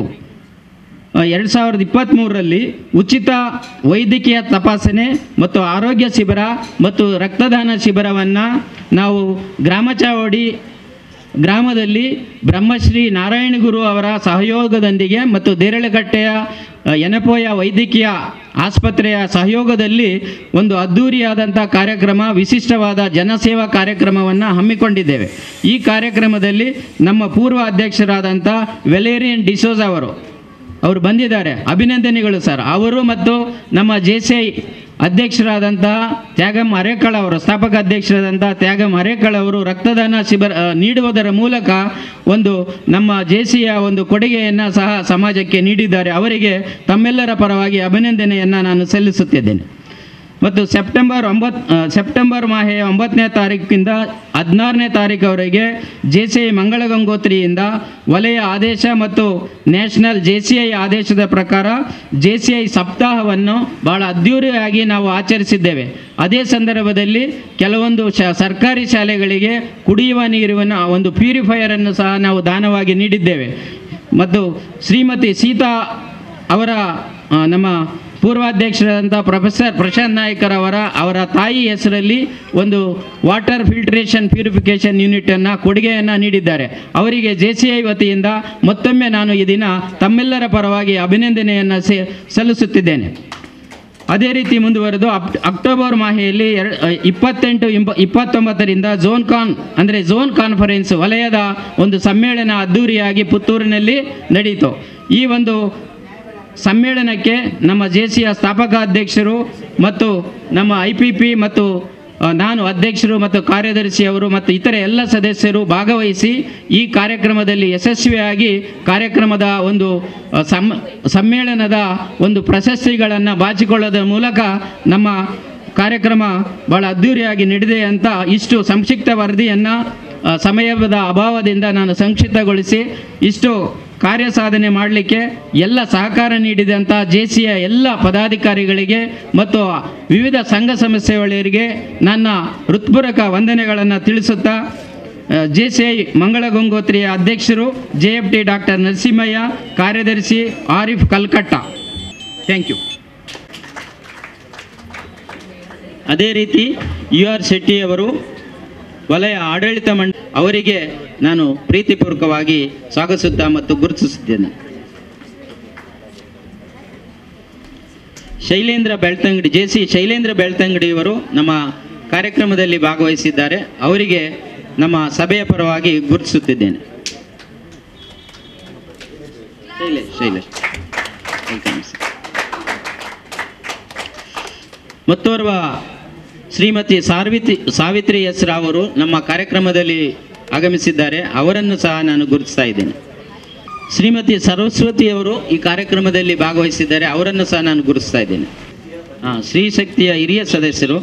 ಎರಡು ಸಾವಿರದ ಇಪ್ಪತ್ತ್ಮೂರರಲ್ಲಿ ಉಚಿತ ವೈದ್ಯಕೀಯ ತಪಾಸಣೆ ಮತ್ತು ಆರೋಗ್ಯ ಶಿಬಿರ ಮತ್ತು ರಕ್ತದಾನ ಶಿಬಿರವನ್ನು ನಾವು ಗ್ರಾಮ ಚಾವಡಿ ಗ್ರಾಮದಲ್ಲಿ ಬ್ರಹ್ಮಶ್ರೀ ನಾರಾಯಣಗುರು ಅವರ ಸಹಯೋಗದೊಂದಿಗೆ ಮತ್ತು ದೇರಳಕಟ್ಟೆಯ ಅ, ಯನಪೋಯ ವೈದ್ಯಕೀಯ ಆಸ್ಪತ್ರೆಯ ಸಹಯೋಗದಲ್ಲಿ ಒಂದು ಅದ್ಧೂರಿಯಾದಂಥ ಕಾರ್ಯಕ್ರಮ ವಿಶಿಷ್ಟವಾದ ಜನಸೇವಾ ಕಾರ್ಯಕ್ರಮವನ್ನು ಹಮ್ಮಿಕೊಂಡಿದ್ದೇವೆ ಈ ಕಾರ್ಯಕ್ರಮದಲ್ಲಿ ನಮ್ಮ ಪೂರ್ವ ಅಧ್ಯಕ್ಷರಾದಂಥ ವೆಲೇರಿಯನ್ ಡಿಸೋಜ್ ಅವರು ಅವರು ಬಂದಿದ್ದಾರೆ ಅಭಿನಂದನೆಗಳು ಸರ್ ಅವರು ಮತ್ತು ನಮ್ಮ ಜೆ ಸಿ ಐ ಅಧ್ಯಕ್ಷರಾದಂತಹ ತ್ಯಾಗಂ ಅರೇಕಳ ಅವರು ಸ್ಥಾಪಕ ಅಧ್ಯಕ್ಷರಾದಂತಹ ತ್ಯಾಗಂ ಅರೇಕಳ ಅವರು ರಕ್ತದಾನ ಶಿಬಿರ ಆ, ನೀಡುವುದರ ಮೂಲಕ ಒಂದು ನಮ್ಮ ಜೆ ಸಿಯ ಒಂದು ಕೊಡುಗೆಯನ್ನು ಸಹ ಸಮಾಜಕ್ಕೆ ನೀಡಿದ್ದಾರೆ ಅವರಿಗೆ ತಮ್ಮೆಲ್ಲರ ಪರವಾಗಿ ಅಭಿನಂದನೆಯನ್ನು ನಾನು ಸಲ್ಲಿಸುತ್ತಿದ್ದೇನೆ ಮತ್ತು ಸೆಪ್ಟೆಂಬರ್ ಒಂಬತ್ತು ಆ, ಸೆಪ್ಟೆಂಬರ್ ಮಾಹೆಯ ಒಂಬತ್ತನೇ ತಾರೀಕಿಂದ ಹದಿನಾರನೇ ತಾರೀಕುವರೆಗೆ ಜೆ ಸಿ ಐ ಮಂಗಳ ಗಂಗೋತ್ರಿಯಿಂದ ವಲಯ ಆದೇಶ ಮತ್ತು ನ್ಯಾಷನಲ್ ಜೆ ಸಿ ಐ ಆದೇಶದ ಪ್ರಕಾರ ಜೆ ಸಿ ಐ ಸಪ್ತಾಹವನ್ನು ಭಾಳ ಅದ್ಧೂರಿಯಾಗಿ ನಾವು ಆಚರಿಸಿದ್ದೇವೆ ಅದೇ ಸಂದರ್ಭದಲ್ಲಿ ಕೆಲವೊಂದು ಶ ಸರ್ಕಾರಿ ಶಾಲೆಗಳಿಗೆ ಕುಡಿಯುವ ನೀರಿನ ಒಂದು ಪ್ಯೂರಿಫೈಯರನ್ನು ಸಹ ನಾವು ದಾನವಾಗಿ ನೀಡಿದ್ದೇವೆ ಮತ್ತು ಶ್ರೀಮತಿ ಸೀತಾ ಅವರ ಆ, ನಮ್ಮ ಪೂರ್ವಾಧ್ಯಕ್ಷರಾದಂಥ ಪ್ರೊಫೆಸರ್ ಪ್ರಶಾಂತ್ ನಾಯ್ಕರ್ ಅವರ ಅವರ ತಾಯಿ ಹೆಸರಲ್ಲಿ ಒಂದು ವಾಟರ್ ಫಿಲ್ಟ್ರೇಷನ್ ಪ್ಯೂರಿಫಿಕೇಷನ್ ಯೂನಿಟನ್ನು ಕೊಡುಗೆಯನ್ನು ನೀಡಿದ್ದಾರೆ ಅವರಿಗೆ ಜೆ ಸಿ ಐ ವತಿಯಿಂದ ಮತ್ತೊಮ್ಮೆ ನಾನು ಈ ದಿನ ತಮ್ಮೆಲ್ಲರ ಪರವಾಗಿ ಅಭಿನಂದನೆಯನ್ನು ಸೇ ಸಲ್ಲಿಸುತ್ತಿದ್ದೇನೆ ಅದೇ ರೀತಿ ಮುಂದುವರೆದು ಅಪ್ ಅಕ್ಟೋಬರ್ ಮಾಹೆಯಲ್ಲಿ ಎರಡು ಇಪ್ಪತ್ತೆಂಟು ಇಂಪ ಇಪ್ಪತ್ತೊಂಬತ್ತರಿಂದ ಝೋನ್ ಕಾನ್ ಅಂದರೆ ಝೋನ್ ಕಾನ್ಫರೆನ್ಸ್ ವಲಯದ ಒಂದು ಸಮ್ಮೇಳನ ಅದ್ಧೂರಿಯಾಗಿ ಪುತ್ತೂರಿನಲ್ಲಿ ನಡೆಯಿತು ಈ ಒಂದು ಸಮ್ಮೇಳನಕ್ಕೆ ನಮ್ಮ ಜೆ ಸಿಯ ಸ್ಥಾಪಕ ಅಧ್ಯಕ್ಷರು ಮತ್ತು ನಮ್ಮ ಐ ಪಿ ಪಿ ಮತ್ತು ಆ, ನಾನು ಅಧ್ಯಕ್ಷರು ಮತ್ತು ಕಾರ್ಯದರ್ಶಿಯವರು ಮತ್ತು ಇತರೆ ಎಲ್ಲ ಸದಸ್ಯರು ಭಾಗವಹಿಸಿ ಈ ಕಾರ್ಯಕ್ರಮದಲ್ಲಿ ಯಶಸ್ವಿಯಾಗಿ ಕಾರ್ಯಕ್ರಮದ ಒಂದು ಆ, ಸಮ್ ಸಮ್ಮೇಳನದ ಒಂದು ಪ್ರಶಸ್ತಿಗಳನ್ನು ಬಾಚಿಕೊಳ್ಳೋದ್ರ ಮೂಲಕ ನಮ್ಮ ಕಾರ್ಯಕ್ರಮ ಭಾಳ ಅದ್ಧೂರಿಯಾಗಿ ನಡೆದಿದೆ ಅಂತ ಇಷ್ಟು ಸಂಕ್ಷಿಪ್ತ ವರದಿಯನ್ನು ಆ, ಸಮಯದ ಅಭಾವದಿಂದ ನಾನು ಸಂಕ್ಷಿಪ್ತಗೊಳಿಸಿ ಇಷ್ಟು ಕಾರ್ಯ ಸಾಧನೆ ಮಾಡಲಿಕ್ಕೆ ಎಲ್ಲ ಸಹಕಾರ ನೀಡಿದಂಥ ಜೆ ಸಿಯ ಎಲ್ಲ ಪದಾಧಿಕಾರಿಗಳಿಗೆ ಮತ್ತು ವಿವಿಧ ಸಂಘ ಸಂಸ್ಥೆಗಳಿಗೆ ನನ್ನ ಹೃತ್ಪೂರ್ವಕ ವಂದನೆಗಳನ್ನು ತಿಳಿಸುತ್ತಾ ಜೆ ಸಿ ಐ ಮಂಗಳ ಗಂಗೋತ್ರಿಯ ಅಧ್ಯಕ್ಷರು J F T doctor Narasimhaiah ಕಾರ್ಯದರ್ಶಿ ಆರಿಫ್ ಕಲ್ಕಟ್ಟ ಥ್ಯಾಂಕ್ ಯು ಅದೇ ರೀತಿ ಯು ಆರ್ ಶೆಟ್ಟಿಯವರು ವಲಯ ಆಡಳಿತ ಮಂಡ ಅವರಿಗೆ ನಾನು ಪ್ರೀತಿಪೂರ್ವಕವಾಗಿ ಸ್ವಾಗತಿಸುತ್ತಾ ಮತ್ತು ಗುರುತಿಸುತ್ತೇನೆ ಶೈಲೇಂದ್ರ ಬೆಳ್ತಂಗಡಿ ಜೆ ಸಿ ಶೈಲೇಂದ್ರ ಬೆಳ್ತಂಗಡಿಯವರು ನಮ್ಮ ಕಾರ್ಯಕ್ರಮದಲ್ಲಿ ಭಾಗವಹಿಸಿದ್ದಾರೆ ಅವರಿಗೆ ನಮ್ಮ ಸಭೆಯ ಪರವಾಗಿ ಗುರುತಿಸುತ್ತಿದ್ದೇನೆ ಶೈಲೇಶ್ ಶೈಲೇಶ್ ವೆಲ್ಕಮ್ ಸರ್ ಮತ್ತೋರ್ವ ಶ್ರೀಮತಿ ಸಾವಿತ್ರಿ ಸಾವಿತ್ರಿ ಎಸ್ ರಾವ್ ಅವರು ನಮ್ಮ ಕಾರ್ಯಕ್ರಮದಲ್ಲಿ ಆಗಮಿಸಿದ್ದಾರೆ ಅವರನ್ನು ಸಹ ನಾನು ಗುರುತಿಸ್ತಾ ಇದ್ದೇನೆ ಶ್ರೀಮತಿ ಸರಸ್ವತಿ ಅವರು ಈ ಕಾರ್ಯಕ್ರಮದಲ್ಲಿ ಭಾಗವಹಿಸಿದ್ದಾರೆ ಅವರನ್ನು ಸಹ ನಾನು ಗುರುತಿಸ್ತಾ ಇದ್ದೇನೆ ಹಾಂ ಶ್ರೀಶಕ್ತಿಯ ಹಿರಿಯ ಸದಸ್ಯರು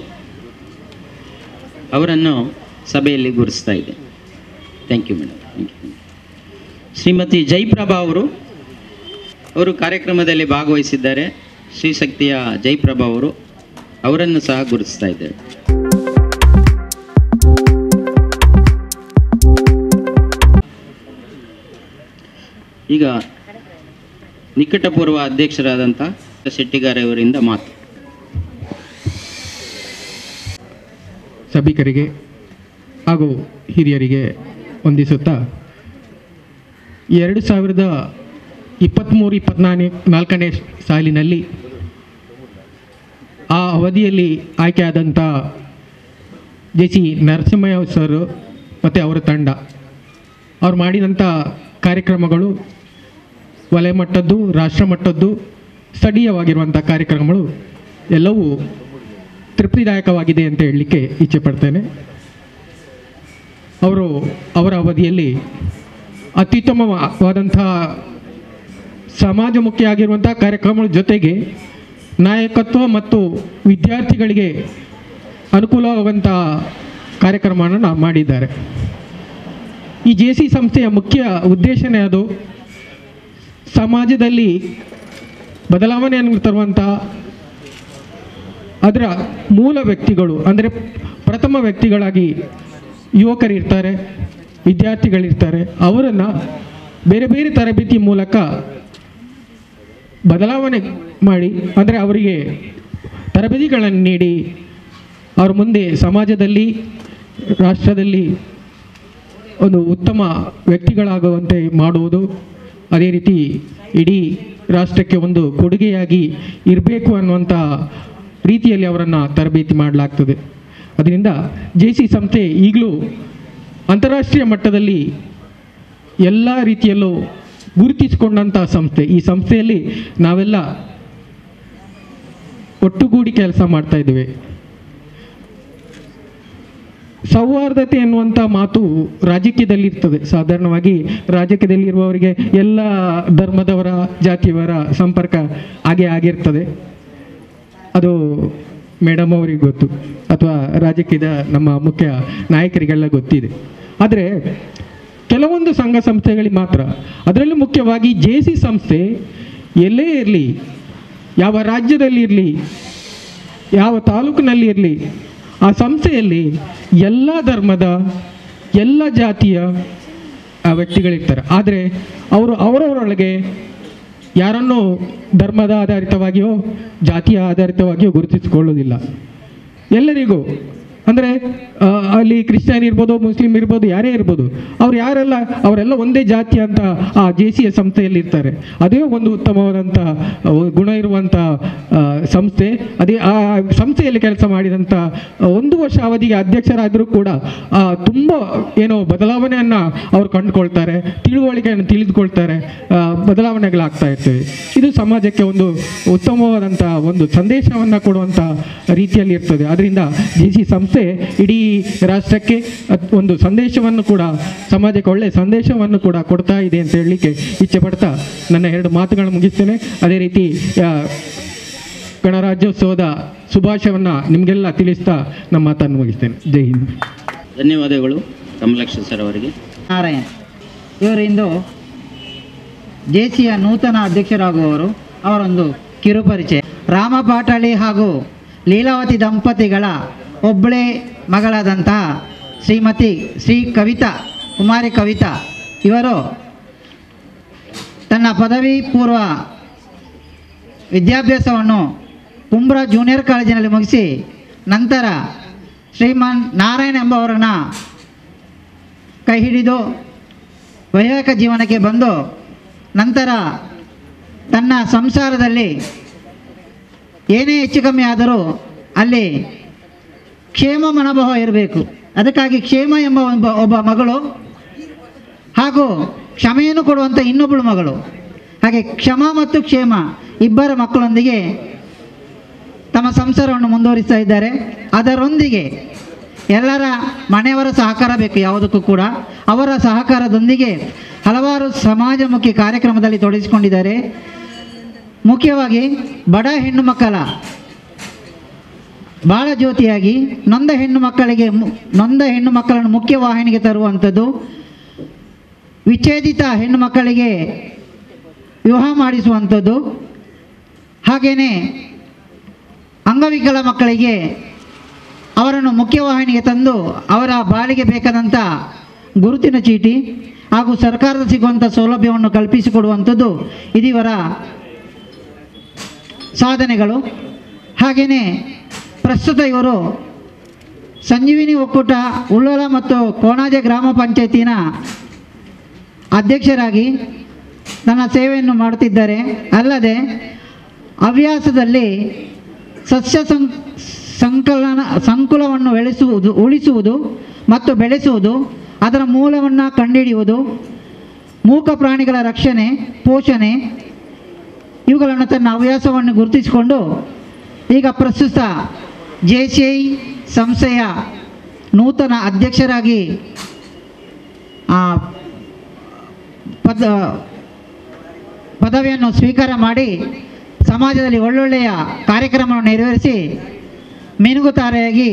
ಅವರನ್ನು ಸಭೆಯಲ್ಲಿ ಗುರುತಿಸ್ತಾ ಇದ್ದೇನೆ thank you madam thank you Shrimati Jayaprabha ಅವರು ಅವರು ಕಾರ್ಯಕ್ರಮದಲ್ಲಿ ಭಾಗವಹಿಸಿದ್ದಾರೆ ಶ್ರೀಶಕ್ತಿಯ ಜಯಪ್ರಭಾ ಅವರು ಅವರನ್ನು ಸಹ ಗುರುತಿಸ್ತಾ ಇದ್ದೇವೆ ಈಗ ನಿಕಟಪೂರ್ವ ಅಧ್ಯಕ್ಷರಾದಂಥ ಶೆಟ್ಟಿಗಾರವರಿಂದ ಮಾತು ಸಭಿಕರಿಗೆ ಹಾಗೂ ಹಿರಿಯರಿಗೆ ವಂದಿಸುತ್ತಾ ಎರಡು ಸಾವಿರದ ಇಪ್ಪತ್ತ್ಮೂರು ಇಪ್ಪತ್ನಾಲ್ಕು ನಾಲ್ಕನೇ ಸಾಲಿನಲ್ಲಿ ಆ ಅವಧಿಯಲ್ಲಿ ಆಯ್ಕೆಯಾದಂಥ ಜೆ ಸಿ ನರಸಿಂಹಯ್ಯ ಸರ್ ಮತ್ತು ಅವರ ತಂಡ ಅವ್ರು ಮಾಡಿದಂಥ ಕಾರ್ಯಕ್ರಮಗಳು ವಲಯ ಮಟ್ಟದ್ದು ರಾಷ್ಟ್ರ ಮಟ್ಟದ್ದು ಸ್ಥಳೀಯವಾಗಿರುವಂಥ ಕಾರ್ಯಕ್ರಮಗಳು ಎಲ್ಲವೂ ತೃಪ್ತಿದಾಯಕವಾಗಿದೆ ಅಂತ ಹೇಳಲಿಕ್ಕೆ ಇಚ್ಛೆ ಪಡ್ತೇನೆ ಅವರು ಅವರ ಅವಧಿಯಲ್ಲಿ ಅತ್ಯುತ್ತಮವಾದಂಥ ಸಮಾಜಮುಖಿ ಆಗಿರುವಂಥ ಕಾರ್ಯಕ್ರಮಗಳ ಜೊತೆಗೆ ನಾಯಕತ್ವ ಮತ್ತು ವಿದ್ಯಾರ್ಥಿಗಳಿಗೆ ಅನುಕೂಲವಾಗುವಂಥ ಕಾರ್ಯಕ್ರಮವನ್ನು ಮಾಡಿದ್ದಾರೆ ಈ ಜೆ ಸಿ ಸಂಸ್ಥೆಯ ಮುಖ್ಯ ಉದ್ದೇಶನೇ ಅದು ಸಮಾಜದಲ್ಲಿ ಬದಲಾವಣೆಯನ್ನು ತರುವಂಥ ಅದರ ಮೂಲ ವ್ಯಕ್ತಿಗಳು ಅಂದರೆ ಪ್ರಥಮ ವ್ಯಕ್ತಿಗಳಾಗಿ ಯುವಕರಿರ್ತಾರೆ ವಿದ್ಯಾರ್ಥಿಗಳಿರ್ತಾರೆ ಅವರನ್ನು ಬೇರೆ ಬೇರೆ ತರಬೇತಿ ಮೂಲಕ ಬದಲಾವಣೆ ಮಾಡಿ ಅಂದರೆ ಅವರಿಗೆ ತರಬೇತಿಗಳನ್ನು ನೀಡಿ ಅವ್ರ ಮುಂದೆ ಸಮಾಜದಲ್ಲಿ ರಾಷ್ಟ್ರದಲ್ಲಿ ಒಂದು ಉತ್ತಮ ವ್ಯಕ್ತಿಗಳಾಗುವಂತೆ ಮಾಡುವುದು ಅದೇ ರೀತಿ ಇಡೀ ರಾಷ್ಟ್ರಕ್ಕೆ ಒಂದು ಕೊಡುಗೆಯಾಗಿ ಇರಬೇಕು ಅನ್ನುವಂಥ ರೀತಿಯಲ್ಲಿ ಅವರನ್ನು ತರಬೇತಿ ಮಾಡಲಾಗ್ತದೆ ಅದರಿಂದ ಜೆ ಸಿ ಸಂಸ್ಥೆ ಈಗಲೂ ಅಂತಾರಾಷ್ಟ್ರೀಯ ಮಟ್ಟದಲ್ಲಿ ಎಲ್ಲ ರೀತಿಯಲ್ಲೂ ಗುರುತಿಸಿಕೊಂಡಂಥ ಸಂಸ್ಥೆ ಈ ಸಂಸ್ಥೆಯಲ್ಲಿ ನಾವೆಲ್ಲ ಒಟ್ಟುಗೂಡಿ ಕೆಲಸ ಮಾಡ್ತಾ ಇದ್ದೇವೆ ಸೌಹಾರ್ದತೆ ಎನ್ನುವಂಥ ಮಾತು ರಾಜಕೀಯದಲ್ಲಿ ಇರ್ತದೆ ಸಾಧಾರಣವಾಗಿ ರಾಜಕೀಯದಲ್ಲಿರುವವರಿಗೆ ಎಲ್ಲ ಧರ್ಮದವರ ಜಾತಿಯವರ ಸಂಪರ್ಕ ಹಾಗೆ ಆಗಿರ್ತದೆ ಅದು ಮೇಡಮ್ ಅವರಿಗೆ ಗೊತ್ತು ಅಥವಾ ರಾಜಕೀಯದ ನಮ್ಮ ಮುಖ್ಯ ನಾಯಕರಿಗೆಲ್ಲ ಗೊತ್ತಿದೆ ಆದರೆ ಕೆಲವೊಂದು ಸಂಘ ಸಂಸ್ಥೆಗಳಿಗೆ ಮಾತ್ರ ಅದರಲ್ಲೂ ಮುಖ್ಯವಾಗಿ ಜೆ ಸಿ ಸಂಸ್ಥೆ ಎಲ್ಲೇ ಇರಲಿ ಯಾವ ರಾಜ್ಯದಲ್ಲಿ ಇರಲಿ ಯಾವ ತಾಲೂಕಿನಲ್ಲಿ ಇರಲಿ ಆ ಸಂಸ್ಥೆಯಲ್ಲಿ ಎಲ್ಲ ಧರ್ಮದ ಎಲ್ಲ ಜಾತಿಯ ಆ, ವ್ಯಕ್ತಿಗಳಿರ್ತಾರೆ ಆದರೆ ಅವರು ಅವರವರೊಳಗೆ ಯಾರನ್ನೂ ಧರ್ಮದ ಆಧಾರಿತವಾಗಿಯೋ ಜಾತಿಯ ಆಧಾರಿತವಾಗಿಯೋ ಗುರುತಿಸಿಕೊಳ್ಳೋದಿಲ್ಲ ಎಲ್ಲರಿಗೂ ಅಂದರೆ ಆ, ಅಲ್ಲಿ ಕ್ರಿಶ್ಚಿಯನ್ ಇರ್ಬೋದು ಮುಸ್ಲಿಂ ಇರ್ಬೋದು ಯಾರೇ ಇರ್ಬೋದು ಅವ್ರು ಯಾರೆಲ್ಲ ಅವರೆಲ್ಲ ಒಂದೇ ಜಾತಿ ಅಂತ ಆ ಜೆ ಸಿಯ ಸಂಸ್ಥೆಯಲ್ಲಿ ಇರ್ತಾರೆ ಅದೇ ಒಂದು ಉತ್ತಮವಾದಂಥ ಆ, ಗುಣ ಇರುವಂಥ ಆ, ಸಂಸ್ಥೆ ಅದೇ ಆ ಸಂಸ್ಥೆಯಲ್ಲಿ ಕೆಲಸ ಮಾಡಿದಂಥ ಒಂದು ವರ್ಷ ಅವಧಿಗೆ ಅಧ್ಯಕ್ಷರಾದರೂ ಕೂಡ ಆ, ತುಂಬ ಏನೋ ಬದಲಾವಣೆಯನ್ನು ಅವ್ರು ಕಂಡುಕೊಳ್ತಾರೆ ತಿಳುವಳಿಕೆಯನ್ನು ತಿಳಿದುಕೊಳ್ತಾರೆ ಆ, ಬದಲಾವಣೆಗಳಾಗ್ತಾ ಇರ್ತವೆ ಇದು ಸಮಾಜಕ್ಕೆ ಒಂದು ಉತ್ತಮವಾದಂಥ ಒಂದು ಸಂದೇಶವನ್ನು ಕೊಡುವಂಥ ರೀತಿಯಲ್ಲಿ ಇರ್ತದೆ ಅದರಿಂದ ಜಿ ಸಿ ಸಂಸ್ಥೆ ಇಡೀ ರಾಷ್ಟ್ರಕ್ಕೆ ಅತ್- ಒಂದು ಸಂದೇಶವನ್ನು ಕೂಡ ಸಮಾಜಕ್ಕೆ ಒಳ್ಳೆಯ ಸಂದೇಶವನ್ನು ಕೂಡ ಕೊಡ್ತಾ ಇದೆ ಅಂತ ಹೇಳಲಿಕ್ಕೆ ಇಚ್ಛೆ ಪಡ್ತಾ ನನ್ನ ಎರಡು ಮಾತುಗಳನ್ನು ಮುಗಿಸ್ತೇನೆ ಅದೇ ರೀತಿ ಆ, ಗಣರಾಜ್ಯೋತ್ಸವದ ಶುಭಾಶಯವನ್ನು ನಿಮಗೆಲ್ಲ ತಿಳಿಸ್ತಾ ನಮ್ಮ ಮಾತನ್ನು ಮುಗಿಸ್ತೇನೆ ಜೈ ಹಿಂದ್ ಧನ್ಯವಾದಗಳು ಕಮಲಕ್ಷ ಸರ್ ಅವರಿಗೆ ನಾರಾಯಣ್ ಇವರಿಂದು ಜೆ ಸಿಯ ನೂತನ ಅಧ್ಯಕ್ಷರಾಗುವವರು ಅವರೊಂದು ಕಿರುಪರಿಚಯ ರಾಮ ಪಾಟಳಿ ಹಾಗೂ ಲೀಲಾವತಿ ದಂಪತಿಗಳ ಒಬ್ಬಳೇ ಮಗಳಾದಂತಹ ಶ್ರೀಮತಿ ಶ್ರೀ ಕವಿತಾ ಕುಮಾರಿ ಕವಿತಾ ಇವರು ತನ್ನ ಪದವಿ ಪೂರ್ವ ವಿದ್ಯಾಭ್ಯಾಸವನ್ನು ಕುಂಬ್ರ ಜೂನಿಯರ್ ಕಾಲೇಜಿನಲ್ಲಿ ಮುಗಿಸಿ ನಂತರ ಶ್ರೀಮಾನ್ ನಾರಾಯಣ್ ಎಂಬವರನ್ನು ಕೈ ಹಿಡಿದು ವೈವಾಹಿಕ ಜೀವನಕ್ಕೆ ಬಂದು ನಂತರ ತನ್ನ ಸಂಸಾರದಲ್ಲಿ ಏನೇ ಹೆಚ್ಚು ಕಮ್ಮಿ ಆದರೂ ಅಲ್ಲಿ ಕ್ಷೇಮ ಮನೋಭಾವ ಇರಬೇಕು ಅದಕ್ಕಾಗಿ ಕ್ಷೇಮ ಎಂಬ ಒಬ್ಬ ಒಬ್ಬ ಮಗಳು ಹಾಗೂ ಕ್ಷಮೆಯನ್ನು ಕೊಡುವಂಥ ಇನ್ನೊಬ್ಬಳು ಮಗಳು ಹಾಗೆ ಕ್ಷಮ ಮತ್ತು ಕ್ಷೇಮ ಇಬ್ಬರ ಮಕ್ಕಳೊಂದಿಗೆ ತಮ್ಮ ತಮ್ಮ ಸಂಸಾರವನ್ನು ಮುಂದುವರಿಸ್ತಾ ಇದ್ದಾರೆ ಅದರೊಂದಿಗೆ ಎಲ್ಲರ ಮನೆಯವರ ಸಹಕಾರ ಬೇಕು ಯಾವುದಕ್ಕೂ ಕೂಡ ಅವರ ಸಹಕಾರದೊಂದಿಗೆ ಹಲವಾರು ಸಮಾಜಮುಖಿ ಕಾರ್ಯಕ್ರಮದಲ್ಲಿ ತೊಡಗಿಸಿಕೊಂಡಿದ್ದಾರೆ ಮುಖ್ಯವಾಗಿ ಬಡ ಹೆಣ್ಣು ಮಕ್ಕಳ ಬಾಳ ಜ್ಯೋತಿಯಾಗಿ ನೊಂದ ಹೆಣ್ಣು ಮಕ್ಕಳಿಗೆ ಮು- ನೊಂದ ಹೆಣ್ಣು ಮಕ್ಕಳನ್ನು ಮುಖ್ಯವಾಹಿನಿಗೆ ತರುವಂಥದ್ದು ವಿಚ್ಛೇದಿತ ಹೆಣ್ಣು ಮಕ್ಕಳಿಗೆ ವಿವಾಹ ಮಾಡಿಸುವಂಥದ್ದು ಹಾಗೆಯೇ ಅಂಗವಿಕಲ ಮಕ್ಕಳಿಗೆ ಅವರನ್ನು ಮುಖ್ಯವಾಹಿನಿಗೆ ತಂದು ಅವರ ಬಾಳಿಗೆ ಬೇಕಾದಂಥ ಗುರುತಿನ ಚೀಟಿ ಹಾಗೂ ಸರ್ಕಾರದ ಸಿಗುವಂಥ ಸೌಲಭ್ಯವನ್ನು ಕಲ್ಪಿಸಿಕೊಡುವಂಥದ್ದು ಇದೀವರ ಸಾಧನೆಗಳು ಹಾಗೆಯೇ ಪ್ರಸ್ತುತ ಇವರು ಸಂಜೀವಿನಿ ಒಕ್ಕೂಟ ಉಳ್ಳೋಲ ಮತ್ತು ಕೋಣಾಜೆ ಗ್ರಾಮ ಪಂಚಾಯತಿನ ಅಧ್ಯಕ್ಷರಾಗಿ ತನ್ನ ಸೇವೆಯನ್ನು ಮಾಡುತ್ತಿದ್ದಾರೆ ಅಲ್ಲದೆ ಹವ್ಯಾಸದಲ್ಲಿ ಸಸ್ಯ ಸಂ ಸಂಕಲನ ಸಂಕುಲವನ್ನು ಬೆಳೆಸುವುದು ಉಳಿಸುವುದು ಮತ್ತು ಬೆಳೆಸುವುದು ಅದರ ಮೂಲವನ್ನು ಕಂಡುಹಿಡಿಯುವುದು ಮೂಕ ಪ್ರಾಣಿಗಳ ರಕ್ಷಣೆ ಪೋಷಣೆ ಇವುಗಳನ್ನು ತನ್ನ ಹವ್ಯಾಸವನ್ನು ಗುರುತಿಸಿಕೊಂಡು ಈಗ ಪ್ರಸ್ತುತ ಜೆ ಸಿ ಐ ಸಂಸ್ಥೆಯ ನೂತನ ಅಧ್ಯಕ್ಷರಾಗಿ ಆ, ಪದ ಪದವಿಯನ್ನು ಸ್ವೀಕಾರ ಮಾಡಿ ಸಮಾಜದಲ್ಲಿ ಒಳ್ಳೊಳ್ಳೆಯ ಕಾರ್ಯಕ್ರಮವನ್ನು ನೆರವೇರಿಸಿ ಮಿನುಗುತಾರೆಯಾಗಿ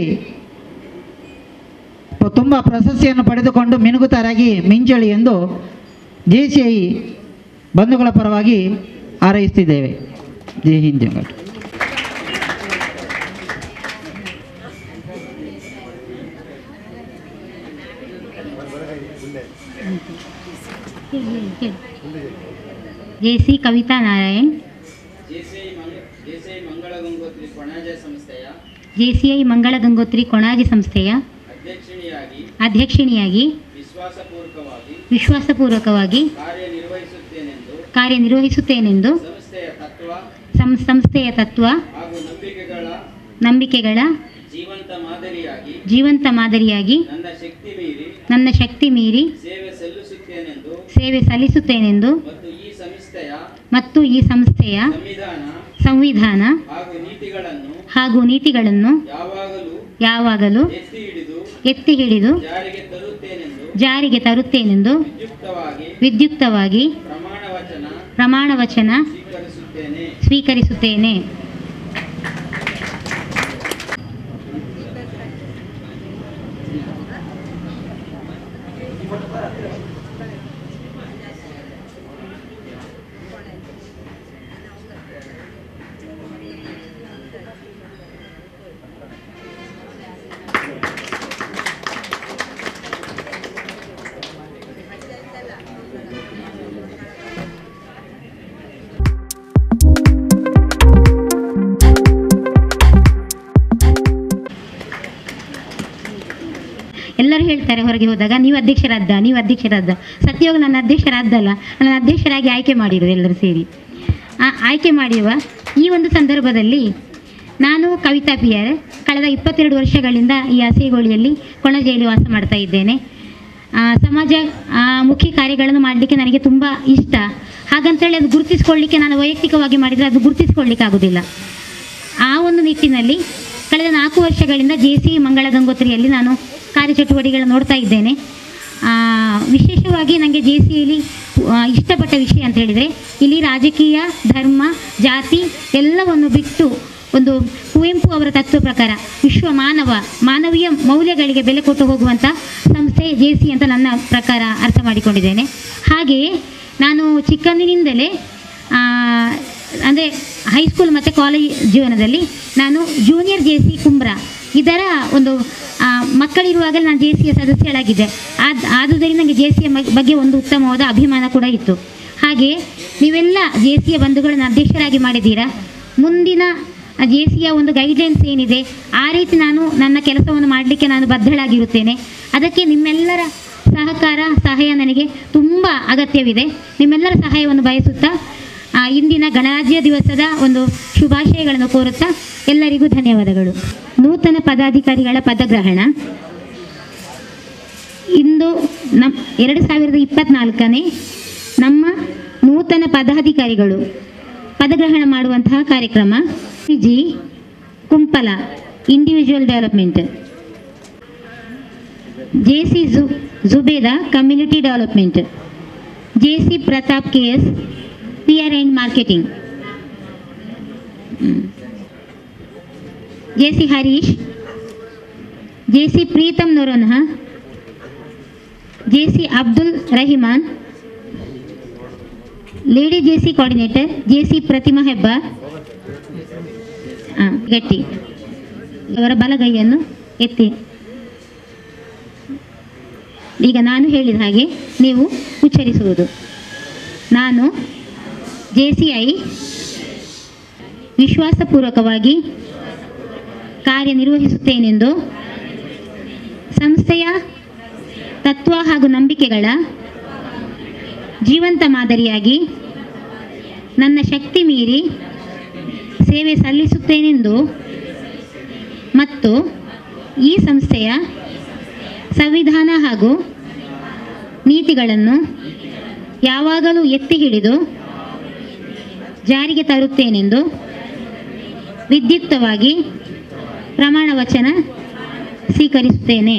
ತುಂಬ ಪ್ರಶಸ್ತಿಯನ್ನು ಪಡೆದುಕೊಂಡು ಮಿನುಗುತಾರಾಗಿ ಮಿಂಚಳಿ ಎಂದು ಜೆ ಸಿ ಐ ಬಂಧುಗಳ ಪರವಾಗಿ ಹಾರೈಸ್ತಿದ್ದೇವೆ ಜೈ ಹಿಂದ್ ಜಂಗಲ್ J C Kavitha Narayan JCI Mangala Gangotri Konaje ಸಂಸ್ಥೆಯ J C I Mangala Gangotri Konaje ಸಂಸ್ಥೆಯ ಅಧ್ಯಕ್ಷಿಣಿಯಾಗಿ ಅಧ್ಯಕ್ಷಿಣಿಯಾಗಿ ವಿಶ್ವಾಸಪೂರ್ವಕವಾಗಿ ವಿಶ್ವಾಸಪೂರ್ವಕವಾಗಿ ಕಾರ್ಯನಿರ್ವಹಿಸುತ್ತೇನೆಂದು ಕಾರ್ಯನಿರ್ವಹಿಸುತ್ತೇನೆಂದು ಸಂಸ್ಥೆಯ ತತ್ವ ಸಂ ಸಂಸ್ಥೆಯ ತತ್ವ ಹಾಗೂ ನಂಬಿಕೆಗಳ ನಂಬಿಕೆಗಳ ಜೀವಂತ ಮಾದರಿಯಾಗಿ ಜೀವಂತ ಮಾದರಿಯಾಗಿ ನನ್ನ ಶಕ್ತಿ ಮೀರಿ ನನ್ನ ಶಕ್ತಿ ಮೀರಿ ಸೇವೆ ಸಲ್ಲಿಸುತ್ತೇನೆಂದು ಸೇವೆ ಸಲ್ಲಿಸುತ್ತೇನೆಂದು ಮತ್ತು ಈ ಸಂಸ್ಥೆಯ ಮತ್ತು ಈ ಸಂಸ್ಥೆಯ ಸಂವಿಧಾನ ಸಂವಿಧಾನ ಹಾಗೂ ನೀತಿಗಳನ್ನು ಹಾಗೂ ನೀತಿಗಳನ್ನು ಯಾವಾಗಲೂ ಯಾವಾಗಲೂ ಎತ್ತಿ ಹಿಡಿದು ಎತ್ತಿ ಹಿಡಿದು ಜಾರಿಗೆ ತರುತ್ತೇನೆಂದು ಜಾರಿಗೆ ತರುತ್ತೇನೆಂದು ವಿದ್ಯುಕ್ತವಾಗಿ ವಿದ್ಯುಕ್ತವಾಗಿ ಪ್ರಮಾಣ ವಚನ ಪ್ರಮಾಣ ವಚನ ಸ್ವೀಕರಿಸುತ್ತೇನೆ ಸ್ವೀಕರಿಸುತ್ತೇನೆ ಎಲ್ಲರೂ ಹೇಳ್ತಾರೆ ಹೊರಗೆ ಹೋದಾಗ ನೀವು ಅಧ್ಯಕ್ಷರಾದ್ದ ನೀವು ಅಧ್ಯಕ್ಷರಾದ್ದ ಸತ್ಯವಾಗಿ ನನ್ನ ಅಧ್ಯಕ್ಷರಾದ್ದಲ್ಲ ನನ್ನ ಅಧ್ಯಕ್ಷರಾಗಿ ಆಯ್ಕೆ ಮಾಡಿರು ಎಲ್ಲರೂ ಸೇರಿ ಆ ಆಯ್ಕೆ ಮಾಡಿರುವ ಈ ಒಂದು ಸಂದರ್ಭದಲ್ಲಿ ನಾನು ಕವಿತಾ ಪಿ ಆರ್ ಕಳೆದ ಇಪ್ಪತ್ತೆರಡು ವರ್ಷಗಳಿಂದ ಈ ಹಸೇಗೋಳಿಯಲ್ಲಿ ಕೊಣಜೆಯಲ್ಲಿ ವಾಸ ಮಾಡ್ತಾ ಇದ್ದೇನೆ ಆ, ಸಮಾಜ ಆ, ಮುಖಿ ಕಾರ್ಯಗಳನ್ನು ಮಾಡಲಿಕ್ಕೆ ನನಗೆ ತುಂಬ ಇಷ್ಟ ಹಾಗಂತೇಳಿ ಅದು ಗುರುತಿಸ್ಕೊಳ್ಳಿಕ್ಕೆ ನಾನು ವೈಯಕ್ತಿಕವಾಗಿ ಮಾಡಿದರೆ ಅದು ಗುರುತಿಸ್ಕೊಳ್ಳಿಕ್ಕೆ ಆಗೋದಿಲ್ಲ ಆ ಒಂದು ನಿಟ್ಟಿನಲ್ಲಿ ಕಳೆದ ನಾಲ್ಕು ವರ್ಷಗಳಿಂದ ಜೆ ಸಿ ಮಂಗಳ ಗಂಗೋತ್ರಿಯಲ್ಲಿ ನಾನು ಕಾರ್ಯಚಟುವಟಿಕೆಗಳನ್ನು ನೋಡ್ತಾ ಇದ್ದೇನೆ ಆ, ವಿಶೇಷವಾಗಿ ನನಗೆ ಜೆ ಸಿಯಲ್ಲಿ ಇಷ್ಟಪಟ್ಟ ವಿಷಯ ಅಂತ ಹೇಳಿದರೆ ಇಲ್ಲಿ ರಾಜಕೀಯ ಧರ್ಮ ಜಾತಿ ಎಲ್ಲವನ್ನು ಬಿಟ್ಟು ಒಂದು ಕುವೆಂಪು ಅವರ ತತ್ವ ಪ್ರಕಾರ ವಿಶ್ವ ಮಾನವ ಮಾನವೀಯ ಮೌಲ್ಯಗಳಿಗೆ ಬೆಲೆ ಕೊಟ್ಟು ಹೋಗುವಂಥ ಸಂಸ್ಥೆ ಜೆ ಸಿ ಅಂತ ನನ್ನ ಪ್ರಕಾರ ಅರ್ಥ ಮಾಡಿಕೊಂಡಿದ್ದೇನೆ ಹಾಗೆಯೇ ನಾನು ಚಿಕ್ಕಂದಿನಿಂದಲೇ ಅಂದರೆ ಹೈಸ್ಕೂಲ್ ಮತ್ತು ಕಾಲೇಜ್ ಜೀವನದಲ್ಲಿ ನಾನು ಜೂನಿಯರ್ ಜೆ ಸಿ ಕುಂಬ್ರ ಇದರ ಒಂದು ಆ, ಮಕ್ಕಳಿರುವಾಗಲೇ ನಾನು ಜೆ ಸಿಯ ಸದಸ್ಯಳಾಗಿದ್ದೆ ಆದ್ ಆದುದರಿಂದ ನನಗೆ ಜೆ ಸಿಯ ಬಗ್ಗೆ ಒಂದು ಉತ್ತಮವಾದ ಅಭಿಮಾನ ಕೂಡ ಇತ್ತು ಹಾಗೆಯೇ ನೀವೆಲ್ಲ ಜೆ ಸಿಯ ಬಂಧುಗಳನ್ನು ಅಧ್ಯಕ್ಷರಾಗಿ ಮಾಡಿದ್ದೀರಾ ಮುಂದಿನ ಜೆ ಸಿಯ ಒಂದು ಗೈಡ್ಲೈನ್ಸ್ ಏನಿದೆ ಆ ರೀತಿ ನಾನು ನನ್ನ ಕೆಲಸವನ್ನು ಮಾಡಲಿಕ್ಕೆ ನಾನು ಬದ್ಧಳಾಗಿರುತ್ತೇನೆ ಅದಕ್ಕೆ ನಿಮ್ಮೆಲ್ಲರ ಸಹಕಾರ ಸಹಾಯ ನನಗೆ ತುಂಬ ಅಗತ್ಯವಿದೆ ನಿಮ್ಮೆಲ್ಲರ ಸಹಾಯವನ್ನು ಬಯಸುತ್ತಾ ಆ, ಇಂದಿನ ಗಣರಾಜ್ಯ ದಿವಸದ ಒಂದು ಶುಭಾಶಯಗಳನ್ನು ಕೋರುತ್ತಾ ಎಲ್ಲರಿಗೂ ಧನ್ಯವಾದಗಳು ನೂತನ ಪದಾಧಿಕಾರಿಗಳ ಪದಗ್ರಹಣ ಇಂದು ನಮ್ಮ ಎರಡು ಸಾವಿರದ ಇಪ್ಪತ್ತ್ನಾಲ್ಕನೇ ನಮ್ಮ ನೂತನ ಪದಾಧಿಕಾರಿಗಳು ಪದಗ್ರಹಣ ಮಾಡುವಂತಹ ಕಾರ್ಯಕ್ರಮ G Kumpala individual development J C ಜು Jubeda community development J C Pratap K S P R and marketing J C Harish J C Preetham Noronha J C Abdul Rahiman lady J C coordinator J C Pratima Hebbar ಹಾಂ ಗಟ್ಟಿ ಅವರ ಬಲಗೈಯನ್ನು ಎತ್ತಿ ಈಗ ನಾನು ಹೇಳಿದ ಹಾಗೆ ನೀವು ಉಚ್ಚರಿಸುವುದು ನಾನು ಜೆ ಸಿ ಐ ವಿಶ್ವಾಸಪೂರ್ವಕವಾಗಿ ಕಾರ್ಯನಿರ್ವಹಿಸುತ್ತೇನೆಂದು ಸಂಸ್ಥೆಯ ತತ್ವ ಹಾಗೂ ನಂಬಿಕೆಗಳ ಜೀವಂತ ಮಾದರಿಯಾಗಿ ನನ್ನ ಶಕ್ತಿ ಮೀರಿ ಸೇವೆ ಸಲ್ಲಿಸುತ್ತೇನೆಂದು ಮತ್ತು ಈ ಸಂಸ್ಥೆಯ ಸಂವಿಧಾನ ಹಾಗೂ ನೀತಿಗಳನ್ನು ಯಾವಾಗಲೂ ಎತ್ತಿ ಹಿಡಿದು ಜಾರಿಗೆ ತರುತ್ತೇನೆಂದು ವಿದ್ಯುಕ್ತವಾಗಿ ಪ್ರಮಾಣ ವಚನ ಸ್ವೀಕರಿಸುತ್ತೇನೆ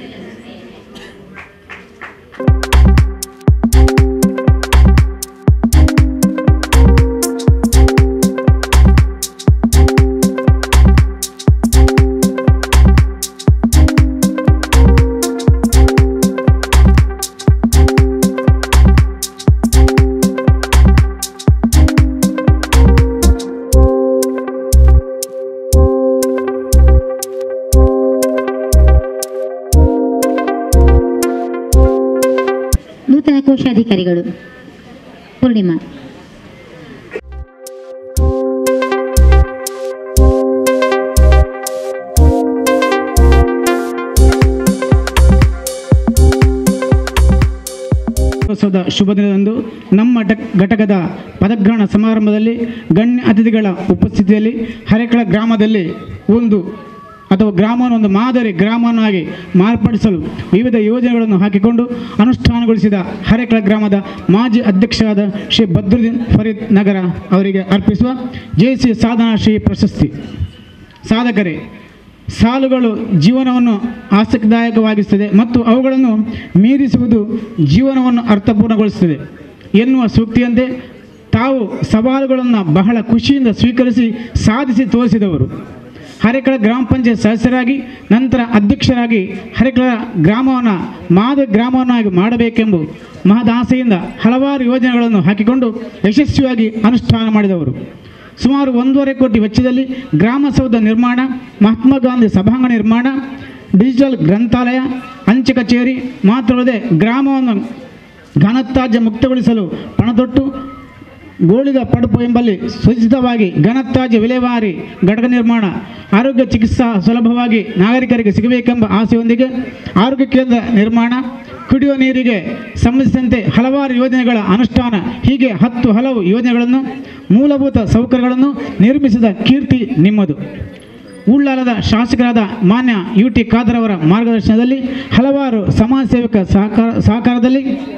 ನೂತನ ಕೋಶಾಧಿಕಾರಿಗಳು ಪೂರ್ಣಿಮಾ ದಿವಸದ ಶುಭ ದಿನದಂದು ನಮ್ಮ ಟ- ಘಟಕದ ಪದಗ್ರಹಣ ಸಮಾರಂಭದಲ್ಲಿ ಗಣ್ಯ ಅತಿಥಿಗಳ ಉಪಸ್ಥಿತಿಯಲ್ಲಿ ಹರೇಕಳ ಗ್ರಾಮದಲ್ಲಿ ಒಂದು ಅಥವಾ ಗ್ರಾಮವನ್ನು ಒಂದು ಮಾದರಿ ಗ್ರಾಮವನ್ನಾಗಿ ಮಾರ್ಪಡಿಸಲು ವಿವಿಧ ಯೋಜನೆಗಳನ್ನು ಹಾಕಿಕೊಂಡು ಅನುಷ್ಠಾನಗೊಳಿಸಿದ ಹರೇಕಳ ಗ್ರಾಮದ ಮಾಜಿ ಅಧ್ಯಕ್ಷರಾದ ಶ್ರೀ ಬದ್ರುದ್ದೀನ್ ಫರೀದ್ ನಗರ ಅವರಿಗೆ ಅರ್ಪಿಸುವ ಜೆ ಸಿ ಸಾಧನಾ ಶ್ರೀ ಪ್ರಶಸ್ತಿ ಸಾಧಕರೇ ಸಾಲುಗಳು ಜೀವನವನ್ನು ಆಸಕ್ತಿದಾಯಕವಾಗಿಸುತ್ತದೆ ಮತ್ತು ಅವುಗಳನ್ನು ಮೀರಿಸುವುದು ಜೀವನವನ್ನು ಅರ್ಥಪೂರ್ಣಗೊಳಿಸುತ್ತದೆ ಎನ್ನುವ ಸೂಕ್ತಿಯಂತೆ ತಾವು ಸವಾಲುಗಳನ್ನು ಬಹಳ ಖುಷಿಯಿಂದ ಸ್ವೀಕರಿಸಿ ಸಾಧಿಸಿ ತೋರಿಸಿದವರು ಹರೇಕಳ ಗ್ರಾಮ ಪಂಚಾಯತ್ ಸದಸ್ಯರಾಗಿ ನಂತರ ಅಧ್ಯಕ್ಷರಾಗಿ ಹರೇಕಳ ಗ್ರಾಮವನ್ನು ಮಾದರಿ ಗ್ರಾಮವನ್ನಾಗಿ ಮಾಡಬೇಕೆಂಬ ಮಹದಾಸೆಯಿಂದ ಹಲವಾರು ಯೋಜನೆಗಳನ್ನು ಹಾಕಿಕೊಂಡು ಯಶಸ್ವಿಯಾಗಿ ಅನುಷ್ಠಾನ ಮಾಡಿದವರು ಸುಮಾರು ಒಂದೂವರೆ ಕೋಟಿ ವೆಚ್ಚದಲ್ಲಿ ಗ್ರಾಮಸೌಧ ನಿರ್ಮಾಣ ಮಹಾತ್ಮ ಗಾಂಧಿ ಸಭಾಂಗಣ ನಿರ್ಮಾಣ ಡಿಜಿಟಲ್ ಗ್ರಂಥಾಲಯ ಅಂಚೆ ಕಚೇರಿ ಮಾತ್ರವಲ್ಲದೆ ಗ್ರಾಮವನ್ನು ಘನತ್ಯಾಜ್ಯ ಮುಕ್ತಗೊಳಿಸಲು ಪಣತೊಟ್ಟು ಗೋಳಿದ ಪಡುಪು ಎಂಬಲ್ಲಿ ಸುಚಿತವಾಗಿ ಘನತ್ಯಾಜ್ಯ ವಿಲೇವಾರಿ ಘಟಕ ನಿರ್ಮಾಣ ಆರೋಗ್ಯ ಚಿಕಿತ್ಸಾ ಸುಲಭವಾಗಿ ನಾಗರಿಕರಿಗೆ ಸಿಗಬೇಕೆಂಬ ಆಸೆಯೊಂದಿಗೆ ಆರೋಗ್ಯ ಕೇಂದ್ರ ನಿರ್ಮಾಣ ಕುಡಿಯುವ ನೀರಿಗೆ ಸಂಬಂಧಿಸಿದಂತೆ ಹಲವಾರು ಯೋಜನೆಗಳ ಅನುಷ್ಠಾನ ಹೀಗೆ ಹತ್ತು ಹಲವು ಯೋಜನೆಗಳನ್ನು ಮೂಲಭೂತ ಸೌಕರ್ಯಗಳನ್ನು ನಿರ್ಮಿಸಿದ ಕೀರ್ತಿ ನಿಮ್ಮದು ಉಳ್ಳಾಲದ ಶಾಸಕರಾದ ಮಾನ್ಯ ಯು ಟಿ ಖಾದರ್ ಅವರ ಮಾರ್ಗದರ್ಶನದಲ್ಲಿ ಹಲವಾರು ಸಮಾಜ ಸೇವಕ ಸಹಕಾರ ಸಹಕಾರದಲ್ಲಿ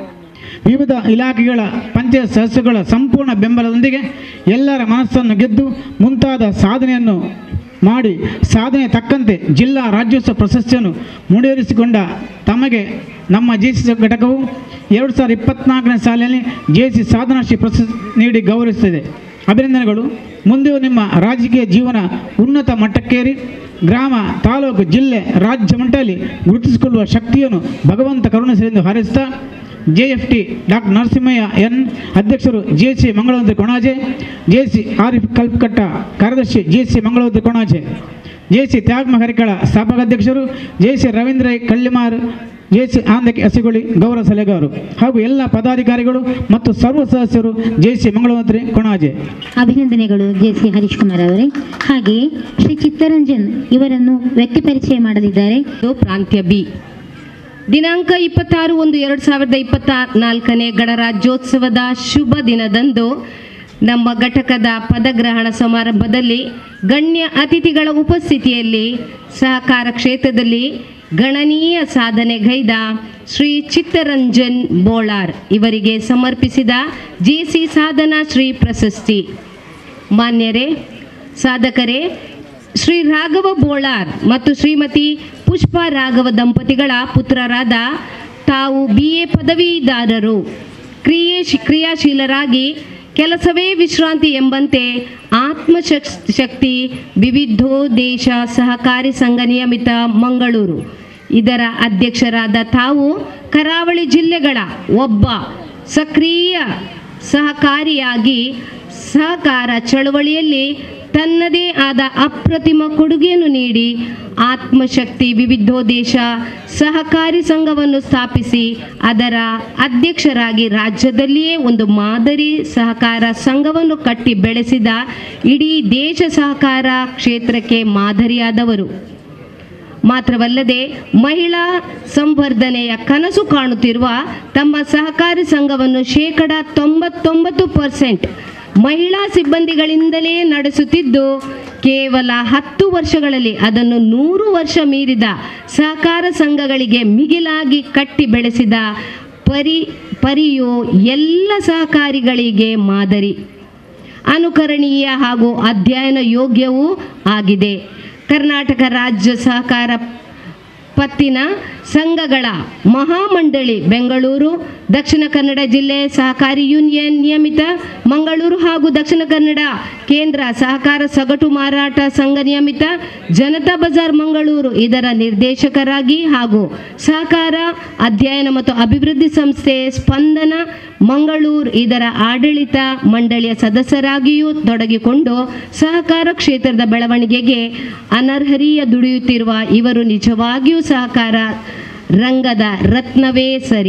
ವಿವಿಧ ಇಲಾಖೆಗಳ ಪಂಚಾಯತ್ ಸದಸ್ಯಗಳ ಸಂಪೂರ್ಣ ಬೆಂಬಲದೊಂದಿಗೆ ಎಲ್ಲರ ಮನಸ್ಸನ್ನು ಗೆದ್ದು ಮುಂತಾದ ಸಾಧನೆಯನ್ನು ಮಾಡಿ ಸಾಧನೆ ತಕ್ಕಂತೆ ಜಿಲ್ಲಾ ರಾಜ್ಯೋತ್ಸವ ಪ್ರಶಸ್ತಿಯನ್ನು ಮುಡಿಯೇರಿಸಿಕೊಂಡ ತಮಗೆ ನಮ್ಮ ಜೆ ಸಿ ಘಟಕವು ಎರಡು ಸಾವಿರದ ಇಪ್ಪತ್ನಾಲ್ಕನೇ ಸಾಲಿನಲ್ಲಿ ಜೆ ಸಿ ಸಾಧನಾ ಶ್ರೀ ಪ್ರಶಸ್ತಿ ನೀಡಿ ಗೌರವಿಸುತ್ತದೆ ಅಭಿನಂದನೆಗಳು ಮುಂದೆಯೂ ನಿಮ್ಮ ರಾಜಕೀಯ ಜೀವನ ಉನ್ನತ ಮಟ್ಟಕ್ಕೇರಿ ಗ್ರಾಮ ತಾಲೂಕು ಜಿಲ್ಲೆ ರಾಜ್ಯ ಮಟ್ಟದಲ್ಲಿ ಗುರುತಿಸಿಕೊಳ್ಳುವ ಶಕ್ತಿಯನ್ನು ಭಗವಂತ ಕರುಣಿಸಲೆಂದು ಹಾರೈಸುತ್ತಾ J F T doctor Narasimhaiah N ಅಧ್ಯಕ್ಷರು ಜೆ ಸಿ ಮಂಗಳವಂತಿ ಕೊಣಾಜೆ ಜೆ ಸಿ ಆರಿಫ್ ಕಲ್ಪಕಟ್ಟ ಕಾರ್ಯದರ್ಶಿ ಜೆ ಸಿ ಮಂಗಳವಂತಿ ಕೊಣಾಜೆ ಜೆ ಸಿ ತ್ಯಾಗಮ ಹರಿಕಳ ಸ್ಥಾಪಕಾಧ್ಯಕ್ಷರು J C Ravindra Kallimar J C ಆಂದಕ್ಕೆ ಹಸಿಗೊಳಿ ಗೌರವ ಸಲಹೆಗಾರರು ಹಾಗೂ ಎಲ್ಲ ಪದಾಧಿಕಾರಿಗಳು ಮತ್ತು ಸರ್ವ ಸದಸ್ಯರು ಜೆ ಸಿ ಮಂಗಳವಂತ್ರಿ ಕೊಣಾಜೆ ಅಭಿನಂದನೆಗಳು ಜೆ ಸಿ ಹರೀಶ್ ಕುಮಾರ್ ಅವರೇ ಹಾಗೆಯೇ ಶ್ರೀ ಚಿತ್ತರಂಜನ್ ಇವರನ್ನು ವ್ಯಕ್ತಿ ಪರಿಚಯ ಮಾಡಲಿದ್ದಾರೆ ಇದು ಪ್ರಾಂತ್ಯ ಬಿ ದಿನಾಂಕ ಇಪ್ಪತ್ತಾರು ಒಂದು ಎರಡು ಸಾವಿರದ ಇಪ್ಪತ್ತ ನಾಲ್ಕನೇ ಗಣರಾಜ್ಯೋತ್ಸವದ ಶುಭ ದಿನದಂದು ನಮ್ಮ ಘಟಕದ ಪದಗ್ರಹಣ ಸಮಾರಂಭದಲ್ಲಿ ಗಣ್ಯ ಅತಿಥಿಗಳ ಉಪಸ್ಥಿತಿಯಲ್ಲಿ ಸಹಕಾರ ಕ್ಷೇತ್ರದಲ್ಲಿ ಗಣನೀಯ ಸಾಧನೆಗೈದ ಶ್ರೀ ಚಿತ್ತರಂಜನ್ ಬೋಳಾರ್ ಇವರಿಗೆ ಸಮರ್ಪಿಸಿದ ಜೆ ಸಿ ಸಾಧನಾ ಶ್ರೀ ಪ್ರಶಸ್ತಿ ಮಾನ್ಯರೇ ಸಾಧಕರೇ ಶ್ರೀ ರಾಘವ ಬೋಳಾರ್ ಮತ್ತು ಶ್ರೀಮತಿ ಪುಷ್ಪ ರಾಘವ ದಂಪತಿಗಳ ಪುತ್ರರಾದ ತಾವು ಬಿ ಎ ಪದವೀಧರರು ಕ್ರಿಯೆ ಕ್ರಿಯಾಶೀಲರಾಗಿ ಕೆಲಸವೇ ವಿಶ್ರಾಂತಿ ಎಂಬಂತೆ ಆತ್ಮಶಕ್ ಶಕ್ತಿ ವಿವಿಧೋದ್ದೇಶ ಸಹಕಾರಿ ಸಂಘ ನಿಯಮಿತ ಮಂಗಳೂರು ಇದರ ಅಧ್ಯಕ್ಷರಾದ ತಾವು ಕರಾವಳಿ ಜಿಲ್ಲೆಗಳ ಒಬ್ಬ ಸಕ್ರಿಯ ಸಹಕಾರಿಯಾಗಿ ಸಹಕಾರ ಚಳವಳಿಯಲ್ಲಿ ತನ್ನದೇ ಆದ ಅಪ್ರತಿಮ ಕೊಡುಗೆಯನ್ನು ನೀಡಿ ಆತ್ಮಶಕ್ತಿ ವಿವಿಧೋದ್ದೇಶ ಸಹಕಾರಿ ಸಂಘವನ್ನು ಸ್ಥಾಪಿಸಿ ಅದರ ಅಧ್ಯಕ್ಷರಾಗಿ ರಾಜ್ಯದಲ್ಲಿಯೇ ಒಂದು ಮಾದರಿ ಸಹಕಾರ ಸಂಘವನ್ನು ಕಟ್ಟಿ ಬೆಳೆಸಿದ ಇಡೀ ದೇಶ ಸಹಕಾರ ಕ್ಷೇತ್ರಕ್ಕೆ ಮಾದರಿಯಾದವರು ಮಾತ್ರವಲ್ಲದೆ ಮಹಿಳಾ ಸಂವರ್ಧನೆಯ ಕನಸು ಕಾಣುತ್ತಿರುವ ತಮ್ಮ ಸಹಕಾರಿ ಸಂಘವನ್ನು ಶೇಕಡ ತೊಂಬತ್ತೊಂಬತ್ತು ಪರ್ಸೆಂಟ್ ಮಹಿಳಾ ಸಿಬ್ಬಂದಿಗಳಿಂದಲೇ ನಡೆಸುತ್ತಿದ್ದು ಕೇವಲ ಹತ್ತು ವರ್ಷಗಳಲ್ಲಿ ಅದನ್ನು ನೂರು ವರ್ಷ ಮೀರಿದ ಸಹಕಾರ ಸಂಘಗಳಿಗೆ ಮಿಗಿಲಾಗಿ ಕಟ್ಟಿ ಬೆಳೆಸಿದ ಪರಿ ಪರಿಯು ಎಲ್ಲ ಸಹಕಾರಿಗಳಿಗೆ ಮಾದರಿ ಅನುಕರಣೀಯ ಹಾಗೂ ಅಧ್ಯಯನ ಯೋಗ್ಯವೂ ಆಗಿದೆ ಕರ್ನಾಟಕ ರಾಜ್ಯ ಸಹಕಾರ ಪತ್ತಿನ ಸಂಘಗಳ ಮಹಾಮಂಡಳಿ ಬೆಂಗಳೂರು ದಕ್ಷಿಣ ಕನ್ನಡ ಜಿಲ್ಲೆ ಸಹಕಾರಿ ಯೂನಿಯನ್ ನಿಯಮಿತ ಮಂಗಳೂರು ಹಾಗೂ ದಕ್ಷಿಣ ಕನ್ನಡ ಕೇಂದ್ರ ಸಹಕಾರ ಸಗಟು ಮಾರಾಟ ಸಂಘ ನಿಯಮಿತ ಜನತಾ ಬಜಾರ್ ಮಂಗಳೂರು ಇದರ ನಿರ್ದೇಶಕರಾಗಿ ಹಾಗೂ ಸಹಕಾರ ಅಧ್ಯಯನ ಮತ್ತು ಅಭಿವೃದ್ಧಿ ಸಂಸ್ಥೆ ಸ್ಪಂದನ ಮಂಗಳೂರು ಇದರ ಆಡಳಿತ ಮಂಡಳಿಯ ಸದಸ್ಯರಾಗಿಯೂ ತೊಡಗಿಕೊಂಡು ಸಹಕಾರ ಕ್ಷೇತ್ರದ ಬೆಳವಣಿಗೆಗೆ ಅನರ್ಹರೀಯ ದುಡಿಯುತ್ತಿರುವ ಇವರು ನಿಜವಾಗಿಯೂ ಸಹಕಾರ ರಂಗದ ರತ್ನವೇ ಸರಿ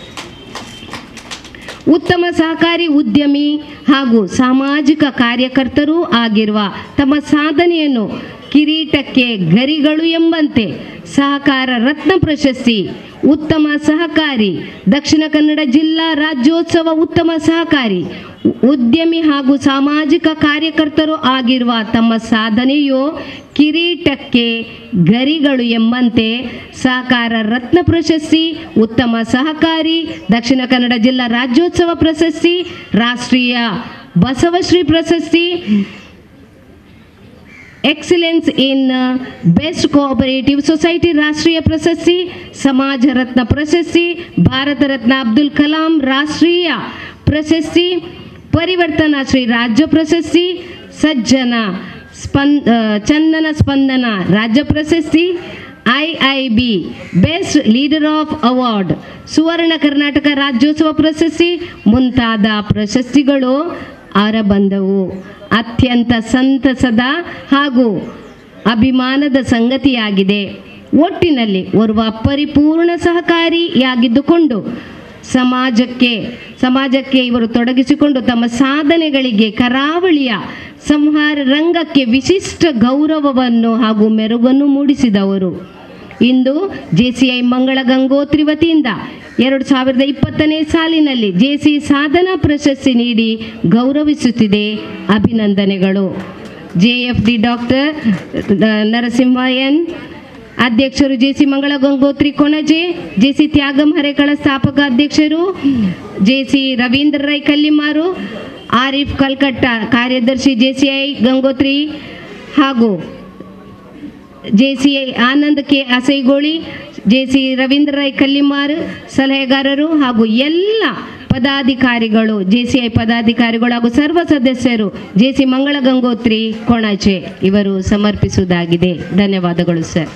ಉತ್ತಮ ಸಹಕಾರಿ ಉದ್ಯಮಿ ಹಾಗೂ ಸಾಮಾಜಿಕ ಕಾರ್ಯಕರ್ತರೂ ಆಗಿರುವ ತಮ್ಮ ಸಾಧನೆಯನ್ನು ಕಿರೀಟಕ್ಕೆ ಗರಿಗಳು ಎಂಬಂತೆ ಸಹಕಾರ ರತ್ನ ಪ್ರಶಸ್ತಿ ಉತ್ತಮ ಸಹಕಾರಿ ದಕ್ಷಿಣ ಕನ್ನಡ ಜಿಲ್ಲಾ ರಾಜ್ಯೋತ್ಸವ ಉತ್ತಮ ಸಹಕಾರಿ ಉದ್ಯಮಿ ಹಾಗೂ ಸಾಮಾಜಿಕ ಕಾರ್ಯಕರ್ತರು ಆಗಿರುವ ತಮ್ಮ ಸಾಧನೆಯು ಕಿರೀಟಕ್ಕೆ ಗರಿಗಳು ಎಂಬಂತೆ ಸಹಕಾರ ರತ್ನ ಪ್ರಶಸ್ತಿ ಉತ್ತಮ ಸಹಕಾರಿ ದಕ್ಷಿಣ ಕನ್ನಡ ಜಿಲ್ಲಾ ರಾಜ್ಯೋತ್ಸವ ಪ್ರಶಸ್ತಿ ರಾಷ್ಟ್ರೀಯ ಬಸವಶ್ರೀ ಪ್ರಶಸ್ತಿ excellence in best cooperative society ರಾಷ್ಟ್ರೀಯ ಪ್ರಶಸ್ತಿ ಸಮಾಜ ರತ್ನ ಪ್ರಶಸ್ತಿ ಭಾರತ ರತ್ನ ಅಬ್ದುಲ್ ಕಲಾಂ ರಾಷ್ಟ್ರೀಯ ಪ್ರಶಸ್ತಿ ಪರಿವರ್ತನಾ ಶ್ರೀ ರಾಜ್ಯ ಪ್ರಶಸ್ತಿ ಸಜ್ಜನ ಸ್ಪಂದ ಆ, ಚಂದನ ಸ್ಪಂದನ ರಾಜ್ಯ ಪ್ರಶಸ್ತಿ I I B best leader of award ಸುವರ್ಣ ಕರ್ನಾಟಕ ರಾಜ್ಯೋತ್ಸವ ಪ್ರಶಸ್ತಿ ಮುಂತಾದ ಪ್ರಶಸ್ತಿಗಳು ಬಂದವು ಅತ್ಯಂತ ಸಂತಸದ ಹಾಗೂ ಅಭಿಮಾನದ ಸಂಗತಿಯಾಗಿದೆ ಒಟ್ಟಿನಲ್ಲಿ ಓರ್ವ ಪರಿಪೂರ್ಣ ಸಹಕಾರಿಯಾಗಿದ್ದುಕೊಂಡು ಸಮಾಜಕ್ಕೆ ಸಮಾಜಕ್ಕೆ ಇವರು ತೊಡಗಿಸಿಕೊಂಡು ತಮ್ಮ ಸಾಧನೆಗಳಿಗೆ ಕರಾವಳಿಯ ಸಂಹಾರ ರಂಗಕ್ಕೆ ವಿಶಿಷ್ಟ ಗೌರವವನ್ನು ಹಾಗೂ ಮೆರುಗನ್ನು ಮೂಡಿಸಿದವರು ಇಂದು ಜೆಸಿಐ ಮಂಗಳ ಗಂಗೋತ್ರಿ ವತಿಯಿಂದ ಎರಡು ಸಾವಿರದ ಇಪ್ಪತ್ತನೇ ಸಾಲಿನಲ್ಲಿ ಜೆಸಿ ಸಾಧನಾ ಪ್ರಶಸ್ತಿ ನೀಡಿ ಗೌರವಿಸುತ್ತಿದೆ ಅಭಿನಂದನೆಗಳು J F D doctor Narasimha N ಅಧ್ಯಕ್ಷರು J C Mangala Gangotri Konaje J C Tyagam Harekala ಸ್ಥಾಪಕ ಅಧ್ಯಕ್ಷರು ಜೆ ಸಿ ರವೀಂದ್ರ ರೈ ಕಲ್ಲಿಮಾರು ಆರಿಫ್ ಕಲ್ಕಟ್ಟ ಕಾರ್ಯದರ್ಶಿ ಜೆ ಸಿ ಐ ಗಂಗೋತ್ರಿ ಹಾಗೂ J C I Anand K Asaigoli J C Ravindra Rai Kallimar ಸಲಹೆಗಾರರು ಹಾಗೂ ಎಲ್ಲ ಪದಾಧಿಕಾರಿಗಳು ಜೆ ಸಿ ಐ ಪದಾಧಿಕಾರಿಗಳು ಹಾಗೂ ಸರ್ವ ಸದಸ್ಯರು ಜೆ ಸಿ ಮಂಗಳ ಗಂಗೋತ್ರಿ ಕೊಣಾಚೆ ಇವರು ಸಮರ್ಪಿಸುವುದಾಗಿದೆ ಧನ್ಯವಾದಗಳು ಸರ್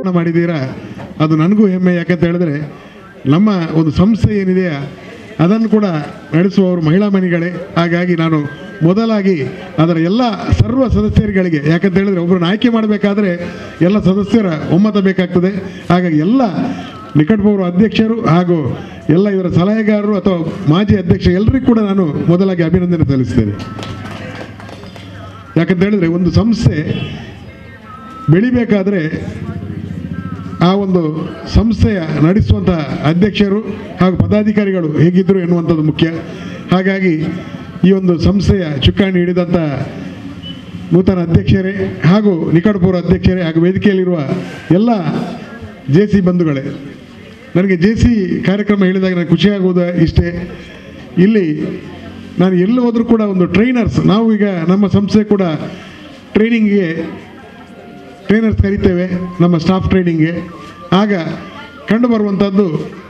ಮಾಡಿದ್ದೀರಾ ಅದು ನನಗೂ ಹೆಮ್ಮೆ ಯಾಕಂತ ಹೇಳಿದ್ರೆ ನಮ್ಮ ಒಂದು ಸಂಸ್ಥೆ ಏನಿದೆಯಾ ಅದನ್ನು ಕೂಡ ನಡೆಸುವವರು ಮಹಿಳಾ ಮಣಿಗಳೇ ಹಾಗಾಗಿ ನಾನು ಮೊದಲಾಗಿ ಅದರ ಎಲ್ಲ ಸರ್ವ ಸದಸ್ಯರುಗಳಿಗೆ ಯಾಕಂತ ಹೇಳಿದ್ರೆ ಒಬ್ಬರನ್ನ ಆಯ್ಕೆ ಮಾಡಬೇಕಾದ್ರೆ ಎಲ್ಲ ಸದಸ್ಯರ ಒಮ್ಮತ ಬೇಕಾಗ್ತದೆ ಹಾಗಾಗಿ ಎಲ್ಲ ನಿಕಟಪೂರ್ವ ಅಧ್ಯಕ್ಷರು ಹಾಗೂ ಎಲ್ಲ ಇವರ ಸಲಹೆಗಾರರು ಅಥವಾ ಮಾಜಿ ಅಧ್ಯಕ್ಷ ಎಲ್ಲರಿಗೂ ಕೂಡ ನಾನು ಮೊದಲಾಗಿ ಅಭಿನಂದನೆ ಸಲ್ಲಿಸ್ತೇನೆ ಯಾಕಂತ ಹೇಳಿದ್ರೆ ಒಂದು ಸಂಸ್ಥೆ ಬೆಳಿಬೇಕಾದ್ರೆ ಆ ಒಂದು ಸಂಸ್ಥೆಯ ನಡೆಸುವಂಥ ಅಧ್ಯಕ್ಷರು ಹಾಗೂ ಪದಾಧಿಕಾರಿಗಳು ಹೇಗಿದ್ದರು ಎನ್ನುವಂಥದ್ದು ಮುಖ್ಯ ಹಾಗಾಗಿ ಈ ಒಂದು ಸಂಸ್ಥೆಯ ಚುಕ್ಕಾಣಿ ಹಿಡಿದಂಥ ನೂತನ ಅಧ್ಯಕ್ಷರೇ ಹಾಗೂ ನಿಕಟಪೂರ್ವ ಅಧ್ಯಕ್ಷರೇ ಹಾಗೂ ವೇದಿಕೆಯಲ್ಲಿರುವ ಎಲ್ಲ ಜೆ ಸಿ ಬಂಧುಗಳೇ ನನಗೆ ಜೆ ಸಿ ಕಾರ್ಯಕ್ರಮ ಹೇಳಿದಾಗ ನನಗೆ ಖುಷಿಯಾಗುವುದು ಇಷ್ಟೇ ಇಲ್ಲಿ ನಾನು ಎಲ್ಲಿ ಹೋದರೂ ಕೂಡ ಒಂದು ಟ್ರೈನರ್ಸ್ ನಾವು ಈಗ ನಮ್ಮ ಸಂಸ್ಥೆ ಕೂಡ ಟ್ರೈನಿಂಗ್ಗೆ ಟ್ರೈನರ್ಸ್ ಕರಿತೇವೆ ನಮ್ಮ ಸ್ಟಾಫ್ ಟ್ರೈನಿಂಗ್ಗೆ ಆಗ ಕಂಡು ಬರುವಂಥದ್ದು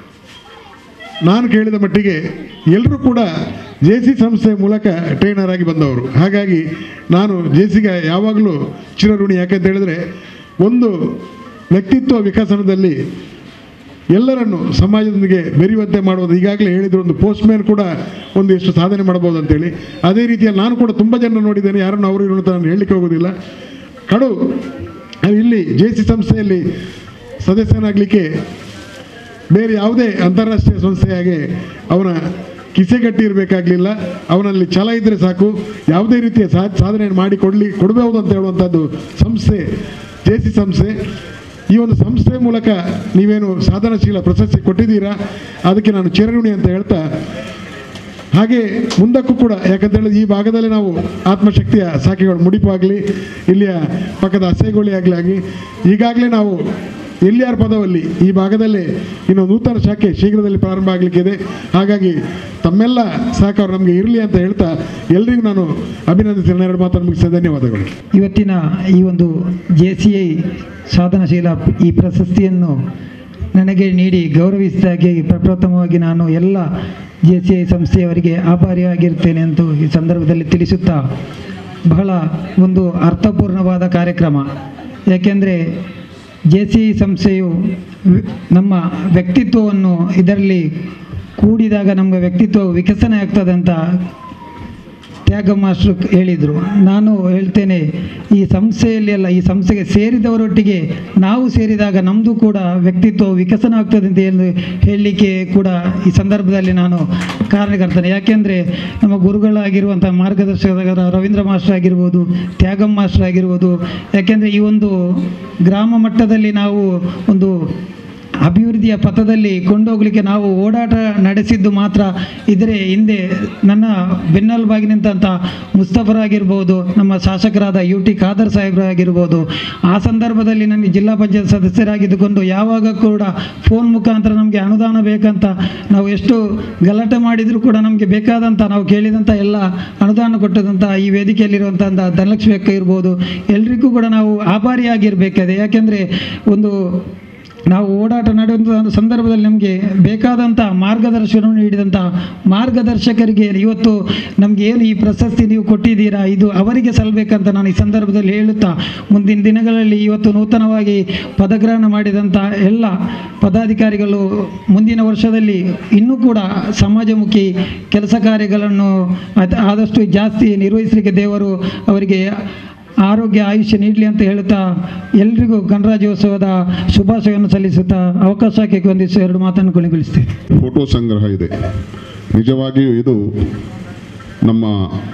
ನಾನು ಕೇಳಿದ ಮಟ್ಟಿಗೆ ಎಲ್ಲರೂ ಕೂಡ ಜೆ ಸಿ ಸಂಸ್ಥೆಯ ಮೂಲಕ ಟ್ರೈನರ್ ಆಗಿ ಬಂದವರು ಹಾಗಾಗಿ ನಾನು ಜೆ ಸಿಗೆ ಯಾವಾಗಲೂ ಚಿರಋಣಿ ಯಾಕಂತ ಹೇಳಿದ್ರೆ ಒಂದು ವ್ಯಕ್ತಿತ್ವ ವಿಕಸನದಲ್ಲಿ ಎಲ್ಲರನ್ನು ಸಮಾಜದೊಂದಿಗೆ ಬೆರೆಯುವಂತೆ ಮಾಡುವುದು ಈಗಾಗಲೇ ಹೇಳಿದ್ರು ಒಂದು ಪೋಸ್ಟ್ ಮ್ಯಾನ್ ಕೂಡ ಒಂದು ಎಷ್ಟು ಸಾಧನೆ ಮಾಡ್ಬೋದು ಅಂತೇಳಿ ಅದೇ ರೀತಿಯಲ್ಲಿ ನಾನು ಕೂಡ ತುಂಬ ಜನ ನೋಡಿದ್ದೇನೆ ಯಾರನ್ನು ಅವರು ಇವರು ಅಂತ ನಾನು ಹೇಳಲಿಕ್ಕೆ ಹೋಗೋದಿಲ್ಲ ಕಡು ಇಲ್ಲಿ ಜೆ ಸಿ ಸಂಸ್ಥೆಯಲ್ಲಿ ಸದಸ್ಯನಾಗಲಿಕ್ಕೆ ಬೇರೆ ಯಾವುದೇ ಅಂತಾರಾಷ್ಟ್ರೀಯ ಸಂಸ್ಥೆಯಾಗೆ ಅವನ ಕಿಸೆ ಕಟ್ಟಿ ಇರಬೇಕಾಗಲಿಲ್ಲ ಅವನಲ್ಲಿ ಛಲ ಇದ್ದರೆ ಸಾಕು ಯಾವುದೇ ರೀತಿಯ ಸಾ ಸಾಧನೆಯನ್ನು ಮಾಡಿ ಕೊಡಲಿ ಕೊಡಬಹುದು ಅಂತ ಹೇಳುವಂಥದ್ದು ಸಂಸ್ಥೆ ಜೆ ಸಿ ಸಂಸ್ಥೆ ಈ ಒಂದು ಸಂಸ್ಥೆ ಮೂಲಕ ನೀವೇನು ಸಾಧನಶೀಲ ಪ್ರಶಸ್ತಿ ಕೊಟ್ಟಿದ್ದೀರಾ ಅದಕ್ಕೆ ನಾನು ಚಿರಋಣಿ ಅಂತ ಹೇಳ್ತಾ ಹಾಗೆ ಮುಂದಕ್ಕೂ ಕೂಡ ಯಾಕಂತ ಹೇಳಿದ್ರೆ ಈ ಭಾಗದಲ್ಲಿ ನಾವು ಆತ್ಮಶಕ್ತಿಯ ಶಾಖೆಗಳು ಮುಡಿಪಾಗಲಿ ಇಲ್ಲಿಯ ಪಕ್ಕದ ಹಸೆಗೋಳಿ ಆಗಲಿ ಆಗಿ ಈಗಾಗಲೇ ನಾವು ಎಲ್ಲಿಯಾರ್ ಪದವಲ್ಲಿ ಈ ಭಾಗದಲ್ಲೇ ಇನ್ನು ನೂತನ ಶಾಖೆ ಶೀಘ್ರದಲ್ಲಿ ಪ್ರಾರಂಭ ಆಗಲಿಕ್ಕಿದೆ ಹಾಗಾಗಿ ತಮ್ಮೆಲ್ಲ ಸಹಕಾರ ನಮಗೆ ಇರಲಿ ಅಂತ ಹೇಳ್ತಾ ಎಲ್ರಿಗೂ ನಾನು ಅಭಿನಂದಿಸಿ ಎರಡು ಮಾತನ್ನು ಮುಗಿಸಿದ ಧನ್ಯವಾದಗಳು ಇವತ್ತಿನ ಈ ಒಂದು ಜೆ ಸಿ ಐ ಸಾಧನಶೀಲ ಈ ಪ್ರಶಸ್ತಿಯನ್ನು ನನಗೆ ನೀಡಿ ಗೌರವಿಸಿದಾಗೆ ಪ್ರಪ್ರಥಮವಾಗಿ ನಾನು ಎಲ್ಲ ಜೆ ಸಿ ಐ ಸಂಸ್ಥೆಯವರಿಗೆ ಆಭಾರಿಯಾಗಿರ್ತೇನೆ ಎಂದು ಈ ಸಂದರ್ಭದಲ್ಲಿ ತಿಳಿಸುತ್ತಾ ಬಹಳ ಒಂದು ಅರ್ಥಪೂರ್ಣವಾದ ಕಾರ್ಯಕ್ರಮ ಯಾಕೆಂದರೆ ಜೆ ಸಿ ಐ ಸಂಸ್ಥೆಯು ವಿ- ನಮ್ಮ ವ್ಯಕ್ತಿತ್ವವನ್ನು ಇದರಲ್ಲಿ ಕೂಡಿದಾಗ ನಮ್ಮ ವ್ಯಕ್ತಿತ್ವ ವಿಕಸನ ಆಗ್ತದೆ ಅಂತ ತ್ಯಾಗ ಮಾಸ್ಟ್ರು ಹೇಳಿದರು ನಾನು ಹೇಳ್ತೇನೆ ಈ ಸಂಸ್ಥೆಯಲ್ಲಿ ಅಲ್ಲ ಈ ಸಂಸ್ಥೆಗೆ ಸೇರಿದವರೊಟ್ಟಿಗೆ ನಾವು ಸೇರಿದಾಗ ನಮ್ಮದು ಕೂಡ ವ್ಯಕ್ತಿತ್ವ ವಿಕಸನ ಆಗ್ತದೆ ಅಂತ ಹೇಳಿ ಹೇಳಲಿಕ್ಕೆ ಕೂಡ ಈ ಸಂದರ್ಭದಲ್ಲಿ ನಾನು ಕಾರಣಕರ್ತೇನೆ ಯಾಕೆಂದರೆ ನಮ್ಮ ಗುರುಗಳಾಗಿರುವಂಥ ಮಾರ್ಗದರ್ಶಕರ ರವೀಂದ್ರ ಮಾಸ್ಟರ್ ಆಗಿರ್ಬೋದು ತ್ಯಾಗಂ ಮಾಸ್ಟರ್ ಆಗಿರ್ಬೋದು ಯಾಕೆಂದರೆ ಈ ಒಂದು ಗ್ರಾಮ ಮಟ್ಟದಲ್ಲಿ ನಾವು ಒಂದು ಅಭಿವೃದ್ಧಿಯ ಪಥದಲ್ಲಿ ಕೊಂಡೋಗ್ಲಿಕ್ಕೆ ನಾವು ಓಡಾಟ ನಡೆಸಿದ್ದು ಮಾತ್ರ ಇದರ ಹಿಂದೆ ನನ್ನ ಬೆನ್ನೆಲುಬಾಗಿ ನಿಂತಹ ಮುಸ್ತಫರಾಗಿರ್ಬೋದು ನಮ್ಮ ಶಾಸಕರಾದ ಯು ಟಿ ಖಾದರ್ ಸಾಹೇಬರಾಗಿರ್ಬೋದು ಆ ಸಂದರ್ಭದಲ್ಲಿ ನನಗೆ ಜಿಲ್ಲಾ ಪಂಚಾಯತ್ ಸದಸ್ಯರಾಗಿದ್ದುಕೊಂಡು ಯಾವಾಗ ಕೂಡ ಫೋನ್ ಮುಖಾಂತರ ನಮಗೆ ಅನುದಾನ ಬೇಕಂತ ನಾವು ಎಷ್ಟು ಗಲಾಟೆ ಮಾಡಿದರೂ ಕೂಡ ನಮಗೆ ಬೇಕಾದಂಥ ನಾವು ಕೇಳಿದಂಥ ಎಲ್ಲ ಅನುದಾನ ಕೊಟ್ಟದಂಥ ಈ ವೇದಿಕೆಯಲ್ಲಿರುವಂಥ ಧನಲಕ್ಷ್ಮಿ ಅಕ್ಕ ಇರ್ಬೋದು ಎಲ್ರಿಗೂ ಕೂಡ ನಾವು ಆಭಾರಿಯಾಗಿರಬೇಕಾದೆ ಯಾಕೆಂದರೆ ಒಂದು ನಾವು ಓಡಾಟ ನಡೆಯುವಂಥ ಒಂದು ಸಂದರ್ಭದಲ್ಲಿ ನಮಗೆ ಬೇಕಾದಂಥ ಮಾರ್ಗದರ್ಶನವನ್ನು ನೀಡಿದಂಥ ಮಾರ್ಗದರ್ಶಕರಿಗೆ ಇವತ್ತು ನಮಗೆ ಏನು ಈ ಪ್ರಶಸ್ತಿ ನೀವು ಕೊಟ್ಟಿದ್ದೀರಾ ಇದು ಅವರಿಗೆ ಸಲ್ಲಬೇಕಂತ ನಾನು ಈ ಸಂದರ್ಭದಲ್ಲಿ ಹೇಳುತ್ತಾ ಮುಂದಿನ ದಿನಗಳಲ್ಲಿ ಇವತ್ತು ನೂತನವಾಗಿ ಪದಗ್ರಹಣ ಮಾಡಿದಂಥ ಎಲ್ಲ ಪದಾಧಿಕಾರಿಗಳು ಮುಂದಿನ ವರ್ಷದಲ್ಲಿ ಇನ್ನೂ ಕೂಡ ಸಮಾಜಮುಖಿ ಕೆಲಸ ಕಾರ್ಯಗಳನ್ನು ಅದ್- ಆದಷ್ಟು ಜಾಸ್ತಿ ನಿರ್ವಹಿಸಲಿಕ್ಕೆ ದೇವರು ಅವರಿಗೆ ಆರೋಗ್ಯ ಆಯುಷ್ಯ ನೀಡಲಿ ಅಂತ ಹೇಳುತ್ತಾ ಎಲ್ರಿಗೂ ಗಣರಾಜ್ಯೋತ್ಸವದ ಶುಭಾಶಯವನ್ನು ಸಲ್ಲಿಸುತ್ತಾ ಅವಕಾಶಕ್ಕೆ ಹೊಂದಿಸಿ ಎರಡು ಮಾತನ್ನು ಕೊನೆಗೊಳಿಸ್ತೇನೆ ಫೋಟೋ ಸಂಗ್ರಹ ಇದೆ ನಿಜವಾಗಿಯೂ ಇದು ನಮ್ಮ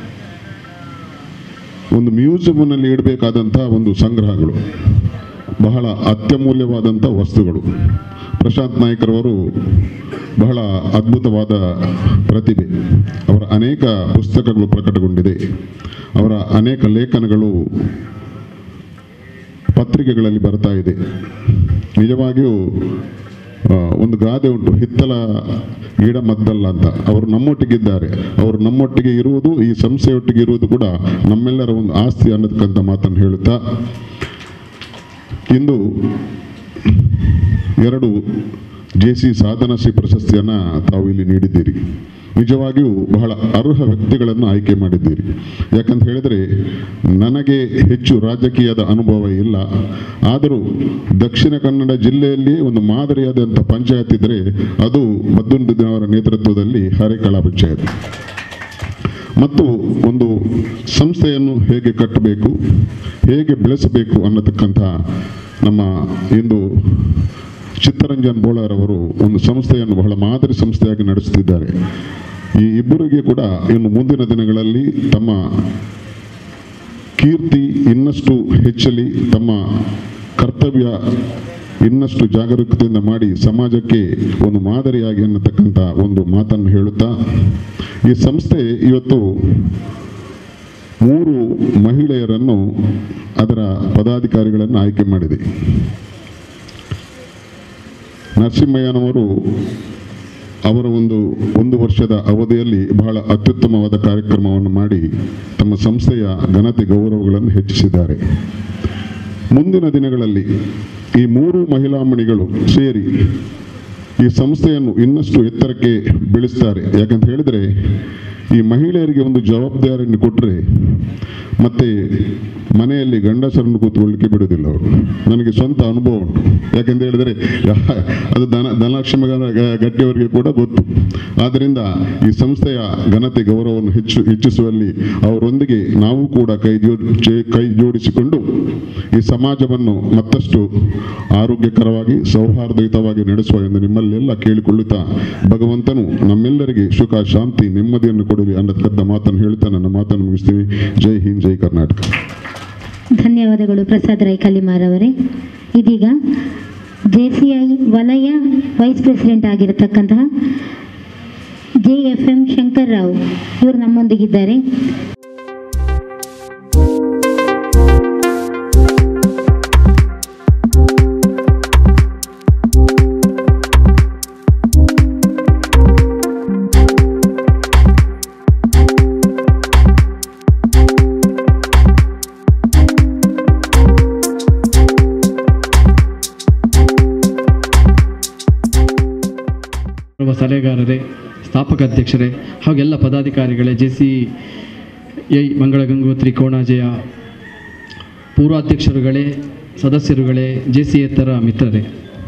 ಒಂದು ಮ್ಯೂಸಿಯಂನಲ್ಲಿ ಇಡಬೇಕಾದಂಥ ಒಂದು ಸಂಗ್ರಹಗಳು ಬಹಳ ಅತ್ಯಮೂಲ್ಯವಾದಂಥ ವಸ್ತುಗಳು ಪ್ರಶಾಂತ್ ನಾಯ್ಕರವರು ಬಹಳ ಅದ್ಭುತವಾದ ಪ್ರತಿಭೆ ಅವರ ಅನೇಕ ಪುಸ್ತಕಗಳು ಪ್ರಕಟಗೊಂಡಿದೆ ಅವರ ಅನೇಕ ಲೇಖನಗಳು ಪತ್ರಿಕೆಗಳಲ್ಲಿ ಬರ್ತಾ ಇದೆ ನಿಜವಾಗಿಯೂ ಆ, ಒಂದು ಗಾದೆ ಉಂಟು ಹಿತ್ತಲ ಗಿಡ ಮದ್ದಲ್ಲ ಅಂತ ಅವರು ನಮ್ಮೊಟ್ಟಿಗಿದ್ದಾರೆ ಅವರು ನಮ್ಮೊಟ್ಟಿಗೆ ಇರುವುದು ಈ ಸಂಸ್ಥೆಯೊಟ್ಟಿಗೆ ಇರುವುದು ಕೂಡ ನಮ್ಮೆಲ್ಲರ ಒಂದು ಆಸ್ತಿ ಅನ್ನೋದಕ್ಕಂತ ಮಾತನ್ನು ಹೇಳುತ್ತಾ ಇಂದು ಎರಡು ಜೆ ಸಿ ಸಾಧನಶ್ರೀ ಪ್ರಶಸ್ತಿಯನ್ನು ತಾವು ಇಲ್ಲಿ ನೀಡಿದ್ದೀರಿ ನಿಜವಾಗಿಯೂ ಬಹಳ ಅರ್ಹ ವ್ಯಕ್ತಿಗಳನ್ನು ಆಯ್ಕೆ ಮಾಡಿದ್ದೀರಿ ಯಾಕಂತ ಹೇಳಿದರೆ ನನಗೆ ಹೆಚ್ಚು ರಾಜಕೀಯದ ಅನುಭವ ಇಲ್ಲ ಆದರೂ ದಕ್ಷಿಣ ಕನ್ನಡ ಜಿಲ್ಲೆಯಲ್ಲಿ ಒಂದು ಮಾದರಿಯಾದಂಥ ಪಂಚಾಯತ್ ಇದ್ದರೆ ಅದು ಮದ್ದುಂದಿನವರ ನೇತೃತ್ವದಲ್ಲಿ ಹರೇಕಳ ಪಂಚಾಯತ್ ಮತ್ತು ಒಂದು ಸಂಸ್ಥೆಯನ್ನು ಹೇಗೆ ಕಟ್ಟಬೇಕು ಹೇಗೆ ಬೆಳೆಸಬೇಕು ಅನ್ನತಕ್ಕಂಥ ನಮ್ಮ ಇಂದು ಚಿತ್ತರಂಜನ್ ಬೋಳಾರ್ ಅವರು ಒಂದು ಸಂಸ್ಥೆಯನ್ನು ಬಹಳ ಮಾದರಿ ಸಂಸ್ಥೆಯಾಗಿ ನಡೆಸುತ್ತಿದ್ದಾರೆ ಈ ಇಬ್ಬರಿಗೆ ಕೂಡ ಇನ್ನು ಮುಂದಿನ ದಿನಗಳಲ್ಲಿ ತಮ್ಮ ಕೀರ್ತಿ ಇನ್ನಷ್ಟು ಹೆಚ್ಚಲಿ ತಮ್ಮ ಕರ್ತವ್ಯ ಇನ್ನಷ್ಟು ಜಾಗರೂಕತೆಯಿಂದ ಮಾಡಿ ಸಮಾಜಕ್ಕೆ ಒಂದು ಮಾದರಿಯಾಗಿ ಅನ್ನತಕ್ಕಂಥ ಒಂದು ಮಾತನ್ನು ಹೇಳುತ್ತಾ ಈ ಸಂಸ್ಥೆ ಇವತ್ತು ಮೂರು ಮಹಿಳೆಯರನ್ನು ಅದರ ಪದಾಧಿಕಾರಿಗಳನ್ನು ಆಯ್ಕೆ ಮಾಡಿದೆ ನರಸಿಂಹಯ್ಯನವರು ಅವರ ಒಂದು ಒಂದು ವರ್ಷದ ಅವಧಿಯಲ್ಲಿ ಬಹಳ ಅತ್ಯುತ್ತಮವಾದ ಕಾರ್ಯಕ್ರಮವನ್ನು ಮಾಡಿ ತಮ್ಮ ಸಂಸ್ಥೆಯ ಘನತೆ ಗೌರವಗಳನ್ನು ಹೆಚ್ಚಿಸಿದ್ದಾರೆ ಮುಂದಿನ ದಿನಗಳಲ್ಲಿ ಈ ಮೂರು ಮಹಿಳಾಮಣಿಗಳು ಸೇರಿ ಈ ಸಂಸ್ಥೆಯನ್ನು ಇನ್ನಷ್ಟು ಎತ್ತರಕ್ಕೆ ಬೆಳೆಸ್ತಾರೆ ಯಾಕಂತ ಹೇಳಿದರೆ ಈ ಮಹಿಳೆಯರಿಗೆ ಒಂದು ಜವಾಬ್ದಾರಿಯನ್ನು ಕೊಟ್ಟರೆ ಮತ್ತೆ ಮನೆಯಲ್ಲಿ ಗಂಡಸರನ್ನು ಕೂತ್ಕೊಳ್ಳಿಕ್ಕೆ ಬಿಡುವುದಿಲ್ಲ ಅವರು ನನಗೆ ಸ್ವಂತ ಅನುಭವ ಉಂಟು ಯಾಕೆಂತ ಹೇಳಿದರೆ ಅದು ದನ ಧನಲಕ್ಷ್ಮಿ ಗಟ್ಟಿಯವರಿಗೆ ಕೂಡ ಗೊತ್ತು ಆದ್ದರಿಂದ ಈ ಸಂಸ್ಥೆಯ ಘನತೆ ಗೌರವವನ್ನು ಹೆಚ್ಚು ಹೆಚ್ಚಿಸುವಲ್ಲಿ ಅವರೊಂದಿಗೆ ನಾವು ಕೂಡ ಕೈ ಜೋಡಿ ಕೈ ಜೋಡಿಸಿಕೊಂಡು ಈ ಸಮಾಜವನ್ನು ಮತ್ತಷ್ಟು ಆರೋಗ್ಯಕರವಾಗಿ ಸೌಹಾರ್ದಯುತವಾಗಿ ನಡೆಸುವ ಎಂದು ನಿಮ್ಮಲ್ಲೆಲ್ಲ ಕೇಳಿಕೊಳ್ಳುತ್ತಾ ಭಗವಂತನು ನಮ್ಮೆಲ್ಲರಿಗೆ ಸುಖ ಶಾಂತಿ ನೆಮ್ಮದಿಯನ್ನು ಕೊಡಲಿ ಅನ್ನತಕ್ಕಂಥ ಮಾತನ್ನು ಹೇಳ್ತಾ ನನ್ನ ಮಾತನ್ನು ಮುಗಿಸ್ತೀನಿ ಜೈ ಹಿಂದ್ ಜೈ ಕರ್ನಾಟಕ ಧನ್ಯವಾದಗಳು ಪ್ರಸಾದ್ ರೈ ಕಲಿಮಾರವರೇ ಇದೀಗ ಜೆ ಸಿ ಐ ವಲಯ ವೈಸ್ ಪ್ರೆಸಿಡೆಂಟ್ ಆಗಿರತಕ್ಕಂತಹ J F M Shankar Rao ಇವರು ನಮ್ಮೊಂದಿಗಿದ್ದಾರೆ ಒಬ್ಬ ಸಲಹೆಗಾರರೇ ಸ್ಥಾಪಕ ಅಧ್ಯಕ್ಷರೇ ಹಾಗೂ ಎಲ್ಲ ಪದಾಧಿಕಾರಿಗಳೇ J C I Mangala Gangotri ಕೋಣಾಜೆಯ ಪೂರ್ವಾಧ್ಯಕ್ಷರುಗಳೇ ಸದಸ್ಯರುಗಳೇ ಜೆ ಸಿ ಎತ್ತರ ಮಿತ್ರರೇ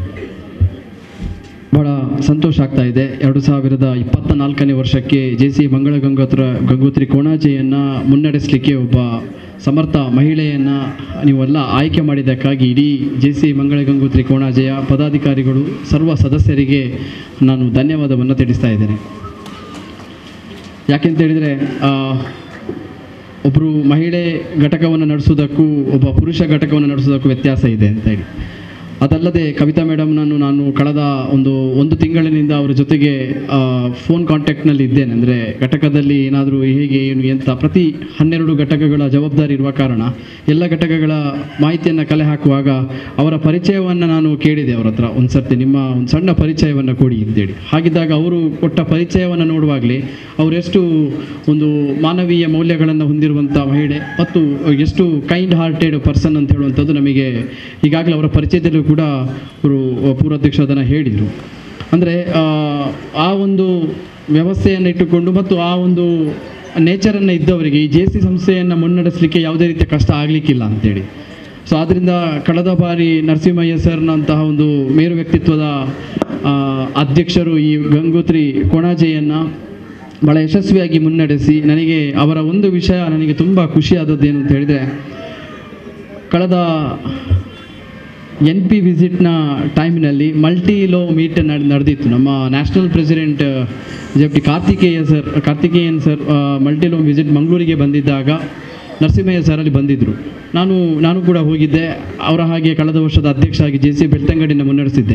ಬಹಳ ಸಂತೋಷ ಆಗ್ತಾ ಇದೆ ಎರಡು ಸಾವಿರದ ಇಪ್ಪತ್ತ ನಾಲ್ಕನೇ ವರ್ಷಕ್ಕೆ ಜೆ ಸಿ ಮಂಗಳ ಗಂಗೋತ್ರ ಗಂಗೋತ್ರಿ ಕೋಣಾಜೆಯನ್ನು ಮುನ್ನಡೆಸಲಿಕ್ಕೆ ಒಬ್ಬ ಸಮರ್ಥ ಮಹಿಳೆಯನ್ನು ನೀವೆಲ್ಲ ಆಯ್ಕೆ ಮಾಡಿದ್ದಕ್ಕಾಗಿ ಇಡೀ ಜೆ ಸಿ ಮಂಗಳ ಗಂಗೋತ್ರಿ ಕೋಣಾಜೆಯ ಪದಾಧಿಕಾರಿಗಳು ಸರ್ವ ಸದಸ್ಯರಿಗೆ ನಾನು ಧನ್ಯವಾದವನ್ನು ತಿಳಿಸ್ತಾ ಇದ್ದೇನೆ ಯಾಕೆಂತ ಹೇಳಿದರೆ ಒಬ್ಬರು ಮಹಿಳೆ ಘಟಕವನ್ನು ನಡೆಸೋದಕ್ಕೂ ಒಬ್ಬ ಪುರುಷ ಘಟಕವನ್ನು ನಡೆಸೋದಕ್ಕೂ ವ್ಯತ್ಯಾಸ ಇದೆ ಅಂತ ಹೇಳಿ ಅದಲ್ಲದೆ ಕವಿತಾ ಮೇಡಮ್ನನ್ನು ನಾನು ಕಳೆದ ಒಂದು ಒಂದು ತಿಂಗಳಿನಿಂದ ಅವರ ಜೊತೆಗೆ ಫೋನ್ ಕಾಂಟ್ಯಾಕ್ಟ್ನಲ್ಲಿ ಇದ್ದೇನೆ ಅಂದರೆ ಘಟಕದಲ್ಲಿ ಏನಾದರೂ ಹೇಗೆ ಏನು ಎಂತ ಪ್ರತಿ ಹನ್ನೆರಡು ಘಟಕಗಳ ಜವಾಬ್ದಾರಿ ಇರುವ ಕಾರಣ ಎಲ್ಲ ಘಟಕಗಳ ಮಾಹಿತಿಯನ್ನು ಕಲೆ ಹಾಕುವಾಗ ಅವರ ಪರಿಚಯವನ್ನು ನಾನು ಕೇಳಿದೆ ಅವರ ಹತ್ರ ಒಂದು ಸರ್ತಿ ನಿಮ್ಮ ಒಂದು ಸಣ್ಣ ಪರಿಚಯವನ್ನು ಕೊಡಿ ಅಂತೇಳಿ ಹಾಗಿದ್ದಾಗ ಅವರು ಕೊಟ್ಟ ಪರಿಚಯವನ್ನು ನೋಡುವಾಗಲೇ ಅವರೆಷ್ಟು ಒಂದು ಮಾನವೀಯ ಮೌಲ್ಯಗಳನ್ನು ಹೊಂದಿರುವಂಥ ಮಹಿಳೆ ಮತ್ತು ಎಷ್ಟು ಕೈಂಡ್ ಹಾರ್ಟೆಡ್ ಪರ್ಸನ್ ಅಂತ ಹೇಳುವಂಥದ್ದು ನಮಗೆ ಈಗಾಗಲೇ ಅವರ ಪರಿಚಯದಲ್ಲೂ ಕೂಡ ಅವರು ಪೂರ್ವಾಧ್ಯಕ್ಷ ಅದನ್ನು ಹೇಳಿದರು ಅಂದರೆ ಆ ಒಂದು ವ್ಯವಸ್ಥೆಯನ್ನು ಇಟ್ಟುಕೊಂಡು ಮತ್ತು ಆ ಒಂದು ನೇಚರನ್ನು ಇದ್ದವರಿಗೆ ಈ ಜೆ ಸಿ ಸಂಸ್ಥೆಯನ್ನು ಮುನ್ನಡೆಸಲಿಕ್ಕೆ ಯಾವುದೇ ರೀತಿಯ ಕಷ್ಟ ಆಗಲಿಕ್ಕಿಲ್ಲ ಅಂತೇಳಿ ಸೊ ಆದ್ದರಿಂದ ಕಳೆದ ಬಾರಿ ನರಸಿಂಹಯ್ಯ ಸರ್ನಂತಹ ಒಂದು ಮೇರು ವ್ಯಕ್ತಿತ್ವದ ಆ, ಅಧ್ಯಕ್ಷರು ಈ ಗಂಗೋತ್ರಿ ಕೊಣಾಜೆಯನ್ನು ಭಾಳ ಯಶಸ್ವಿಯಾಗಿ ಮುನ್ನಡೆಸಿ ನನಗೆ ಅವರ ಒಂದು ವಿಷಯ ನನಗೆ ತುಂಬ ಖುಷಿಯಾದದ್ದು ಏನು ಅಂತ ಹೇಳಿದರೆ ಕಳೆದ ಎನ್ ಪಿ ವಿಸಿಟ್ನ ಟೈಮಿನಲ್ಲಿ ಮಲ್ಟಿ ಲೋ ಮೀಟ್ ನಡೆದಿತ್ತು ನಮ್ಮ national president JF T Karthikeya sir Karthikeyan sir multi LO visit ಮಂಗಳೂರಿಗೆ ಬಂದಿದ್ದಾಗ ನರಸಿಂಹಯ್ಯ ಸರ್ ಅಲ್ಲಿ ಬಂದಿದ್ದರು ನಾನು ನಾನು ಕೂಡ ಹೋಗಿದ್ದೆ ಅವರ ಹಾಗೆ ಕಳೆದ ವರ್ಷದ ಅಧ್ಯಕ್ಷ ಆಗಿ ಜೆ ಸಿ ಬೆಳ್ತಂಗಡಿನ ಮುನ್ನಡೆಸಿದ್ದೆ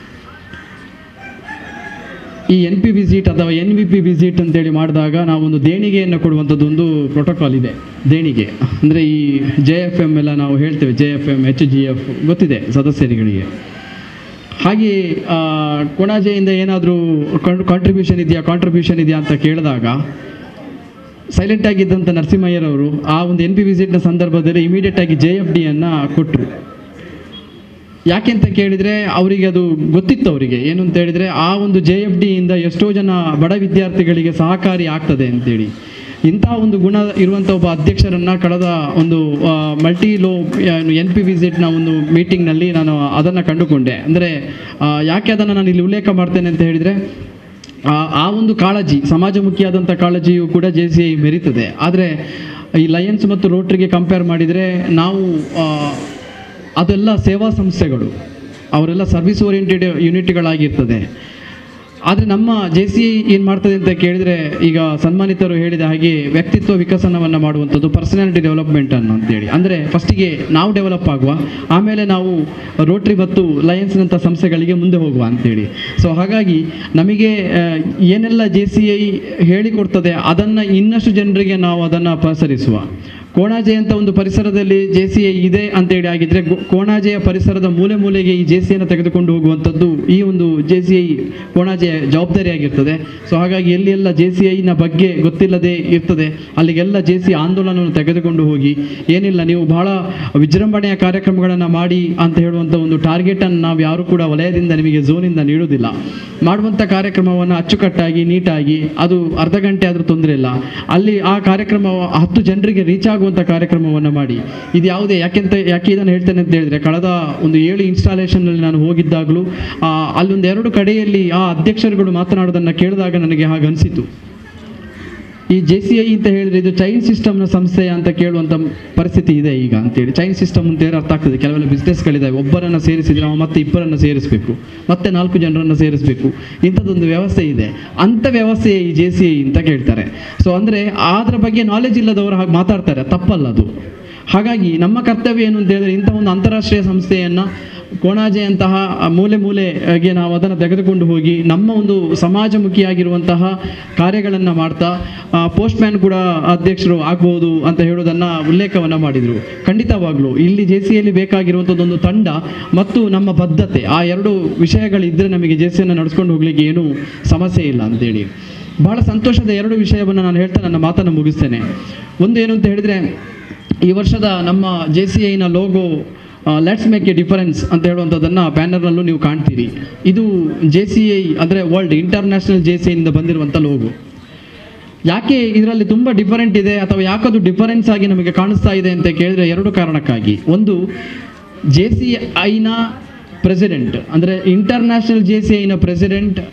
ಈ ಎನ್ ಪಿ ವಿಸಿಟ್ ಅಥವಾ ಎನ್ ವಿ ಪಿ ವಿಸಿಟ್ ಅಂತೇಳಿ ಮಾಡಿದಾಗ ನಾವೊಂದು ದೇಣಿಗೆಯನ್ನು ಕೊಡುವಂಥದ್ದು ಒಂದು ಪ್ರೋಟೋಕಾಲ್ ಇದೆ ದೇಣಿಗೆ ಅಂದರೆ ಈ ಜೆ ಎಫ್ ಎಮ್ ಎಲ್ಲ ನಾವು ಹೇಳ್ತೇವೆ J F M H G F ಗೊತ್ತಿದೆ ಸದಸ್ಯರುಗಳಿಗೆ ಹಾಗೆ ಆ, ಕೊಣಾಜೆಯಿಂದ ಏನಾದರೂ ಕಾಂಟ್ರಿಬ್ಯೂಷನ್ ಇದೆಯಾ ಕಾಂಟ್ರಿಬ್ಯೂಷನ್ ಇದೆಯಾ ಅಂತ ಕೇಳಿದಾಗ ಸೈಲೆಂಟ್ ಆಗಿದ್ದಂಥ ನರಸಿಂಹಯ್ಯರವರು ಆ ಒಂದು ಎನ್ ಪಿ ವಿಸಿಟ್ನ ಸಂದರ್ಭದಲ್ಲಿ ಇಮಿಡಿಯೇಟ್ ಆಗಿ ಜೆ ಎಫ್ ಡಿಯನ್ನು ಕೊಟ್ಟರು ಯಾಕೆಂತ ಕೇಳಿದರೆ ಅವರಿಗೆ ಅದು ಗೊತ್ತಿತ್ತು ಅವರಿಗೆ ಏನು ಅಂತ ಹೇಳಿದರೆ ಆ ಒಂದು ಜೆ ಎಫ್ ಡಿಯಿಂದ ಎಷ್ಟೋ ಜನ ಬಡ ವಿದ್ಯಾರ್ಥಿಗಳಿಗೆ ಸಹಕಾರಿ ಆಗ್ತದೆ ಅಂತೇಳಿ ಇಂಥ ಒಂದು ಗುಣ ಇರುವಂಥ ಒಬ್ಬ ಅಧ್ಯಕ್ಷರನ್ನು ಕಳೆದ ಒಂದು ಮಲ್ಟಿ ಲೋ ಎನ್ ಪಿ ವಿಸಿಟ್ನ ಒಂದು ಮೀಟಿಂಗ್ನಲ್ಲಿ ನಾನು ಅದನ್ನು ಕಂಡುಕೊಂಡೆ ಅಂದರೆ ಯಾಕೆ ಅದನ್ನು ನಾನು ಇಲ್ಲಿ ಉಲ್ಲೇಖ ಮಾಡ್ತೇನೆ ಅಂತ ಹೇಳಿದರೆ ಆ ಆ ಒಂದು ಕಾಳಜಿ ಸಮಾಜಮುಖಿಯಾದಂಥ ಕಾಳಜಿಯು ಕೂಡ ಜೆ ಸಿ ಐ ಮೆರೀತದೆ ಆದರೆ ಈ ಲಯನ್ಸ್ ಮತ್ತು ರೋಟ್ರಿಗೆ ಕಂಪೇರ್ ಮಾಡಿದರೆ ನಾವು ಆ, ಅದೆಲ್ಲ ಸೇವಾ ಸಂಸ್ಥೆಗಳು ಅವರೆಲ್ಲ ಸರ್ವಿಸ್ ಓರಿಯೆಂಟೆಡ್ ಯೂನಿಟ್ಗಳಾಗಿರ್ತದೆ ಆದರೆ ನಮ್ಮ ಜೆ ಸಿ ಏನು ಮಾಡ್ತದೆ ಅಂತ ಕೇಳಿದರೆ ಈಗ ಸನ್ಮಾನಿತರು ಹೇಳಿದ ಹಾಗೆ ವ್ಯಕ್ತಿತ್ವ ವಿಕಸನವನ್ನು ಮಾಡುವಂಥದ್ದು ಪರ್ಸನಾಲಿಟಿ ಡೆವಲಪ್ಮೆಂಟ್ ಅನ್ನು ಅಂತೇಳಿ ಅಂದರೆ ಫಸ್ಟಿಗೆ ನಾವು ಡೆವಲಪ್ ಆಗುವ ಆಮೇಲೆ ನಾವು ರೋಟ್ರಿ ಮತ್ತು ಲಯನ್ಸ್ನಂಥ ಸಂಸ್ಥೆಗಳಿಗೆ ಮುಂದೆ ಹೋಗುವ ಅಂತೇಳಿ ಸೊ ಹಾಗಾಗಿ ನಮಗೆ ಆ, ಏನೆಲ್ಲ ಜೆ ಸಿ ಐ ಹೇಳಿಕೊಡ್ತದೆ ಅದನ್ನು ಇನ್ನಷ್ಟು ಜನರಿಗೆ ನಾವು ಅದನ್ನು ಪಸರಿಸುವ ಕೋಣಾಜೆ ಅಂತ ಒಂದು ಪರಿಸರದಲ್ಲಿ ಜೆ ಸಿ ಐ ಇದೆ ಅಂತೇಳಿ ಆಗಿದ್ರೆ ಗೊ- ಕೋಣಾಜೆಯ ಪರಿಸರದ ಮೂಲೆ ಮೂಲೆಗೆ ಈ ಜೆ ಸಿಯನ್ನು ತೆಗೆದುಕೊಂಡು ಹೋಗುವಂಥದ್ದು ಈ ಒಂದು ಜೆ ಸಿ ಐ ಕೋಣಾಜೆಯ ಜವಾಬ್ದಾರಿಯಾಗಿರ್ತದೆ ಸೊ ಹಾಗಾಗಿ ಎಲ್ಲಿ ಎಲ್ಲ ಜೆ ಸಿ ಐನ ಬಗ್ಗೆ ಗೊತ್ತಿಲ್ಲದೆ ಇರ್ತದೆ ಅಲ್ಲಿಗೆಲ್ಲ ಜೆ ಸಿ ಆಂದೋಲನವನ್ನು ತೆಗೆದುಕೊಂಡು ಹೋಗಿ ಏನಿಲ್ಲ ನೀವು ಬಹಳ ವಿಜೃಂಭಣೆಯ ಕಾರ್ಯಕ್ರಮಗಳನ್ನು ಮಾಡಿ ಅಂತ ಹೇಳುವಂಥ ಒಂದು ಟಾರ್ಗೆಟನ್ನು ನಾವು ಯಾರು ಕೂಡ ವಲಯದಿಂದ ನಿಮಗೆ ಝೋನಿಂದ ನೀಡುವುದಿಲ್ಲ ಮಾಡುವಂಥ ಕಾರ್ಯಕ್ರಮವನ್ನು ಅಚ್ಚುಕಟ್ಟಾಗಿ ನೀಟಾಗಿ ಅದು ಅರ್ಧ ಗಂಟೆ ಆದರೂ ತೊಂದರೆ ಇಲ್ಲ ಅಲ್ಲಿ ಆ ಕಾರ್ಯಕ್ರಮ ಹತ್ತು ಜನರಿಗೆ ರೀಚ್ ಆಗುವಂಥ ಕಾರ್ಯಕ್ರಮವನ್ನು ಮಾಡಿ ಇದು ಯಾವುದೇ ಯಾಕೆಂತ ಯಾಕೆ ಇದನ್ನು ಹೇಳ್ತೇನೆ ಅಂತ ಹೇಳಿದ್ರೆ ಕಳೆದ ಒಂದು ಏಳು ಇನ್ಸ್ಟಾಲೇಷನ್ನಲ್ಲಿ ನಾನು ಹೋಗಿದ್ದಾಗಲೂ ಆ, ಅಲ್ಲೊಂದು ಎರಡು ಕಡೆಯಲ್ಲಿ ಆ ಅಧ್ಯಕ್ಷರುಗಳು ಮಾತನಾಡೋದನ್ನು ಕೇಳಿದಾಗ ನನಗೆ ಹಾಗೆ ಅನಿಸಿತು ಈ ಜೆ ಸಿ ಐ ಅಂತ ಹೇಳಿದ್ರೆ ಇದು ಚೈನ್ ಸಿಸ್ಟಮ್ನ ಸಂಸ್ಥೆ ಅಂತ ಕೇಳುವಂಥ ಪರಿಸ್ಥಿತಿ ಇದೆ ಈಗ ಅಂತೇಳಿ ಚೈನ್ ಸಿಸ್ಟಮ್ ಅಂತ ಹೇಳಿ ಅರ್ಥ ಆಗ್ತದೆ ಕೆಲವೆಲ್ಲ ಬಿಸ್ನೆಸ್ಗಳಿದ್ದಾವೆ ಒಬ್ಬರನ್ನು ಸೇರಿಸಿದ್ರೆ ನಾವು ಮತ್ತೆ ಇಬ್ಬರನ್ನು ಸೇರಿಸಬೇಕು ಮತ್ತೆ ನಾಲ್ಕು ಜನರನ್ನು ಸೇರಿಸಬೇಕು ಇಂಥದ್ದೊಂದು ವ್ಯವಸ್ಥೆ ಇದೆ ಅಂಥ ವ್ಯವಸ್ಥೆ ಈ ಜೆ ಸಿ ಐ ಅಂತ ಕೇಳ್ತಾರೆ ಸೊ ಅಂದರೆ ಅದರ ಬಗ್ಗೆ ನಾಲೆಜ್ ಇಲ್ಲದವರು ಹಾಗೆ ಮಾತಾಡ್ತಾರೆ ತಪ್ಪಲ್ಲ ಅದು ಹಾಗಾಗಿ ನಮ್ಮ ಕರ್ತವ್ಯ ಏನು ಅಂತ ಹೇಳಿದ್ರೆ ಇಂಥ ಒಂದು ಅಂತಾರಾಷ್ಟ್ರೀಯ ಸಂಸ್ಥೆಯನ್ನು ಕೋಣಾಜೆಯಂತಹ ಮೂಲೆ ಮೂಲೆಗೆ ನಾವು ಅದನ್ನು ತೆಗೆದುಕೊಂಡು ಹೋಗಿ ನಮ್ಮ ಒಂದು ಸಮಾಜಮುಖಿಯಾಗಿರುವಂತಹ ಕಾರ್ಯಗಳನ್ನು ಮಾಡ್ತಾ ಪೋಸ್ಟ್ಮ್ಯಾನ್ ಕೂಡ ಅಧ್ಯಕ್ಷರು ಆಗ್ಬೋದು ಅಂತ ಹೇಳೋದನ್ನು ಉಲ್ಲೇಖವನ್ನು ಮಾಡಿದರು ಖಂಡಿತವಾಗ್ಲೂ ಇಲ್ಲಿ ಜೆ ಸಿಯಲ್ಲಿ ಬೇಕಾಗಿರುವಂಥದ್ದೊಂದು ತಂಡ ಮತ್ತು ನಮ್ಮ ಬದ್ಧತೆ ಆ ಎರಡು ವಿಷಯಗಳಿದ್ದರೆ ನಮಗೆ ಜೆ ಸಿಯನ್ನು ನಡೆಸ್ಕೊಂಡು ಹೋಗಲಿಕ್ಕೆ ಏನೂ ಸಮಸ್ಯೆ ಇಲ್ಲ ಅಂತೇಳಿ ಬಹಳ ಸಂತೋಷದ ಎರಡು ವಿಷಯವನ್ನು ನಾನು ಹೇಳ್ತಾ ನನ್ನ ಮಾತನ್ನು ಮುಗಿಸ್ತೇನೆ ಒಂದು ಏನು ಅಂತ ಹೇಳಿದರೆ ಈ ವರ್ಷದ ನಮ್ಮ ಜೆ ಸಿ ಐನ logo let's make a difference ಅಂತ ಹೇಳುವಂಥದ್ದನ್ನು ಬ್ಯಾನರ್ನಲ್ಲೂ ನೀವು ಕಾಣ್ತೀರಿ ಇದು ಜೆ ಸಿ ಐ ಅಂದರೆ ವರ್ಲ್ಡ್ ಇಂಟರ್ನ್ಯಾಷನಲ್ ಜೆ ಸಿ ಐನಿಂದ ಬಂದಿರುವಂಥ ಲೋಗೋ ಯಾಕೆ ಇದರಲ್ಲಿ ತುಂಬ ಡಿಫರೆಂಟ್ ಇದೆ ಅಥವಾ ಯಾಕದು ಡಿಫರೆನ್ಸ್ ಆಗಿ ನಮಗೆ ಕಾಣಿಸ್ತಾ ಇದೆ ಅಂತ ಕೇಳಿದರೆ ಎರಡು ಕಾರಣಕ್ಕಾಗಿ ಒಂದು ಜೆ ಸಿ ಐನ ಪ್ರೆಸಿಡೆಂಟ್ ಅಂದರೆ ಇಂಟರ್ನ್ಯಾಷನಲ್ ಜೆ ಸಿ ಐನ ಪ್ರೆಸಿಡೆಂಟ್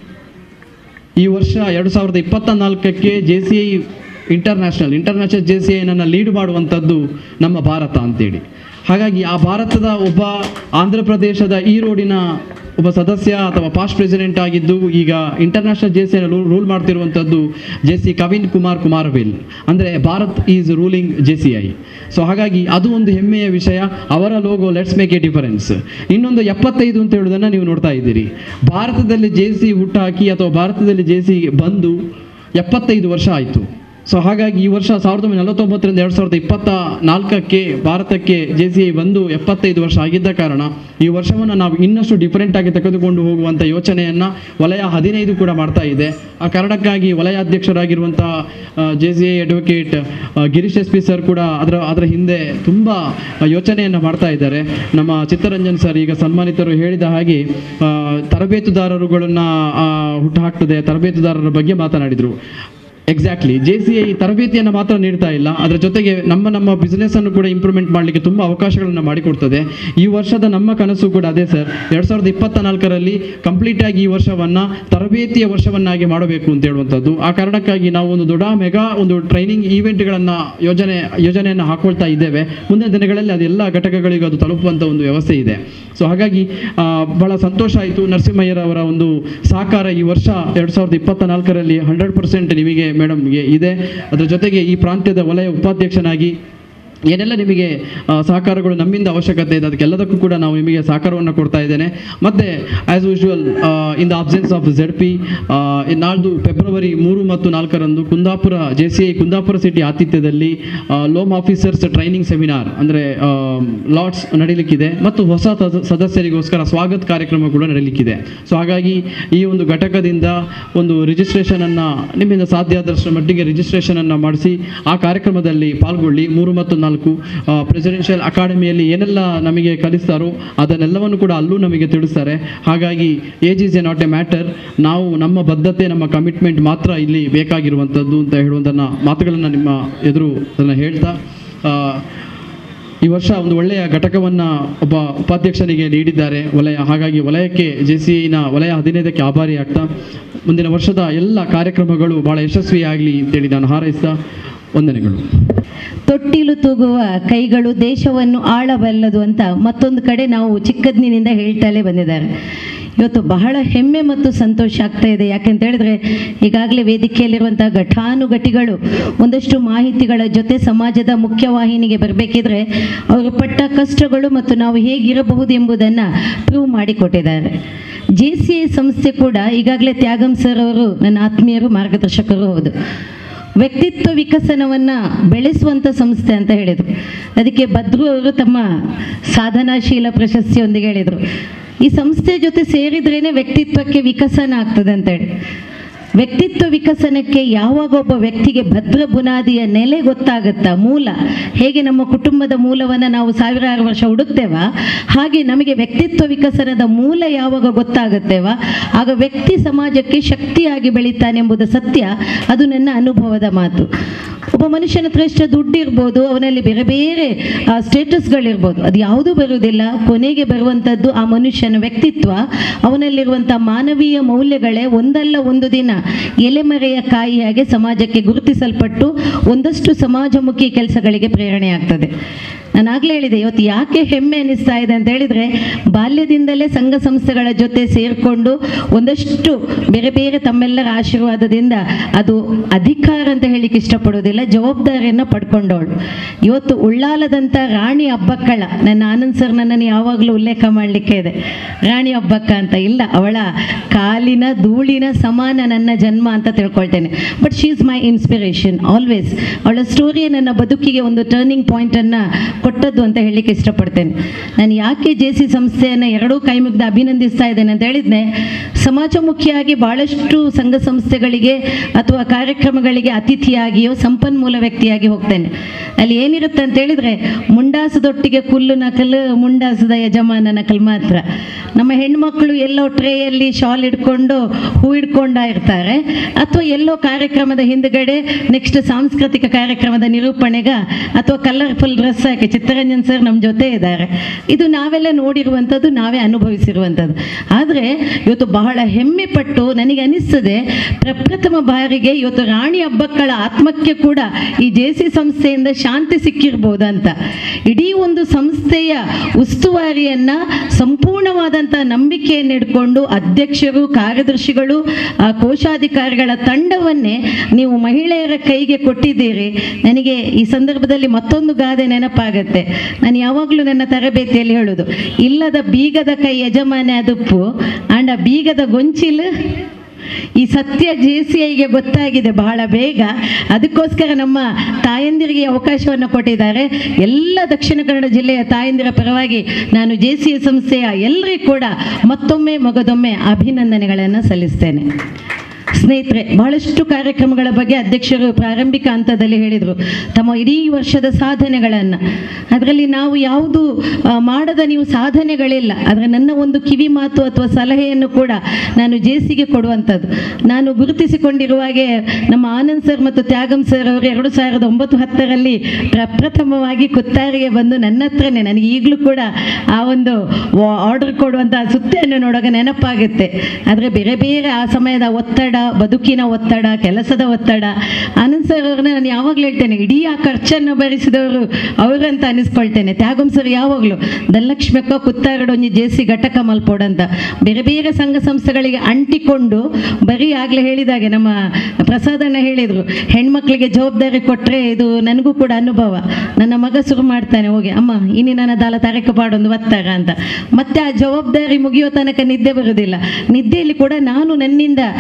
ಈ ವರ್ಷ ಎರಡು ಸಾವಿರದ ಇಪ್ಪತ್ತ ನಾಲ್ಕಕ್ಕೆ J C I international international J C ಐನನ್ನು ಲೀಡ್ ಮಾಡುವಂಥದ್ದು ನಮ್ಮ ಭಾರತ ಅಂತೇಳಿ ಹಾಗಾಗಿ ಆ ಭಾರತದ ಒಬ್ಬ ಆಂಧ್ರ ಪ್ರದೇಶದ ಈ ರೋಡಿನ ಒಬ್ಬ ಸದಸ್ಯ ಅಥವಾ ಪಾಸ್ಟ್ ಪ್ರೆಸಿಡೆಂಟ್ ಆಗಿದ್ದು ಈಗ ಇಂಟರ್ನ್ಯಾಷನಲ್ ಜೆ ಸಿ ರೂಲ್ ಮಾಡ್ತಿರುವಂಥದ್ದು ಜೆ ಸಿ ಕವಿನ್ ಕುಮಾರ್ ಕುಮಾರವೇಲ್ ಅಂದರೆ Bharat is ruling J C I so ಹಾಗಾಗಿ ಅದು ಒಂದು ಹೆಮ್ಮೆಯ ವಿಷಯ ಅವರ logo let's make a difference ಇನ್ನೊಂದು ಎಪ್ಪತ್ತೈದು ಅಂತ ಹೇಳೋದನ್ನು ನೀವು ನೋಡ್ತಾ ಇದ್ದೀರಿ ಭಾರತದಲ್ಲಿ ಜೆ ಸಿ ಹುಟ್ಟಾಕಿ ಅಥವಾ ಭಾರತದಲ್ಲಿ ಜೆ ಸಿ ಬಂದು ಎಪ್ಪತ್ತೈದು ವರ್ಷ ಆಯಿತು ಸೊ ಹಾಗಾಗಿ ಈ ವರ್ಷ ಸಾವಿರದ ಒಂಬೈನೂರ ನಲವತ್ತೊಂಬತ್ತರಿಂದ ಎರಡು ಸಾವಿರದ ಇಪ್ಪತ್ತ ನಾಲ್ಕಕ್ಕೆ ಭಾರತಕ್ಕೆ ಜೆ ಸಿ ಐ ಬಂದು ಎಪ್ಪತ್ತೈದು ವರ್ಷ ಆಗಿದ್ದ ಕಾರಣ ಈ ವರ್ಷವನ್ನು ನಾವು ಇನ್ನಷ್ಟು ಡಿಫರೆಂಟ್ ಆಗಿ ತೆಗೆದುಕೊಂಡು ಹೋಗುವಂಥ ಯೋಚನೆಯನ್ನು ವಲಯ ಹದಿನೈದು ಕೂಡ ಮಾಡ್ತಾ ಇದೆ ಆ ಕಾರಣಕ್ಕಾಗಿ ವಲಯಾಧ್ಯಕ್ಷರಾಗಿರುವಂಥ J C I advocate Girish S P sir ಕೂಡ ಅದರ ಅದರ ಹಿಂದೆ ತುಂಬ ಯೋಚನೆಯನ್ನು ಮಾಡ್ತಾ ಇದ್ದಾರೆ ನಮ್ಮ ಚಿತ್ತರಂಜನ್ ಸರ್ ಈಗ ಸನ್ಮಾನಿತರು ಹೇಳಿದ ಹಾಗೆ ಆ, ತರಬೇತುದಾರರುಗಳನ್ನು ಹುಟ್ಟುಹಾಕ್ತದೆ ತರಬೇತುದಾರರ ಬಗ್ಗೆ ಮಾತನಾಡಿದರು ಎಕ್ಸಾಕ್ಟ್ಲಿ ಜೆ ಸಿ ಐ ತರಬೇತಿಯನ್ನು ಮಾತ್ರ ನೀಡ್ತಾ ಇಲ್ಲ ಅದರ ಜೊತೆಗೆ ನಮ್ಮ ನಮ್ಮ ಬಿಸ್ನೆಸ್ ಅನ್ನು ಕೂಡ ಇಂಪ್ರೂವ್ಮೆಂಟ್ ಮಾಡಲಿಕ್ಕೆ ತುಂಬ ಅವಕಾಶಗಳನ್ನು ಮಾಡಿಕೊಡ್ತದೆ ಈ ವರ್ಷದ ನಮ್ಮ ಕನಸು ಕೂಡ ಅದೇ ಸರ್ ಎರಡು ಸಾವಿರದ ಇಪ್ಪತ್ತ ನಾಲ್ಕರಲ್ಲಿ ಕಂಪ್ಲೀಟ್ ಆಗಿ ಈ ವರ್ಷವನ್ನು ತರಬೇತಿಯ ವರ್ಷವನ್ನಾಗಿ ಮಾಡಬೇಕು ಅಂತ ಹೇಳುವಂಥದ್ದು ಆ ಕಾರಣಕ್ಕಾಗಿ ನಾವು ಒಂದು ದೊಡ್ಡ ಮೆಗಾ ಒಂದು ಟ್ರೈನಿಂಗ್ ಈವೆಂಟ್ಗಳನ್ನು ಯೋಜನೆ ಯೋಜನೆಯನ್ನು ಹಾಕೊಳ್ತಾ ಇದ್ದೇವೆ ಮುಂದಿನ ದಿನಗಳಲ್ಲಿ ಅದೆಲ್ಲ ಘಟಕಗಳಿಗೂ ಅದು ತಲುಪುವಂಥ ಒಂದು ವ್ಯವಸ್ಥೆ ಇದೆ ಸೊ ಹಾಗಾಗಿ ಆ, ಬಹಳ ಸಂತೋಷ ಆಯಿತು ನರಸಿಂಹಯ್ಯರವರ ಒಂದು ಸಹಕಾರ ಈ ವರ್ಷ ಎರಡು ಸಾವಿರದ ಇಪ್ಪತ್ತ ನಾಲ್ಕರಲ್ಲಿ ಹಂಡ್ರೆಡ್ ಪರ್ಸೆಂಟ್ ನಿಮಗೆ ಮೇಡಮ್ಗೆ ಇದೆ ಅದರ ಜೊತೆಗೆ ಈ ಪ್ರಾಂತ್ಯದ ವಲಯ ಉಪಾಧ್ಯಕ್ಷನಾಗಿ ಏನೆಲ್ಲ ನಿಮಗೆ ಆ, ಸಹಕಾರಗಳು ನಮ್ಮಿಂದ ಅವಶ್ಯಕತೆ ಇದೆ ಅದಕ್ಕೆಲ್ಲದಕ್ಕೂ ಕೂಡ ನಾವು ನಿಮಗೆ ಸಹಕಾರವನ್ನು ಕೊಡ್ತಾ ಇದ್ದೇನೆ ಮತ್ತು as usual in the absence of Z P ನಾಳ್ದು ಫೆಬ್ರವರಿ ಮೂರು ಮತ್ತು ನಾಲ್ಕರಂದು Kundapura J C I Kundapura city ಆತಿಥ್ಯದಲ್ಲಿ ಲೋಮ್ ಆಫೀಸರ್ಸ್ ಟ್ರೈನಿಂಗ್ ಸೆಮಿನಾರ್ ಅಂದರೆ ಲಾಟ್ಸ್ ನಡೀಲಿಕ್ಕಿದೆ ಮತ್ತು ಹೊಸ ಸದ- ಸದಸ್ಯರಿಗೋಸ್ಕರ ಸ್ವಾಗತ ಕಾರ್ಯಕ್ರಮ ಕೂಡ ನಡೀಲಿಕ್ಕಿದೆ ಸೊ ಹಾಗಾಗಿ ಈ ಒಂದು ಘಟಕದಿಂದ ಒಂದು ರಿಜಿಸ್ಟ್ರೇಷನನ್ನು ನಿಮ್ಮಿಂದ ಸಾಧ್ಯ ಆದಷ್ಟು ಮಟ್ಟಿಗೆ ರಿಜಿಸ್ಟ್ರೇಷನನ್ನು ಮಾಡಿಸಿ ಆ ಕಾರ್ಯಕ್ರಮದಲ್ಲಿ ಪಾಲ್ಗೊಳ್ಳಿ ಮೂರು ಮತ್ತು ಇಪ್ಪತ್ನಾಲ್ಕು ಪ್ರೆಸಿಡೆನ್ಷಿಯಲ್ ಅಕಾಡೆಮಿಯಲ್ಲಿ ಏನೆಲ್ಲ ನಮಗೆ ಕಲಿಸ್ತಾರೋ ಅದನ್ನೆಲ್ಲವನ್ನು ಕೂಡ ಅಲ್ಲೂ ನಮಗೆ ತಿಳಿಸ್ತಾರೆ ಹಾಗಾಗಿ age is a not a matter ನಾವು ನಮ್ಮ ಬದ್ಧತೆ ನಮ್ಮ ಕಮಿಟ್ಮೆಂಟ್ ಮಾತ್ರ ಇಲ್ಲಿ ಬೇಕಾಗಿರುವಂಥದ್ದು ಅಂತ ಹೇಳುವಂಥನ್ನ ಮಾತುಗಳನ್ನು ನಿಮ್ಮ ಎದುರು ಅದನ್ನು ಹೇಳ್ತಾ ಆ, ಈ ವರ್ಷ ಒಂದು ಒಳ್ಳೆಯ ಘಟಕವನ್ನು ಒಬ್ಬ ಉಪಾಧ್ಯಕ್ಷನಿಗೆ ನೀಡಿದ್ದಾರೆ ವಲಯ ಹಾಗಾಗಿ ವಲಯಕ್ಕೆ ಜೆ ಸಿ ಐನ ವಲಯ ಹದಿನೈದಕ್ಕೆ ಆಭಾರಿ ಆಗ್ತಾ ಮುಂದಿನ ವರ್ಷದ ಎಲ್ಲ ಕಾರ್ಯಕ್ರಮಗಳು ಬಹಳ ಯಶಸ್ವಿಯಾಗಲಿ ಅಂತೇಳಿ ನಾನು ಹಾರೈಸ್ತಾ ವಂದನೆಗಳು ತೊಟ್ಟಿಲು ತೂಗುವ ಕೈಗಳು ದೇಶವನ್ನು ಆಳಬಲ್ಲದು ಅಂತ ಮತ್ತೊಂದು ಕಡೆ ನಾವು ಚಿಕ್ಕದ್ನಿನಿಂದ ಹೇಳ್ತಲೇ ಬಂದಿದ್ದಾರೆ ಇವತ್ತು ಬಹಳ ಹೆಮ್ಮೆ ಮತ್ತು ಸಂತೋಷ ಆಗ್ತಾ ಇದೆ ಯಾಕೆಂತ ಹೇಳಿದ್ರೆ ಈಗಾಗಲೇ ವೇದಿಕೆಯಲ್ಲಿರುವಂಥ ಘಟಾನುಘಟಿಗಳು ಒಂದಷ್ಟು ಮಾಹಿತಿಗಳ ಜೊತೆ ಸಮಾಜದ ಮುಖ್ಯವಾಹಿನಿಗೆ ಬರಬೇಕಿದ್ರೆ ಅವರು ಪಟ್ಟ ಕಷ್ಟಗಳು ಮತ್ತು ನಾವು ಹೇಗಿರಬಹುದು ಎಂಬುದನ್ನು ಪ್ರೂವ್ ಮಾಡಿಕೊಟ್ಟಿದ್ದಾರೆ ಜೆ ಸಿ ಐ ಸಂಸ್ಥೆ ಕೂಡ ಈಗಾಗಲೇ ತ್ಯಾಗಂ ಸರ್ ಅವರು ನನ್ನ ಆತ್ಮೀಯರು ಮಾರ್ಗದರ್ಶಕರು ಹೌದು ವ್ಯಕ್ತಿತ್ವ ವಿಕಸನವನ್ನು ಬೆಳೆಸುವಂಥ ಸಂಸ್ಥೆ ಅಂತ ಹೇಳಿದರು ಅದಕ್ಕೆ ಭದ್ರು ಅವರು ತಮ್ಮ ಸಾಧನಾಶೀಲ ಪ್ರಶಸ್ತಿಯೊಂದಿಗೆ ಹೇಳಿದರು ಈ ಸಂಸ್ಥೆ ಜೊತೆ ಸೇರಿದ್ರೇನೆ ವ್ಯಕ್ತಿತ್ವಕ್ಕೆ ವಿಕಸನ ಆಗ್ತದೆ ಅಂತೇಳಿ ವ್ಯಕ್ತಿತ್ವ ವಿಕಸನಕ್ಕೆ ಯಾವಾಗ ಒಬ್ಬ ವ್ಯಕ್ತಿಗೆ ಭದ್ರ ಬುನಾದಿಯ ನೆಲೆ ಗೊತ್ತಾಗುತ್ತಾ ಮೂಲ ಹೇಗೆ ನಮ್ಮ ಕುಟುಂಬದ ಮೂಲವನ್ನು ನಾವು ಸಾವಿರಾರು ವರ್ಷ ಹುಡುಕ್ತೇವ ಹಾಗೆ ನಮಗೆ ವ್ಯಕ್ತಿತ್ವ ವಿಕಸನದ ಮೂಲ ಯಾವಾಗ ಗೊತ್ತಾಗುತ್ತೇವ ಆಗ ವ್ಯಕ್ತಿ ಸಮಾಜಕ್ಕೆ ಶಕ್ತಿಯಾಗಿ ಬೆಳೀತಾನೆಂಬುದು ಸತ್ಯ ಅದು ನನ್ನ ಅನುಭವದ ಮಾತು ಒಬ್ಬ ಮನುಷ್ಯನ ಹತ್ರ ಎಷ್ಟು ದುಡ್ಡು ಇರ್ಬೋದು ಅವನಲ್ಲಿ ಬೇರೆ ಬೇರೆ ಸ್ಟೇಟಸ್ಗಳಿರ್ಬೋದು ಅದು ಯಾವುದೂ ಬರುವುದಿಲ್ಲ ಕೊನೆಗೆ ಬರುವಂಥದ್ದು ಆ ಮನುಷ್ಯನ ವ್ಯಕ್ತಿತ್ವ ಅವನಲ್ಲಿರುವಂಥ ಮಾನವೀಯ ಮೌಲ್ಯಗಳೇ ಒಂದಲ್ಲ ಒಂದು ದಿನ ಎಲೆಮರೆಯ ಕಾಯಿಯಾಗಿ ಸಮಾಜಕ್ಕೆ ಗುರುತಿಸಲ್ಪಟ್ಟು ಒಂದಷ್ಟು ಸಮಾಜಮುಖಿ ಕೆಲಸಗಳಿಗೆ ಪ್ರೇರಣೆ ಆಗ್ತದೆ ನಾನು ಆಗಲೇ ಹೇಳಿದೆ ಇವತ್ತು ಯಾಕೆ ಹೆಮ್ಮೆ ಅನ್ನಿಸ್ತಾ ಇದೆ ಅಂತ ಹೇಳಿದರೆ ಬಾಲ್ಯದಿಂದಲೇ ಸಂಘ ಸಂಸ್ಥೆಗಳ ಜೊತೆ ಸೇರಿಕೊಂಡು ಒಂದಷ್ಟು ಬೇರೆ ಬೇರೆ ತಮ್ಮೆಲ್ಲರ ಆಶೀರ್ವಾದದಿಂದ ಅದು ಅಧಿಕಾರ ಅಂತ ಹೇಳಿಕ್ಕೆ ಇಷ್ಟಪಡೋದಿಲ್ಲ ಜವಾಬ್ದಾರಿಯನ್ನು ಪಡ್ಕೊಂಡವಳು ಇವತ್ತು ಉಳ್ಳಾಲದಂಥ ರಾಣಿ ಹಬ್ಬಕ್ಕಳ ನನ್ನ ಆನಂದ್ ಸರ್ ನನ್ನನ್ನು ಯಾವಾಗಲೂ ಉಲ್ಲೇಖ ಮಾಡಲಿಕ್ಕೆ ಇದೆ ರಾಣಿ ಹಬ್ಬಕ್ಕ ಅಂತ ಇಲ್ಲ ಅವಳ ಕಾಲಿನ ಧೂಳಿನ ಸಮಾನ ನನ್ನ ಜನ್ಮ ಅಂತ ತಿಳ್ಕೊಳ್ತೇನೆ but she is my inspiration always ಅವಳ ಸ್ಟೋರಿ ನನ್ನ ಬದುಕಿಗೆ ಒಂದು ಟರ್ನಿಂಗ್ ಪಾಯಿಂಟನ್ನು ಕೊಟ್ಟದ್ದು ಅಂತ ಹೇಳಲಿಕ್ಕೆ ಇಷ್ಟಪಡ್ತೇನೆ ನಾನು ಯಾಕೆ ಜೆ ಸಿ ಸಂಸ್ಥೆಯನ್ನು ಎರಡೂ ಕೈ ಮುಗ್ದು ಅಭಿನಂದಿಸ್ತಾ ಇದ್ದೇನೆ ಅಂತ ಹೇಳಿದ್ರೆ ಸಮಾಜಮುಖಿಯಾಗಿ ಭಾಳಷ್ಟು ಸಂಘ ಸಂಸ್ಥೆಗಳಿಗೆ ಅಥವಾ ಕಾರ್ಯಕ್ರಮಗಳಿಗೆ ಅತಿಥಿಯಾಗಿಯೋ ಸಂಪನ್ಮೂಲ ವ್ಯಕ್ತಿಯಾಗಿ ಹೋಗ್ತೇನೆ ಅಲ್ಲಿ ಏನಿರುತ್ತೆ ಅಂತ ಹೇಳಿದ್ರೆ ಮುಂಡಾಸದೊಟ್ಟಿಗೆ ಕುಲ್ಲು ನಕಲು ಮುಂಡಾಸದ ಯಜಮಾನ ನಕಲು ಮಾತ್ರ ನಮ್ಮ ಹೆಣ್ಮಕ್ಳು ಎಲ್ಲೋ ಟ್ರೇಯಲ್ಲಿ ಶಾಲ್ ಹಿಡ್ಕೊಂಡು ಹೂ ಹಿಡ್ಕೊಂಡ ಇರ್ತಾರೆ ಅಥವಾ ಎಲ್ಲೋ ಕಾರ್ಯಕ್ರಮದ ಹಿಂದ್ಗಡೆ ನೆಕ್ಸ್ಟ್ ಸಾಂಸ್ಕೃತಿಕ ಕಾರ್ಯಕ್ರಮದ ನಿರೂಪಣೆಗ ಅಥವಾ ಕಲರ್ಫುಲ್ ಡ್ರೆಸ್ ಹಾಕಿ ಚಿತ್ತರಂಜನ್ ಸರ್ ನಮ್ಮ ಜೊತೆ ಇದ್ದಾರೆ ಇದು ನಾವೆಲ್ಲ ನೋಡಿರುವಂಥದ್ದು ನಾವೇ ಅನುಭವಿಸಿರುವಂಥದ್ದು ಆದರೆ ಇವತ್ತು ಬಹಳ ಹೆಮ್ಮೆ ಪಟ್ಟು ನನಗೆ ಅನಿಸ್ತದೆ ಪ್ರಪ್ರಥಮ ಬಾರಿಗೆ ಇವತ್ತು ರಾಣಿ ಹಬ್ಬಕ್ಕಳ ಆತ್ಮಕ್ಕೆ ಕೂಡ ಈ ಜೆ ಸಿ ಸಂಸ್ಥೆಯಿಂದ ಶಾಂತಿ ಸಿಕ್ಕಿರ್ಬೋದು ಅಂತ ಇಡೀ ಒಂದು ಸಂಸ್ಥೆಯ ಉಸ್ತುವಾರಿಯನ್ನ ಸಂಪೂರ್ಣವಾದಂಥ ನಂಬಿಕೆಯನ್ನು ಇಟ್ಕೊಂಡು ಅಧ್ಯಕ್ಷರು ಕಾರ್ಯದರ್ಶಿಗಳು ಆ ಕೋಶಾಧಿಕಾರಿಗಳ ತಂಡವನ್ನೇ ನೀವು ಮಹಿಳೆಯರ ಕೈಗೆ ಕೊಟ್ಟಿದ್ದೀರಿ ನನಗೆ ಈ ಸಂದರ್ಭದಲ್ಲಿ ಮತ್ತೊಂದು ಗಾದೆ ನೆನಪಾಗತ್ತೆ ನಾನು ಯಾವಾಗಲೂ ನನ್ನ ತರಬೇತಿಯಲ್ಲಿ ಹೇಳೋದು ಇಲ್ಲದ ಬೀಗದ ಕೈ ಯಜಮಾನೆ ಅದುಪ್ಪು ಆಂಡ ಬೀಗದ ಗೊಂಚಿಲು ಈ ಸತ್ಯ ಜೆ ಸಿ ಐಗೆ ಗೊತ್ತಾಗಿದೆ ಬಹಳ ಬೇಗ ಅದಕ್ಕೋಸ್ಕರ ನಮ್ಮ ತಾಯಂದಿರಿಗೆ ಅವಕಾಶವನ್ನು ಕೊಟ್ಟಿದ್ದಾರೆ ಎಲ್ಲ ದಕ್ಷಿಣ ಕನ್ನಡ ಜಿಲ್ಲೆಯ ತಾಯಂದಿರ ಪರವಾಗಿ ನಾನು ಜೆ ಸಿ ಐ ಸಂಸ್ಥೆಯ ಎಲ್ಲರಿಗೂ ಕೂಡ ಮತ್ತೊಮ್ಮೆ ಮಗದೊಮ್ಮೆ ಅಭಿನಂದನೆಗಳನ್ನು ಸಲ್ಲಿಸ್ತೇನೆ ಸ್ನೇಹಿತರೆ ಬಹಳಷ್ಟು ಕಾರ್ಯಕ್ರಮಗಳ ಬಗ್ಗೆ ಅಧ್ಯಕ್ಷರು ಪ್ರಾರಂಭಿಕ ಹಂತದಲ್ಲಿ ಹೇಳಿದರು ತಮ್ಮ ಇಡೀ ವರ್ಷದ ಸಾಧನೆಗಳನ್ನು ಅದರಲ್ಲಿ ನಾವು ಯಾವುದು ಆ, ಮಾಡದ ನೀವು ಸಾಧನೆಗಳಿಲ್ಲ ಆದರೆ ನನ್ನ ಒಂದು ಕಿವಿ ಮಾತು ಅಥವಾ ಸಲಹೆಯನ್ನು ಕೂಡ ನಾನು ಜೆ ಸಿಗೆ ಕೊಡುವಂಥದ್ದು ನಾನು ಗುರುತಿಸಿಕೊಂಡಿರುವ ಹಾಗೆ ನಮ್ಮ ಆನಂದ್ ಸರ್ ಮತ್ತು ತ್ಯಾಗಂ ಸರ್ ಅವರು ಎರಡು ಸಾವಿರದ ಒಂಬತ್ತು ಹತ್ತರಲ್ಲಿ ಪ್ರಪ್ರಥಮವಾಗಿ ಕುತ್ತಾರಿಗೆ ಬಂದು ನನ್ನ ಹತ್ರನೇ ನನಗೆ ಈಗಲೂ ಕೂಡ ಆ ಒಂದು ಆರ್ಡರ್ ಕೊಡುವಂಥ ಸುತ್ತೆಯನ್ನು ನೋಡುವಾಗ ನೆನಪಾಗುತ್ತೆ ಆದರೆ ಬೇರೆ ಬೇರೆ ಆ ಸಮಯದ ಒತ್ತಡ ಬದುಕಿನ ಒತ್ತಡ ಕೆಲಸದ ಒತ್ತಡ ಆನಂದ್ ಸರ್ ಅವ್ರನ್ನ ನಾನು ಯಾವಾಗಲೂ ಹೇಳ್ತೇನೆ ಇಡೀ ಆ ಖರ್ಚನ್ನು ಭರಿಸಿದವರು ಅವರಂತ ಅನಿಸ್ಕೊಳ್ತೇನೆ ತ್ಯಾಗಂ ಸರ್ ಯಾವಾಗಲೂ ಧನಲಕ್ಷ್ಮಕ್ಕ ಕುತ್ತಾಗಡೊಂಜಿ ಜೆ ಸಿ ಘಟಕ ಮಲ್ಪೋಡಂತ ಬೇರೆ ಬೇರೆ ಸಂಘ ಸಂಸ್ಥೆಗಳಿಗೆ ಅಂಟಿಕೊಂಡು ಬರೀ ಆಗಲೇ ಹೇಳಿದಾಗೆ ನಮ್ಮ ಪ್ರಸಾದಣ್ಣ ಹೇಳಿದರು ಹೆಣ್ಮಕ್ಳಿಗೆ ಜವಾಬ್ದಾರಿ ಕೊಟ್ಟರೆ ಇದು ನನಗೂ ಕೂಡ ಅನುಭವ ನನ್ನ ಮಗ ಶುರು ಮಾಡ್ತಾನೆ ಹೋಗಿ ಅಮ್ಮ ಇನ್ನು ನನ್ನ ದಾಲ ತರಕ ಪಾಡೊಂದು ಒತ್ತಾಗ ಅಂತ ಮತ್ತೆ ಆ ಜವಾಬ್ದಾರಿ ಮುಗಿಯೋ ತನಕ ನಿದ್ದೆ ಬರುವುದಿಲ್ಲ ನಿದ್ದೆಯಲ್ಲಿ ಕೂಡ ನಾನು ನನ್ನಿಂದ ಸಮಾಜ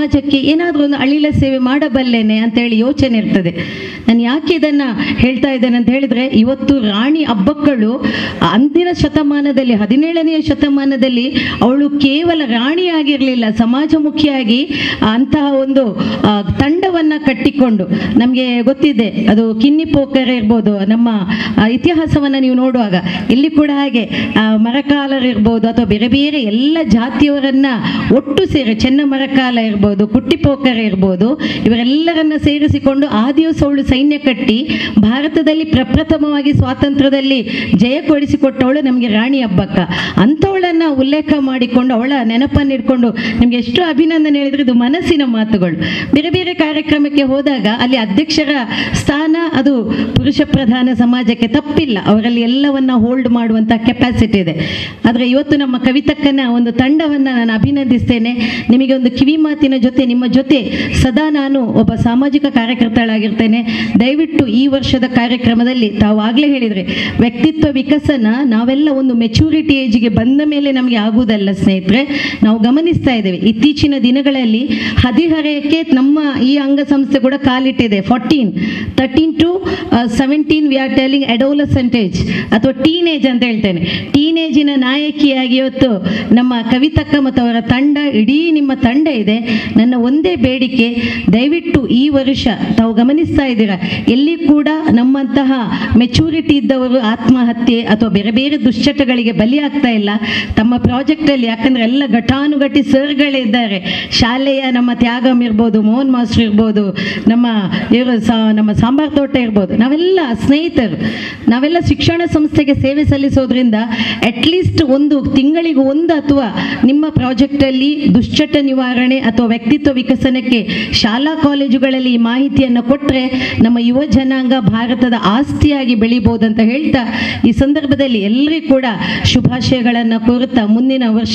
ಸಮಾಜಕ್ಕೆ ಏನಾದರೂ ಒಂದು ಅಳಿಲ ಸೇವೆ ಮಾಡಬಲ್ಲೇನೆ ಅಂತೇಳಿ ಯೋಚನೆ ಇರ್ತದೆ ನಾನು ಯಾಕೆ ಇದನ್ನು ಹೇಳ್ತಾ ಇದ್ದೇನೆ ಅಂತ ಹೇಳಿದರೆ ಇವತ್ತು ರಾಣಿ ಹಬ್ಬಕ್ಕಳು ಅಂದಿನ ಶತಮಾನದಲ್ಲಿ ಹದಿನೇಳನೆಯ ಶತಮಾನದಲ್ಲಿ ಅವಳು ಕೇವಲ ರಾಣಿಯಾಗಿರಲಿಲ್ಲ ಸಮಾಜಮುಖಿಯಾಗಿ ಅಂತಹ ಒಂದು ಆ, ತಂಡವನ್ನ ಕಟ್ಟಿಕೊಂಡು ನಮಗೆ ಗೊತ್ತಿದೆ ಅದು ಕಿನ್ನಿ ಪೋಕರ್ ಇರ್ಬೋದು ನಮ್ಮ ಆ, ಇತಿಹಾಸವನ್ನ ನೀವು ನೋಡುವಾಗ ಇಲ್ಲಿ ಕೂಡ ಹಾಗೆ ಆ, ಮರಕಾಲರ್ ಇರ್ಬೋದು ಅಥವಾ ಬೇರೆ ಬೇರೆ ಎಲ್ಲ ಜಾತಿಯವರನ್ನ ಒಟ್ಟು ಸೇರಿ ಚೆನ್ನ ಮರಕಾಲ ಇರ್ಬೋದು ಕುಟ್ಟಿ ಪೋಕರ್ ಇರ್ಬೋದು ಇವರೆಲ್ಲರನ್ನ ಸೇರಿಸಿಕೊಂಡು ಆ ದಿವಸ ಅವಳು ಸೈನ್ಯ ಕಟ್ಟಿ ಭಾರತದಲ್ಲಿ ಪ್ರಪ್ರಥಮವಾಗಿ ಸ್ವಾತಂತ್ರ್ಯದಲ್ಲಿ ಜಯ ಕೊಡಿಸಿಕೊಟ್ಟವಳು ನಮಗೆ ರಾಣಿ ಹಬ್ಬಕ್ಕ ಅಂಥವಳನ್ನ ಉಲ್ಲೇಖ ಮಾಡಿಕೊಂಡು ಅವಳ ನೆನಪನ್ನು ಇಟ್ಕೊಂಡು ನಿಮ್ಗೆ ಎಷ್ಟು ಅಭಿನಂದನೆ ಹೇಳಿದ್ರೆ ಇದು ಮನಸ್ಸಿನ ಮಾತುಗಳು ಬೇರೆ ಬೇರೆ ಕಾರ್ಯಕ್ರಮಕ್ಕೆ ಹೋದಾಗ ಅಲ್ಲಿ ಅಧ್ಯಕ್ಷರ ಸ್ಥಾನ ಅದು ಪುರುಷ ಪ್ರಧಾನ ಸಮಾಜಕ್ಕೆ ತಪ್ಪಿಲ್ಲ ಅವರಲ್ಲಿ ಎಲ್ಲವನ್ನ ಹೋಲ್ಡ್ ಮಾಡುವಂಥ ಕೆಪಾಸಿಟಿ ಇದೆ ಆದರೆ ಇವತ್ತು ನಮ್ಮ ಕವಿತಕ್ಕನ ಒಂದು ತಂಡವನ್ನು ನಾನು ಅಭಿನಂದಿಸ್ತೇನೆ ನಿಮಗೆ ಒಂದು ಕಿವಿ ಮಾತಿನ ಜೊತೆ ನಿಮ್ಮ ಜೊತೆ ಸದಾ ನಾನು ಒಬ್ಬ ಸಾಮಾಜಿಕ ಕಾರ್ಯಕರ್ತಳಾಗಿರ್ತೇನೆ ದಯವಿಟ್ಟು ಈ ವರ್ಷದ ಕಾರ್ಯಕ್ರಮದಲ್ಲಿ ತಾವು ಆಗಲೇ ಹೇಳಿದರೆ ವ್ಯಕ್ತಿತ್ವ ವಿಕಸನ ನಾವೆಲ್ಲ ಒಂದು ಮೆಚೂರಿಟಿ ಏಜ್ಗೆ ಬಂದ ಮೇಲೆ ನಮಗೆ ಆಗುವುದಲ್ಲ ಸ್ನೇಹಿತರೆ ನಾವು ಗಮನಿಸ್ತಾ ಇದ್ದೇವೆ ಇತ್ತೀಚಿನ ದಿನಗಳಲ್ಲಿ ಹದಿಹರೆಯಕ್ಕೆ ನಮ್ಮ ಈ ಅಂಗಸಂಸ್ಥೆ ಕೂಡ ಕಾಲಿಟ್ಟಿದೆ fourteen thirteen to seventeen we are telling adolescent age ಅಥವಾ ಟೀನೇಜ್ ಅಂತ ಹೇಳ್ತೇನೆ ಟೀನೇಜಿನ ನಾಯಕಿಯಾಗಿ ಇವತ್ತು ನಮ್ಮ ಕವಿತಕ್ಕ ಮತ್ತು ಅವರ ತಂಡ ಇಡೀ ನಿಮ್ಮ ತಂಡ ಇದೆ ನನ್ನ ಒಂದೇ ಬೇಡಿಕೆ ದಯವಿಟ್ಟು ಈ ವರ್ಷ ತಾವು ಗಮನಿಸ್ತಾ ಇದ್ದೀರಾ ಎಲ್ಲಿ ಕೂಡ ನಮ್ಮಂತಹ ಮೆಚೂರಿಟಿ ಇದ್ದವರು ಆತ್ಮಹತ್ಯೆ ಅಥವಾ ಬೇರೆ ಬೇರೆ ದುಶ್ಚಟಗಳಿಗೆ ಬಲಿಯಾಗ್ತಾ ಇಲ್ಲ ತಮ್ಮ ಪ್ರಾಜೆಕ್ಟಲ್ಲಿ ಯಾಕಂದ್ರೆ ಎಲ್ಲ ಘಟಾನುಘಟಿ ಸರ್ಗಳೇ ಇದ್ದಾರೆ ಶಾಲೆಯ ನಮ್ಮ ತ್ಯಾಗಂ ಇರ್ಬೋದು ಮೋಹನ್ ಮಾಸ್ಟರ್ ಇರ್ಬೋದು ನಮ್ಮ ಇವರು ಸಾ ನಮ್ಮ ಸಾಂಬಾರ್ ತೋಟ ಇರ್ಬೋದು ನಾವೆಲ್ಲ ಸ್ನೇಹಿತರು ನಾವೆಲ್ಲ ಶಿಕ್ಷಣ ಸಂಸ್ಥೆಗೆ ಸೇವೆ ಸಲ್ಲಿಸೋದ್ರಿಂದ ಅಟ್ಲೀಸ್ಟ್ ಒಂದು ತಿಂಗಳಿಗೆ ಒಂದು ಅಥವಾ ನಿಮ್ಮ ಪ್ರಾಜೆಕ್ಟಲ್ಲಿ ದುಶ್ಚಟ ನಿವಾರಣೆ ಅಥವಾ ವ್ಯಕ್ತಿತ್ವ ವಿಕಸನಕ್ಕೆ ಶಾಲಾ ಕಾಲೇಜುಗಳಲ್ಲಿ ಈ ಮಾಹಿತಿಯನ್ನು ಕೊಟ್ಟರೆ ನಮ್ಮ ಯುವ ಜನಾಂಗ ಭಾರತದ ಆಸ್ತಿಯಾಗಿ ಬೆಳಿಬೋದು ಅಂತ ಹೇಳ್ತಾ ಈ ಸಂದರ್ಭದಲ್ಲಿ ಎಲ್ಲರಿಗೂ ಕೂಡ ಶುಭಾಶಯಗಳನ್ನು ಕೋರುತ್ತಾ ಮುಂದಿನ ವರ್ಷ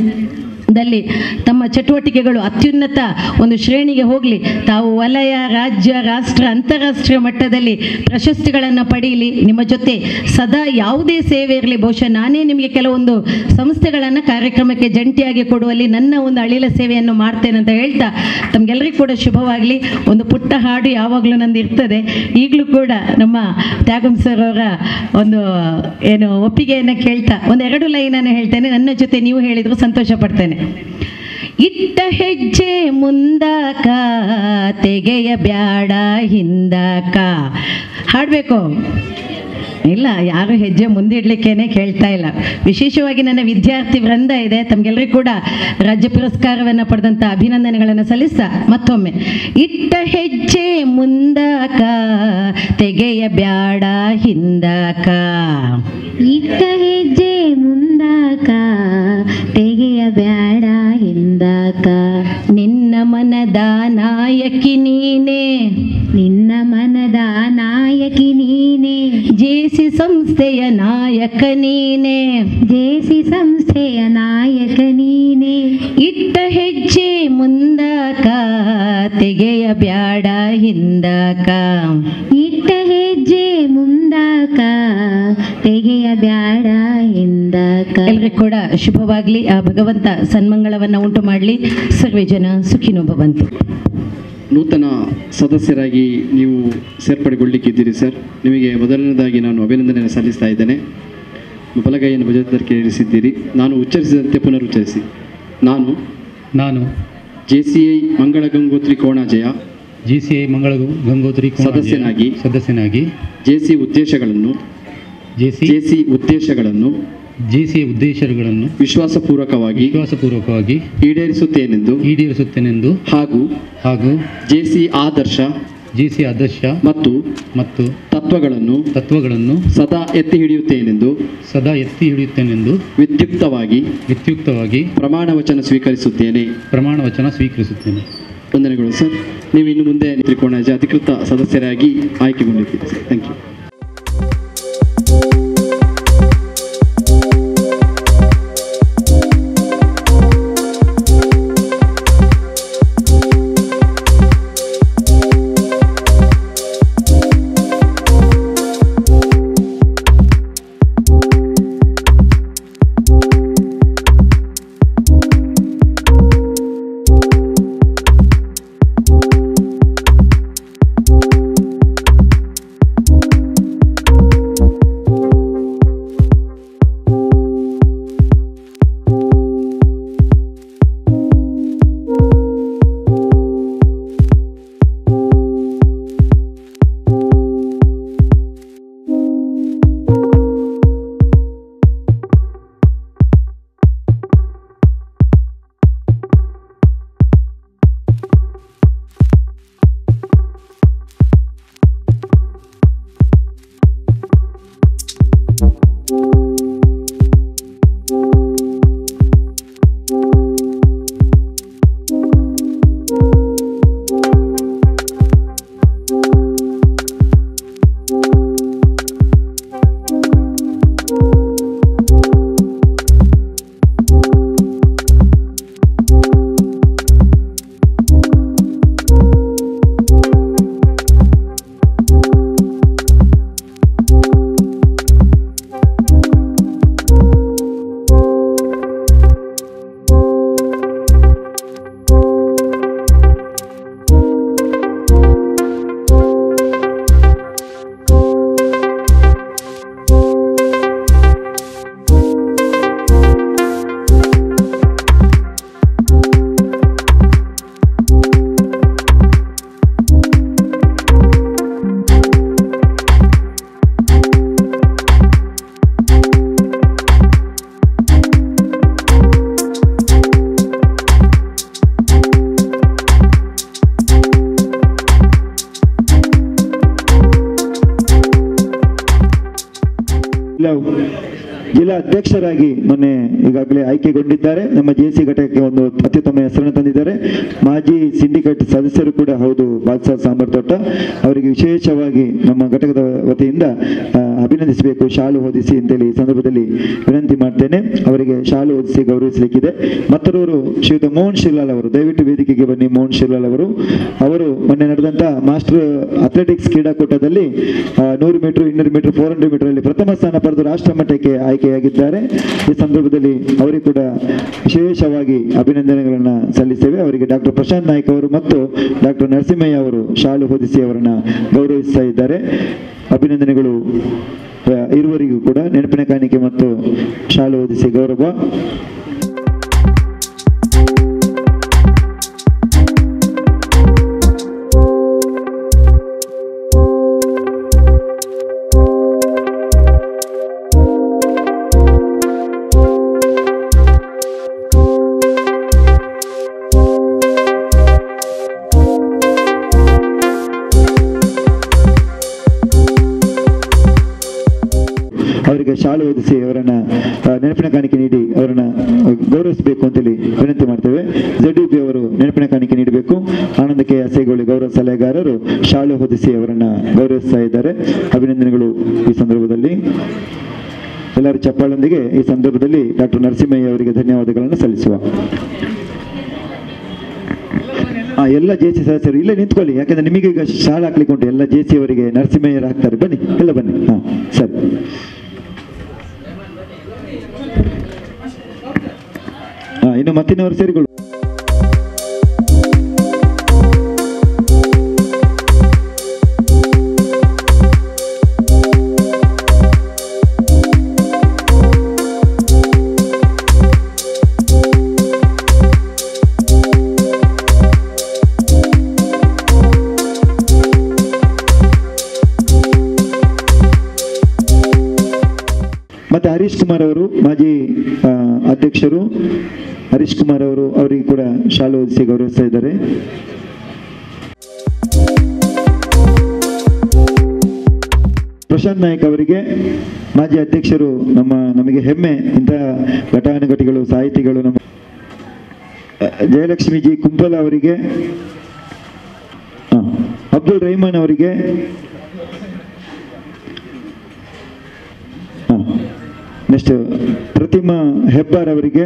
ದಲ್ಲಿ ತಮ್ಮ ಚಟುವಟಿಕೆಗಳು ಅತ್ಯುನ್ನತ ಒಂದು ಶ್ರೇಣಿಗೆ ಹೋಗಲಿ ತಾವು ವಲಯ ರಾಜ್ಯ ರಾಷ್ಟ್ರ ಅಂತಾರಾಷ್ಟ್ರೀಯ ಮಟ್ಟದಲ್ಲಿ ಪ್ರಶಸ್ತಿಗಳನ್ನು ಪಡೀಲಿ ನಿಮ್ಮ ಜೊತೆ ಸದಾ ಯಾವುದೇ ಸೇವೆ ಇರಲಿ ಬಹುಶಃ ನಾನೇ ನಿಮಗೆ ಕೆಲವೊಂದು ಸಂಸ್ಥೆಗಳನ್ನು ಕಾರ್ಯಕ್ರಮಕ್ಕೆ ಜಂಟಿಯಾಗಿ ಕೊಡುವಲ್ಲಿ ನನ್ನ ಒಂದು ಅಳಿಲ ಸೇವೆಯನ್ನು ಮಾಡ್ತೇನೆ ಅಂತ ಹೇಳ್ತಾ ತಮಗೆಲ್ಲರಿಗೂ ಕೂಡ ಶುಭವಾಗಲಿ ಒಂದು ಪುಟ್ಟ ಹಾಡು ಯಾವಾಗಲೂ ನಂದು ಇರ್ತದೆ ಈಗಲೂ ಕೂಡ ನಮ್ಮ ತ್ಯಾಗಂ ಸರ್ ಅವರ ಒಂದು ಏನು ಒಪ್ಪಿಗೆಯನ್ನು ಕೇಳ್ತಾ ಒಂದು ಎರಡು ಲೈನನ್ನು ಹೇಳ್ತೇನೆ ನನ್ನ ಜೊತೆ ನೀವು ಹೇಳಿದ್ರು ಸಂತೋಷ ಪಡ್ತೇನೆ ಇಟ್ಟ ಹೆಜ್ಜೆ ಮುಂದಾಕ ತೆಗೆಯ ಬ್ಯಾಡ ಹಿಂದಾಕ ಹಾಡಬೇಕು ಇಲ್ಲ ಯಾರು ಹೆಜ್ಜೆ ಮುಂದಿಡ್ಲಿಕ್ಕೇನೆ ಕೇಳ್ತಾ ಇಲ್ಲ ವಿಶೇಷವಾಗಿ ನನ್ನ ವಿದ್ಯಾರ್ಥಿ ವೃಂದ ಇದೆ ತಮಗೆಲ್ಲರಿಗೂ ಕೂಡ ರಾಜ್ಯ ಪುರಸ್ಕಾರವನ್ನು ಪಡೆದಂಥ ಅಭಿನಂದನೆಗಳನ್ನು ಸಲ್ಲಿಸ್ತಾ ಮತ್ತೊಮ್ಮೆ ಇಟ್ಟ ಹೆಜ್ಜೆ ಮುಂದಾಕ ತೆಗೆಯ ಬ್ಯಾಡ ಹಿಂದಾಕ ಇಟ್ಟ ಹೆಜ್ಜೆ ಮುಂದಾಕ ತೆಗೆಯ ಬ್ಯಾಡ ಹಿಂದಾಕ ನಿನ್ನ ಮನದ ನಾಯಕಿ ನೀನೆ ನಿನ್ನ ಮನದ ನಾಯಕಿ ನೀನೆ ಜೇಸಿ ಸಂಸ್ಥೆಯ ನಾಯಕ ನೀನೆ ಜೇಸಿ ಸಂಸ್ಥೆಯ ನಾಯಕ ನೀನೆ ಇಟ್ಟ ಹೆಜ್ಜೆ ಮುಂದಾಕ ತೆಗೆಯ ಬ್ಯಾಡ ಹಿಂದಾಕ ಇಟ್ಟ ಹೆಜ್ಜೆ ಮುಂದಾಕ ತೆಗೆಯ ಬ್ಯಾಡ ಹಿಂದಾಕ ಎಲ್ರಿಗೂ ಕೂಡ ಶುಭವಾಗ್ಲಿ ಆ ಭಗವಂತ ಸನ್ಮಂಗಳವನ್ನ ಉಂಟು ಮಾಡಲಿ ಸರ್ವೇ ಜನ ಸುಖಿನೋ ಭವಂತು ನೂತನ ಸದಸ್ಯರಾಗಿ ನೀವು ಸೇರ್ಪಡೆಗೊಳ್ಳಿಕ್ಕಿದ್ದೀರಿ ಸರ್ ನಿಮಗೆ ಮೊದಲನೇದಾಗಿ ನಾನು ಅಭಿನಂದನೆಯನ್ನು ಸಲ್ಲಿಸ್ತಾ ಇದ್ದೇನೆ ಬಲಗೈಯನ್ನು ಭುಜದಕ್ಕೆ ಇರಿಸಿದ್ದೀರಿ ನಾನು ಉಚ್ಚರಿಸಿದಂತೆ ಪುನರುಚ್ಚರಿಸಿ ನಾನು ನಾನು J C I Mangala Gangotri ಕೋಣಾಜಯ G C I Mangala Gangotri ಕೋಣಾಜಯ ಸದಸ್ಯನಾಗಿ ಸದಸ್ಯನಾಗಿ ಜೆ ಸಿ ಉದ್ದೇಶಗಳನ್ನು ಜೆ ಸಿ ಜೆ ಸಿ ಉದ್ದೇಶಗಳನ್ನು ಜೆ ಸಿ ಉದ್ದೇಶಗಳನ್ನು ವಿಶ್ವಾಸಪೂರ್ವಕವಾಗಿ ವಿಶ್ವಾಸಪೂರ್ವಕವಾಗಿ ಈಡೇರಿಸುತ್ತೇನೆಂದು ಈಡೇರಿಸುತ್ತೇನೆಂದು ಹಾಗೂ ಹಾಗೂ ಜೆ ಸಿ ಆದರ್ಶ ಜಿ ಸಿ ಆದರ್ಶ ಮತ್ತು ಮತ್ತು ತತ್ವಗಳನ್ನು ತತ್ವಗಳನ್ನು ಸದಾ ಎತ್ತಿ ಹಿಡಿಯುತ್ತೇನೆಂದು ಸದಾ ಎತ್ತಿ ಹಿಡಿಯುತ್ತೇನೆಂದು ವಿದ್ಯುಕ್ತವಾಗಿ ವಿದ್ಯುಕ್ತವಾಗಿ ಪ್ರಮಾಣ ವಚನ ಸ್ವೀಕರಿಸುತ್ತೇನೆ ಪ್ರಮಾಣ ವಚನ ಸ್ವೀಕರಿಸುತ್ತೇನೆ ವಂದನೆಗಳು ಸರ್ ನೀವು ಇನ್ನು ಮುಂದೆ ತ್ರಿಕೋಣಾಜ ಅಧಿಕೃತ ಸದಸ್ಯರಾಗಿ ಆಯ್ಕೆಗೊಂಡಿದ್ದೀರಿ ಸರ್ ಥ್ಯಾಂಕ್ ಯು ಜಿಲ್ಲಾ ಅಧ್ಯಕ್ಷರಾಗಿ ಮೊನ್ನೆ ಈಗಾಗಲೇ ಆಯ್ಕೆಗೊಂಡಿದ್ದಾರೆ ನಮ್ಮ ಜೆ ಸಿ ಘಟಕಕ್ಕೆ ಒಂದು ಅತ್ಯುತ್ತಮ ಹೆಸರನ್ನು ತಂದಿದ್ದಾರೆ ಮಾಜಿ ಸಿಂಡಿಕೇಟ್ ಸದಸ್ಯರು ಕೂಡ ಹೌದು ಬಾದ್ಸಾ ಸಾಂಬಾರ್ ತೋಟ ಅವರಿಗೆ ವಿಶೇಷವಾಗಿ ನಮ್ಮ ಘಟಕದ ವತಿಯಿಂದ ಆ, ಅಭಿನಂದಿಸಬೇಕು ಶಾಲು ಹೊದಿಸಿ ಅಂತೇಳಿ ಈ ಸಂದರ್ಭದಲ್ಲಿ ವಿನಂತಿ ಮಾಡ್ತೇನೆ ಅವರಿಗೆ ಶಾಲು ಹೊದಿಸಿ ಗೌರವಿಸಲಿಕ್ಕಿದೆ ಮತ್ತೊರವರು ಶ್ರೀಯುತ ಮೋಹನ್ ಶಿರ್ಲಾಲ್ ಅವರು ದಯವಿಟ್ಟು ವೇದಿಕೆಗೆ ಬನ್ನಿ ಮೋಹನ್ ಶಿರ್ಲಾಲ್ ಅವರು ಅವರು ಮೊನ್ನೆ ನಡೆದಂತ ಮಾಸ್ಟರ್ ಅಥ್ಲೆಟಿಕ್ಸ್ ಕ್ರೀಡಾಕೂಟದಲ್ಲಿ ಆ, ನೂರು ಮೀಟರ್ ಇನ್ನೂರು ಮೀಟರ್ ಫೋರ್ ಹಂಡ್ರೆಡ್ ಮೀಟರ್ ಅಲ್ಲಿ ಪ್ರಥಮ ಸ್ಥಾನ ಪಡೆದು ರಾಷ್ಟ್ರ ಮಟ್ಟಕ್ಕೆ ಆಯ್ಕೆಯಾಗಿದ್ದಾರೆ ಈ ಸಂದರ್ಭದಲ್ಲಿ ಅವರಿಗೆ ಕೂಡ ವಿಶೇಷವಾಗಿ ಅಭಿನಂದನೆಗಳನ್ನ ಸಲ್ಲಿಸ್ತೇವೆ ಅವರಿಗೆ ಡಾಕ್ಟರ್ ಪ್ರಶಾಂತ್ ನಾಯ್ಕ್ ಅವರು ಮತ್ತು ಡಾಕ್ಟರ್ ನರಸಿಂಹಯ್ಯ ಅವರು ಶಾಲು ಹೊದಿಸಿ ಅವರನ್ನ ಗೌರವಿಸ್ತಾ ಇದ್ದಾರೆ ಅಭಿನಂದನೆಗಳು ಆ, ಇರುವರಿಗೂ ಕೂಡ ನೆನಪಿನ ಕಾಣಿಕೆ ಮತ್ತು ಶಾಲು ಹೊದಿಸಿ ಗೌರವ ಅವರಿಗೆ ಶಾಲು ಓದಿಸಿ ಅವರನ್ನ ಆ, ನೆನಪಿನ ಕಾಣಿಕೆ ನೀಡಿ ಅವರನ್ನ ಗೌರವಿಸಬೇಕು ಅಂತೇಳಿ ವಿನಂತಿ ಮಾಡ್ತೇವೆ ಜೆಡ್ ಬಿ ಅವರು ನೆನಪಿನ ಕಾಣಿಕೆ ನೀಡಬೇಕು ಆನಂದ ಕೆ ಅಸೇಗೋಳಿ ಗೌರವ ಸಲಹೆಗಾರರು ಶಾಲು ಹೊದಿಸಿ ಅವರನ್ನ ಗೌರವಿಸ್ತಾ ಇದ್ದಾರೆ ಅಭಿನಂದನೆಗಳು ಈ ಸಂದರ್ಭದಲ್ಲಿ ಎಲ್ಲರ ಚಪ್ಪಾಳೊಂದಿಗೆ ಈ ಸಂದರ್ಭದಲ್ಲಿ ಡಾಕ್ಟರ್ ನರಸಿಂಹಯ್ಯ ಅವರಿಗೆ ಧನ್ಯವಾದಗಳನ್ನು ಸಲ್ಲಿಸುವ ಆ, ಎಲ್ಲ ಜೆ ಸಿ ಸದಸ್ಯರು ಇಲ್ಲೇ ನಿಂತ್ಕೊಳ್ಳಿ ಯಾಕಂದ್ರೆ ನಿಮಗೆ ಈಗ ಶಾಲೆ ಹಾಕ್ಲಿಕ್ಕೆ ಉಂಟು ಎಲ್ಲ ಜೆ ಸಿ ಅವರಿಗೆ ನರಸಿಂಹಯ್ಯರು ಹಾಕ್ತಾರೆ ಬನ್ನಿ ಎಲ್ಲ ಬನ್ನಿ ಹಾ ಸರಿ ಹಾ ಇನ್ನು ಮತ್ತಿನವರು ಸೇರಿಕೊಳ್ಳು ಮತ್ತೆ ಹರೀಶ್ ಕುಮಾರ್ ಅವರು ಮಾಜಿ ಆ, ಅಧ್ಯಕ್ಷರು ಹರೀಶ್ ಕುಮಾರ್ ಅವರು ಅವರಿಗೆ ಕೂಡ ಶಾಲು ಓದಿಸಿ ಗೌರವಿಸ್ತಾ ಇದ್ದಾರೆ ಪ್ರಶಾಂತ್ ನಾಯಕ್ ಅವರಿಗೆ ಮಾಜಿ ಅಧ್ಯಕ್ಷರು ನಮ್ಮ ನಮಗೆ ಹೆಮ್ಮೆ ಇಂತಹ ಘಟಾನುಘಟಿಗಳು ಸಾಹಿತಿಗಳು ನಮ್ಮ ಆ, ಜಯಲಕ್ಷ್ಮಿ ಜಿ ಕುಂಪಲ ಅವರಿಗೆ ಆ, ಅಬ್ದುಲ್ ರಹಮಾನ್ ಅವರಿಗೆ ನೆಕ್ಸ್ಟ್ ಪ್ರತಿಮಾ ಹೆಬ್ಬಾರ್ ಅವರಿಗೆ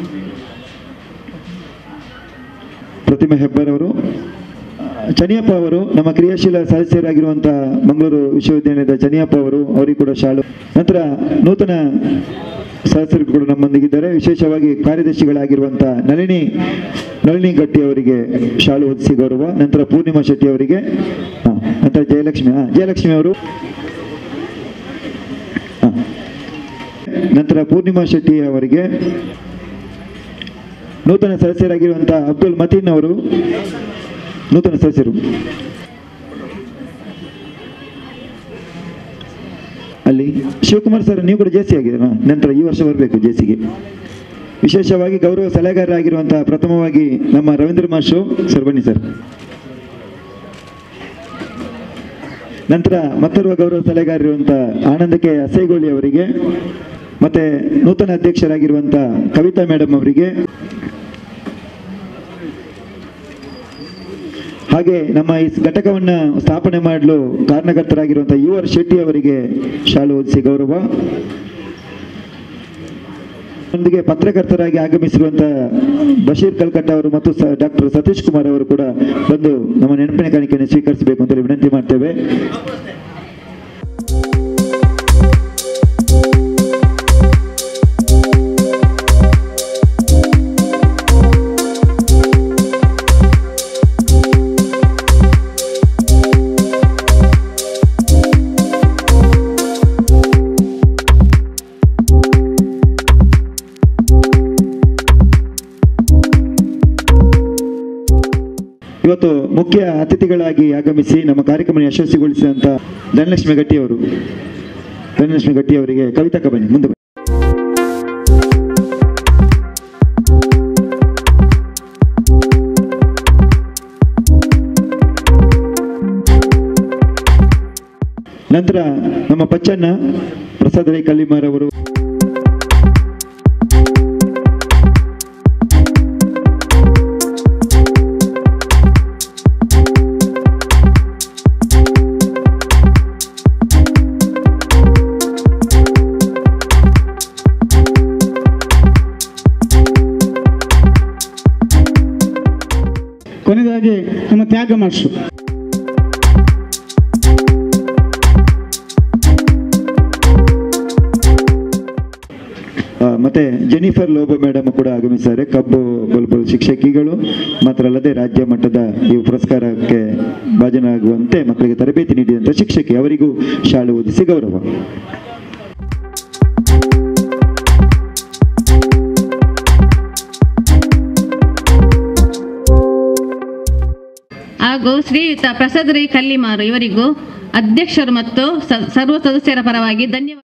ಪ್ರತಿಮಾ ಹೆಬ್ಬಾರ್ ಅವರು ಚನಿಯಪ್ಪ ಅವರು ನಮ್ಮ ಕ್ರಿಯಾಶೀಲ ಸದಸ್ಯರಾಗಿರುವಂತಹ ಮಂಗಳೂರು ವಿಶ್ವವಿದ್ಯಾಲಯದ ಚನಿಯಪ್ಪ ಅವರು ಅವರಿಗೆ ಕೂಡ ಶಾಲು ನಂತರ ನೂತನ ಸದಸ್ಯರು ಕೂಡ ನಮ್ಮೊಂದಿಗಿದ್ದಾರೆ ವಿಶೇಷವಾಗಿ ಕಾರ್ಯದರ್ಶಿಗಳಾಗಿರುವಂತಹ ನಳಿನಿ ನಳಿನಿ ಗಟ್ಟಿ ಅವರಿಗೆ ಶಾಲು ಹೊದಿಸಿ ಗೌರವ ನಂತರ ಪೂರ್ಣಿಮಾ ಶೆಟ್ಟಿ ಅವರಿಗೆ ಹಾ, ನಂತರ ಜಯಲಕ್ಷ್ಮಿ ಹಾ ಜಯಲಕ್ಷ್ಮಿ ಅವರು ಹಾ. ನಂತರ ಪೂರ್ಣಿಮಾ ಶೆಟ್ಟಿ ಅವರಿಗೆ ನೂತನ ಸದಸ್ಯರಾಗಿರುವಂತಹ ಅಬ್ದುಲ್ ಮತೀನ್ ಅವರು ನೂತನ ಸದಸ್ಯರು ಅಲ್ಲಿ ಶಿವಕುಮಾರ್ ಸರ್ ನೀವು ಕೂಡ ಜೇಸಿ ಆಗಿದ್ದೀರಾ ನಂತರ ಈ ವರ್ಷ ಬರಬೇಕು ಜೇಸಿಗೆ ವಿಶೇಷವಾಗಿ ಗೌರವ ಸಲಹೆಗಾರರಾಗಿರುವಂತಹ ಪ್ರಥಮವಾಗಿ ನಮ್ಮ ರವೀಂದ್ರ ಮಾಸ್ಟ್ರು ಸರ್ ಬನ್ನಿ ಸರ್ ನಂತರ ಮತ್ತೋರ್ವ ಗೌರವ ಸಲಹೆಗಾರರಿರುವಂತಹ ಆನಂದಕ್ಕೆ ಅಸೇಗೋಳಿ ಅವರಿಗೆ ಮತ್ತೆ ನೂತನ ಅಧ್ಯಕ್ಷರಾಗಿರುವಂತಹ ಕವಿತಾ ಮೇಡಮ್ ಅವರಿಗೆ ಹಾಗೆ ನಮ್ಮ ಈ ಘಟಕವನ್ನ ಸ್ಥಾಪನೆ ಮಾಡಲು ಕಾರಣಕರ್ತರಾಗಿರುವಂತಹ ಯು ಆರ್ ಶೆಟ್ಟಿ ಅವರಿಗೆ ಶಾಲು ಓದಿಸಿ ಗೌರವ ಒಂದಿಗೆ ಪತ್ರಕರ್ತರಾಗಿ ಆಗಮಿಸಿರುವಂತಹ ಬಶೀರ್ ಕಲ್ಕಟ್ಟ ಅವರು ಮತ್ತು ಡಾಕ್ಟರ್ ಸತೀಶ್ ಕುಮಾರ್ ಅವರು ಕೂಡ ಬಂದು ನಮ್ಮ ನೆನಪಿನ ಕಾಣಿಕೆಯನ್ನು ಸ್ವೀಕರಿಸಬೇಕು ಅಂತ ಹೇಳಿ ವಿನಂತಿ ಮಾಡ್ತೇವೆ ಇವತ್ತು ಮುಖ್ಯ ಅತಿಥಿಗಳಾಗಿ ಆಗಮಿಸಿ ನಮ್ಮ ಕಾರ್ಯಕ್ರಮ ಯಶಸ್ವಿಗೊಳಿಸಿದಂತ ಧನಲಕ್ಷ್ಮಿ ಗಟ್ಟಿ ಅವರು ಧನಲಕ್ಷ್ಮಿ ಗಟ್ಟಿ ಅವರಿಗೆ ಕವಿತಾ ಬನ್ನಿ ಮುಂದೆ ಬನ್ನಿ. ನಂತರ ನಮ್ಮ ಪಚ್ಚಣ್ಣ ಪ್ರಸಾದ್ ರೈ ಕಲ್ಲಿಮಾರ್ ಅವರು ಕೊನೆಯದಾಗಿ ನಮ್ಮ ತ್ಯಾಗ ಮಾಸ್ಟ್ರು ಆ, ಮತ್ತೆ ಜೆನಿಫರ್ ಲೋಬೋ ಮೇಡಮ್ ಕೂಡ ಆಗಮಿಸಿದ್ದಾರೆ ಕಬ್ಬು ಬಲ್ಬಲ್ ಶಿಕ್ಷಕಿಗಳು ಮಾತ್ರ ಅಲ್ಲದೆ ರಾಜ್ಯ ಮಟ್ಟದ ಈ ಪುರಸ್ಕಾರಕ್ಕೆ ಭಾಜನರಾಗುವಂತೆ ಮಕ್ಕಳಿಗೆ ತರಬೇತಿ ನೀಡಿದಂಥ ಶಿಕ್ಷಕಿ ಅವರಿಗೂ ಶಾಲೆ ಓದಿಸಿ ಗೌರವ ಹಾಗೂ ಶ್ರೀಯುತ ಪ್ರಸಾದ್ ರೈ ಕಲ್ಲಿಮಾರು ಇವರಿಗೂ ಅಧ್ಯಕ್ಷರು ಮತ್ತು ಸ- ಸರ್ವ ಸದಸ್ಯರ ಪರವಾಗಿ ಧನ್ಯವಾದ